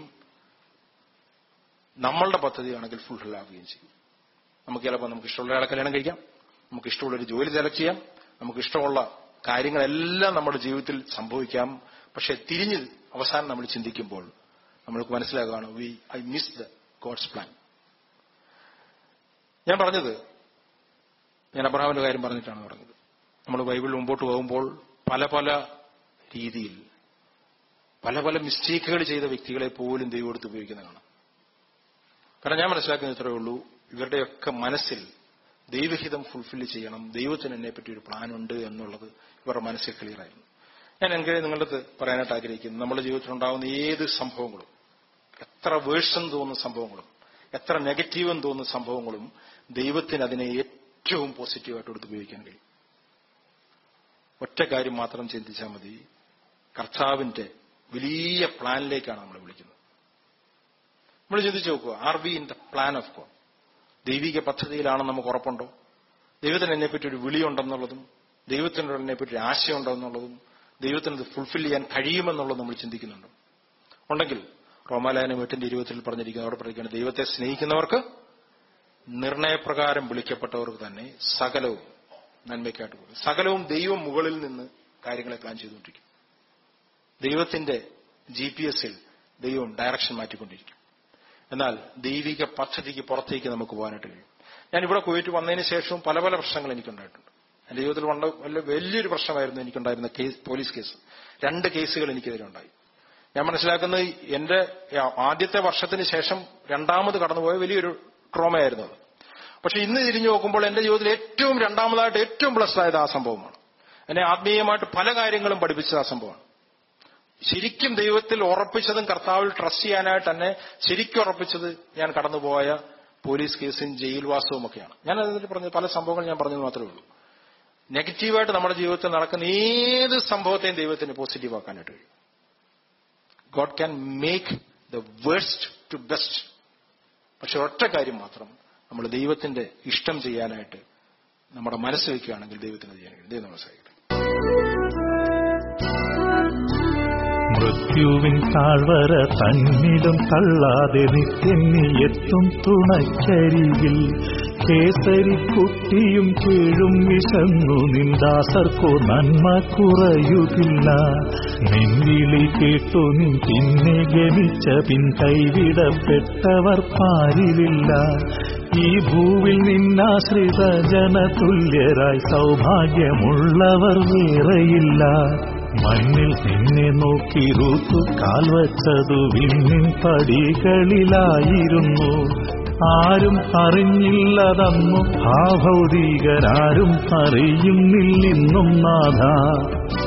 നമ്മളുടെ പദ്ധതിയാണെങ്കിൽ ഫുൾഫിൽ ആവുകയും ചെയ്യും നമുക്ക് ചിലപ്പോൾ നമുക്ക് ഇഷ്ടമുള്ള ആളെ കല്യാണം കഴിക്കാം നമുക്ക് ഇഷ്ടമുള്ള ഒരു ജോലി സെലക്ട് ചെയ്യാം നമുക്ക് ഇഷ്ടമുള്ള കാര്യങ്ങളെല്ലാം നമ്മുടെ ജീവിതത്തിൽ സംഭവിക്കാം പക്ഷെ തിരിഞ്ഞ് അവസാനം നമ്മൾ ചിന്തിക്കുമ്പോൾ നമ്മൾക്ക് മനസ്സിലാകുകയാണ് we I miss the God's plan ഞാൻ പറഞ്ഞത് ഞാൻ അബ്രഹാമിന്റെ കാര്യം പറഞ്ഞിട്ടാണ് പറഞ്ഞത് നമ്മൾ ബൈബിളിൽ മുമ്പോട്ട് പോകുമ്പോൾ പല പല രീതിയിൽ പല പല മിസ്റ്റേക്കുകൾ ചെയ്ത വ്യക്തികളെ പോലും ദൈവം എടുത്ത് ഉപയോഗിക്കുന്നതാണ് കാരണം ഞാൻ മനസ്സിലാക്കുന്നത് ഇത്രയേ ഉള്ളൂ ഇവരുടെയൊക്കെ മനസ്സിൽ ദൈവഹിതം ഫുൾഫിൽ ചെയ്യണം ദൈവത്തിന് എന്നെ പറ്റി ഒരു പ്ലാൻ ഉണ്ട് എന്നുള്ളത് ഇവരുടെ മനസ്സിൽ ക്ലിയർ ആയിരുന്നു ഞാൻ എനിക്ക് നിങ്ങളുടെ അടുത്ത് പറയാനായിട്ട് ആഗ്രഹിക്കുന്നു നമ്മുടെ ജീവിതത്തിൽ ഉണ്ടാകുന്ന ഏത് സംഭവങ്ങളും എത്ര വേഴ്സം തോന്നുന്ന സംഭവങ്ങളും എത്ര നെഗറ്റീവ് എന്ന് തോന്നുന്ന സംഭവങ്ങളും ദൈവത്തിന് അതിനെ ഏറ്റവും പോസിറ്റീവായിട്ട് എടുത്ത് ഉപയോഗിക്കാൻ കഴിയും ഒറ്റ കാര്യം മാത്രം ചിന്തിച്ചാൽ മതി കർത്താവിന്റെ വലിയ പ്ലാനിലേക്കാണ് നമ്മൾ വിളിക്കുന്നത് നമ്മൾ ചിന്തിച്ചു നോക്കുക are we in the plan of God ദൈവിക പദ്ധതിയിലാണെന്ന് നമുക്ക് ഉറപ്പുണ്ടോ ദൈവത്തിന് എന്നെപ്പറ്റി ഒരു വിളിയുണ്ടെന്നുള്ളതും ദൈവത്തിന് എന്നെപ്പറ്റി ഒരു ആശയമുണ്ടെന്നുള്ളതും ദൈവത്തിന് ഇത് ഫുൾഫിൽ ചെയ്യാൻ കഴിയുമെന്നുള്ളത് നമ്മൾ ചിന്തിക്കുന്നുണ്ട് ഉണ്ടെങ്കിൽ റോമാലയനം എട്ടിന്റെ ഇരുപത്തിൽ പറഞ്ഞിരിക്കുന്ന അവിടെ പറയുകയാണ് ദൈവത്തെ സ്നേഹിക്കുന്നവർക്ക് നിർണയപ്രകാരം വിളിക്കപ്പെട്ടവർക്ക് തന്നെ സകലവും നന്മയ്ക്കായിട്ട് പോകും സകലവും ദൈവം മുകളിൽ നിന്ന് കാര്യങ്ങളെ പ്ലാൻ ചെയ്തുകൊണ്ടിരിക്കും ദൈവത്തിന്റെ ജി പി എസിൽ ദൈവം ഡയറക്ഷൻ മാറ്റിക്കൊണ്ടിരിക്കും എന്നാൽ ദൈവിക പദ്ധതിക്ക് പുറത്തേക്ക് നമുക്ക് പോകാനായിട്ട് കഴിയും ഞാൻ ഇവിടെ കുവൈറ്റ് വന്നതിന് ശേഷവും പല പല പ്രശ്നങ്ങൾ എനിക്കുണ്ടായിട്ടുണ്ട് എന്റെ ജീവിതത്തിൽ വണ്ട വല്ല വലിയൊരു പ്രശ്നമായിരുന്നു എനിക്കുണ്ടായിരുന്ന കേസ് പോലീസ് കേസ് രണ്ട് കേസുകൾ എനിക്കെതിരെ ഉണ്ടായി ഞാൻ മനസ്സിലാക്കുന്നത് എന്റെ ആദ്യത്തെ വർഷത്തിന് ശേഷം രണ്ടാമത് കടന്നുപോയ വലിയൊരു ട്രോമയായിരുന്നു അത് പക്ഷെ ഇന്ന് തിരിഞ്ഞു നോക്കുമ്പോൾ എന്റെ ജീവിതത്തിൽ ഏറ്റവും രണ്ടാമതായിട്ട് ഏറ്റവും ബ്ലസ്ഡ് ആയത് ആ സംഭവമാണ് എന്നെ ആത്മീയമായിട്ട് പല കാര്യങ്ങളും പഠിപ്പിച്ചത് ആ സംഭവമാണ് ശരിക്കും ദൈവത്തിൽ ഉറപ്പിച്ചതും കർത്താവിൽ ട്രസ്റ്റ് ചെയ്യാനായിട്ട് തന്നെ ശരിക്കും ഉറപ്പിച്ചത് ഞാൻ കടന്നുപോയ പോലീസ് കേസും ജയിൽവാസവും ഒക്കെയാണ് ഞാൻ അതിൽ പറഞ്ഞ പല സംഭവങ്ങൾ ഞാൻ പറഞ്ഞത് മാത്രമേ ഉള്ളൂ നെഗറ്റീവായിട്ട് നമ്മുടെ ജീവിതത്തിൽ നടക്കുന്ന ഏത് സംഭവത്തെയും ദൈവത്തിന് പോസിറ്റീവ് ആക്കാനായിട്ട് കഴിയും God can make the worst to best പക്ഷെ ഒറ്റ കാര്യം മാത്രം നമ്മൾ ദൈവത്തിന്റെ ഇഷ്ടം ചെയ്യാനായിട്ട് നമ്മുടെ മനസ്സ് വയ്ക്കുകയാണെങ്കിൽ ദൈവത്തിന് ചെയ്യാൻ കഴിയും ദൈവം നമ്മളെ സഹായിക്കട്ടെ മൃത്യുവിൻ താഴ്വര തന്നിടും തള്ളാതെ നിത്യം നീ എത്തും തുണക്കരികിൽ കേസരിക്കുട്ടിയും കീഴും വിശന്നു നിന്ദാസർക്കോ നന്മ കുറയുകില്ല നിൻവിളി കേട്ടു നിൻ പിന്നെ ഗമിച്ച പിൻ കൈവിടപ്പെട്ടവർ പാരിലില്ല ഈ ഭൂവിൽ നിന്നാശ്രിത ജനതുല്യരായി സൗഭാഗ്യമുള്ളവർ വേറെയില്ല മണ്ണിൽ നിന്നെ നോക്കി റൂത്തു കാൽവച്ചതു വിണ്ണിൻ പടികളിലായിരുന്നു ആരും അറിഞ്ഞില്ലതന്നു ആ ഭൗതികരാരും അറിയുന്നില്ലിന്നും നാഥ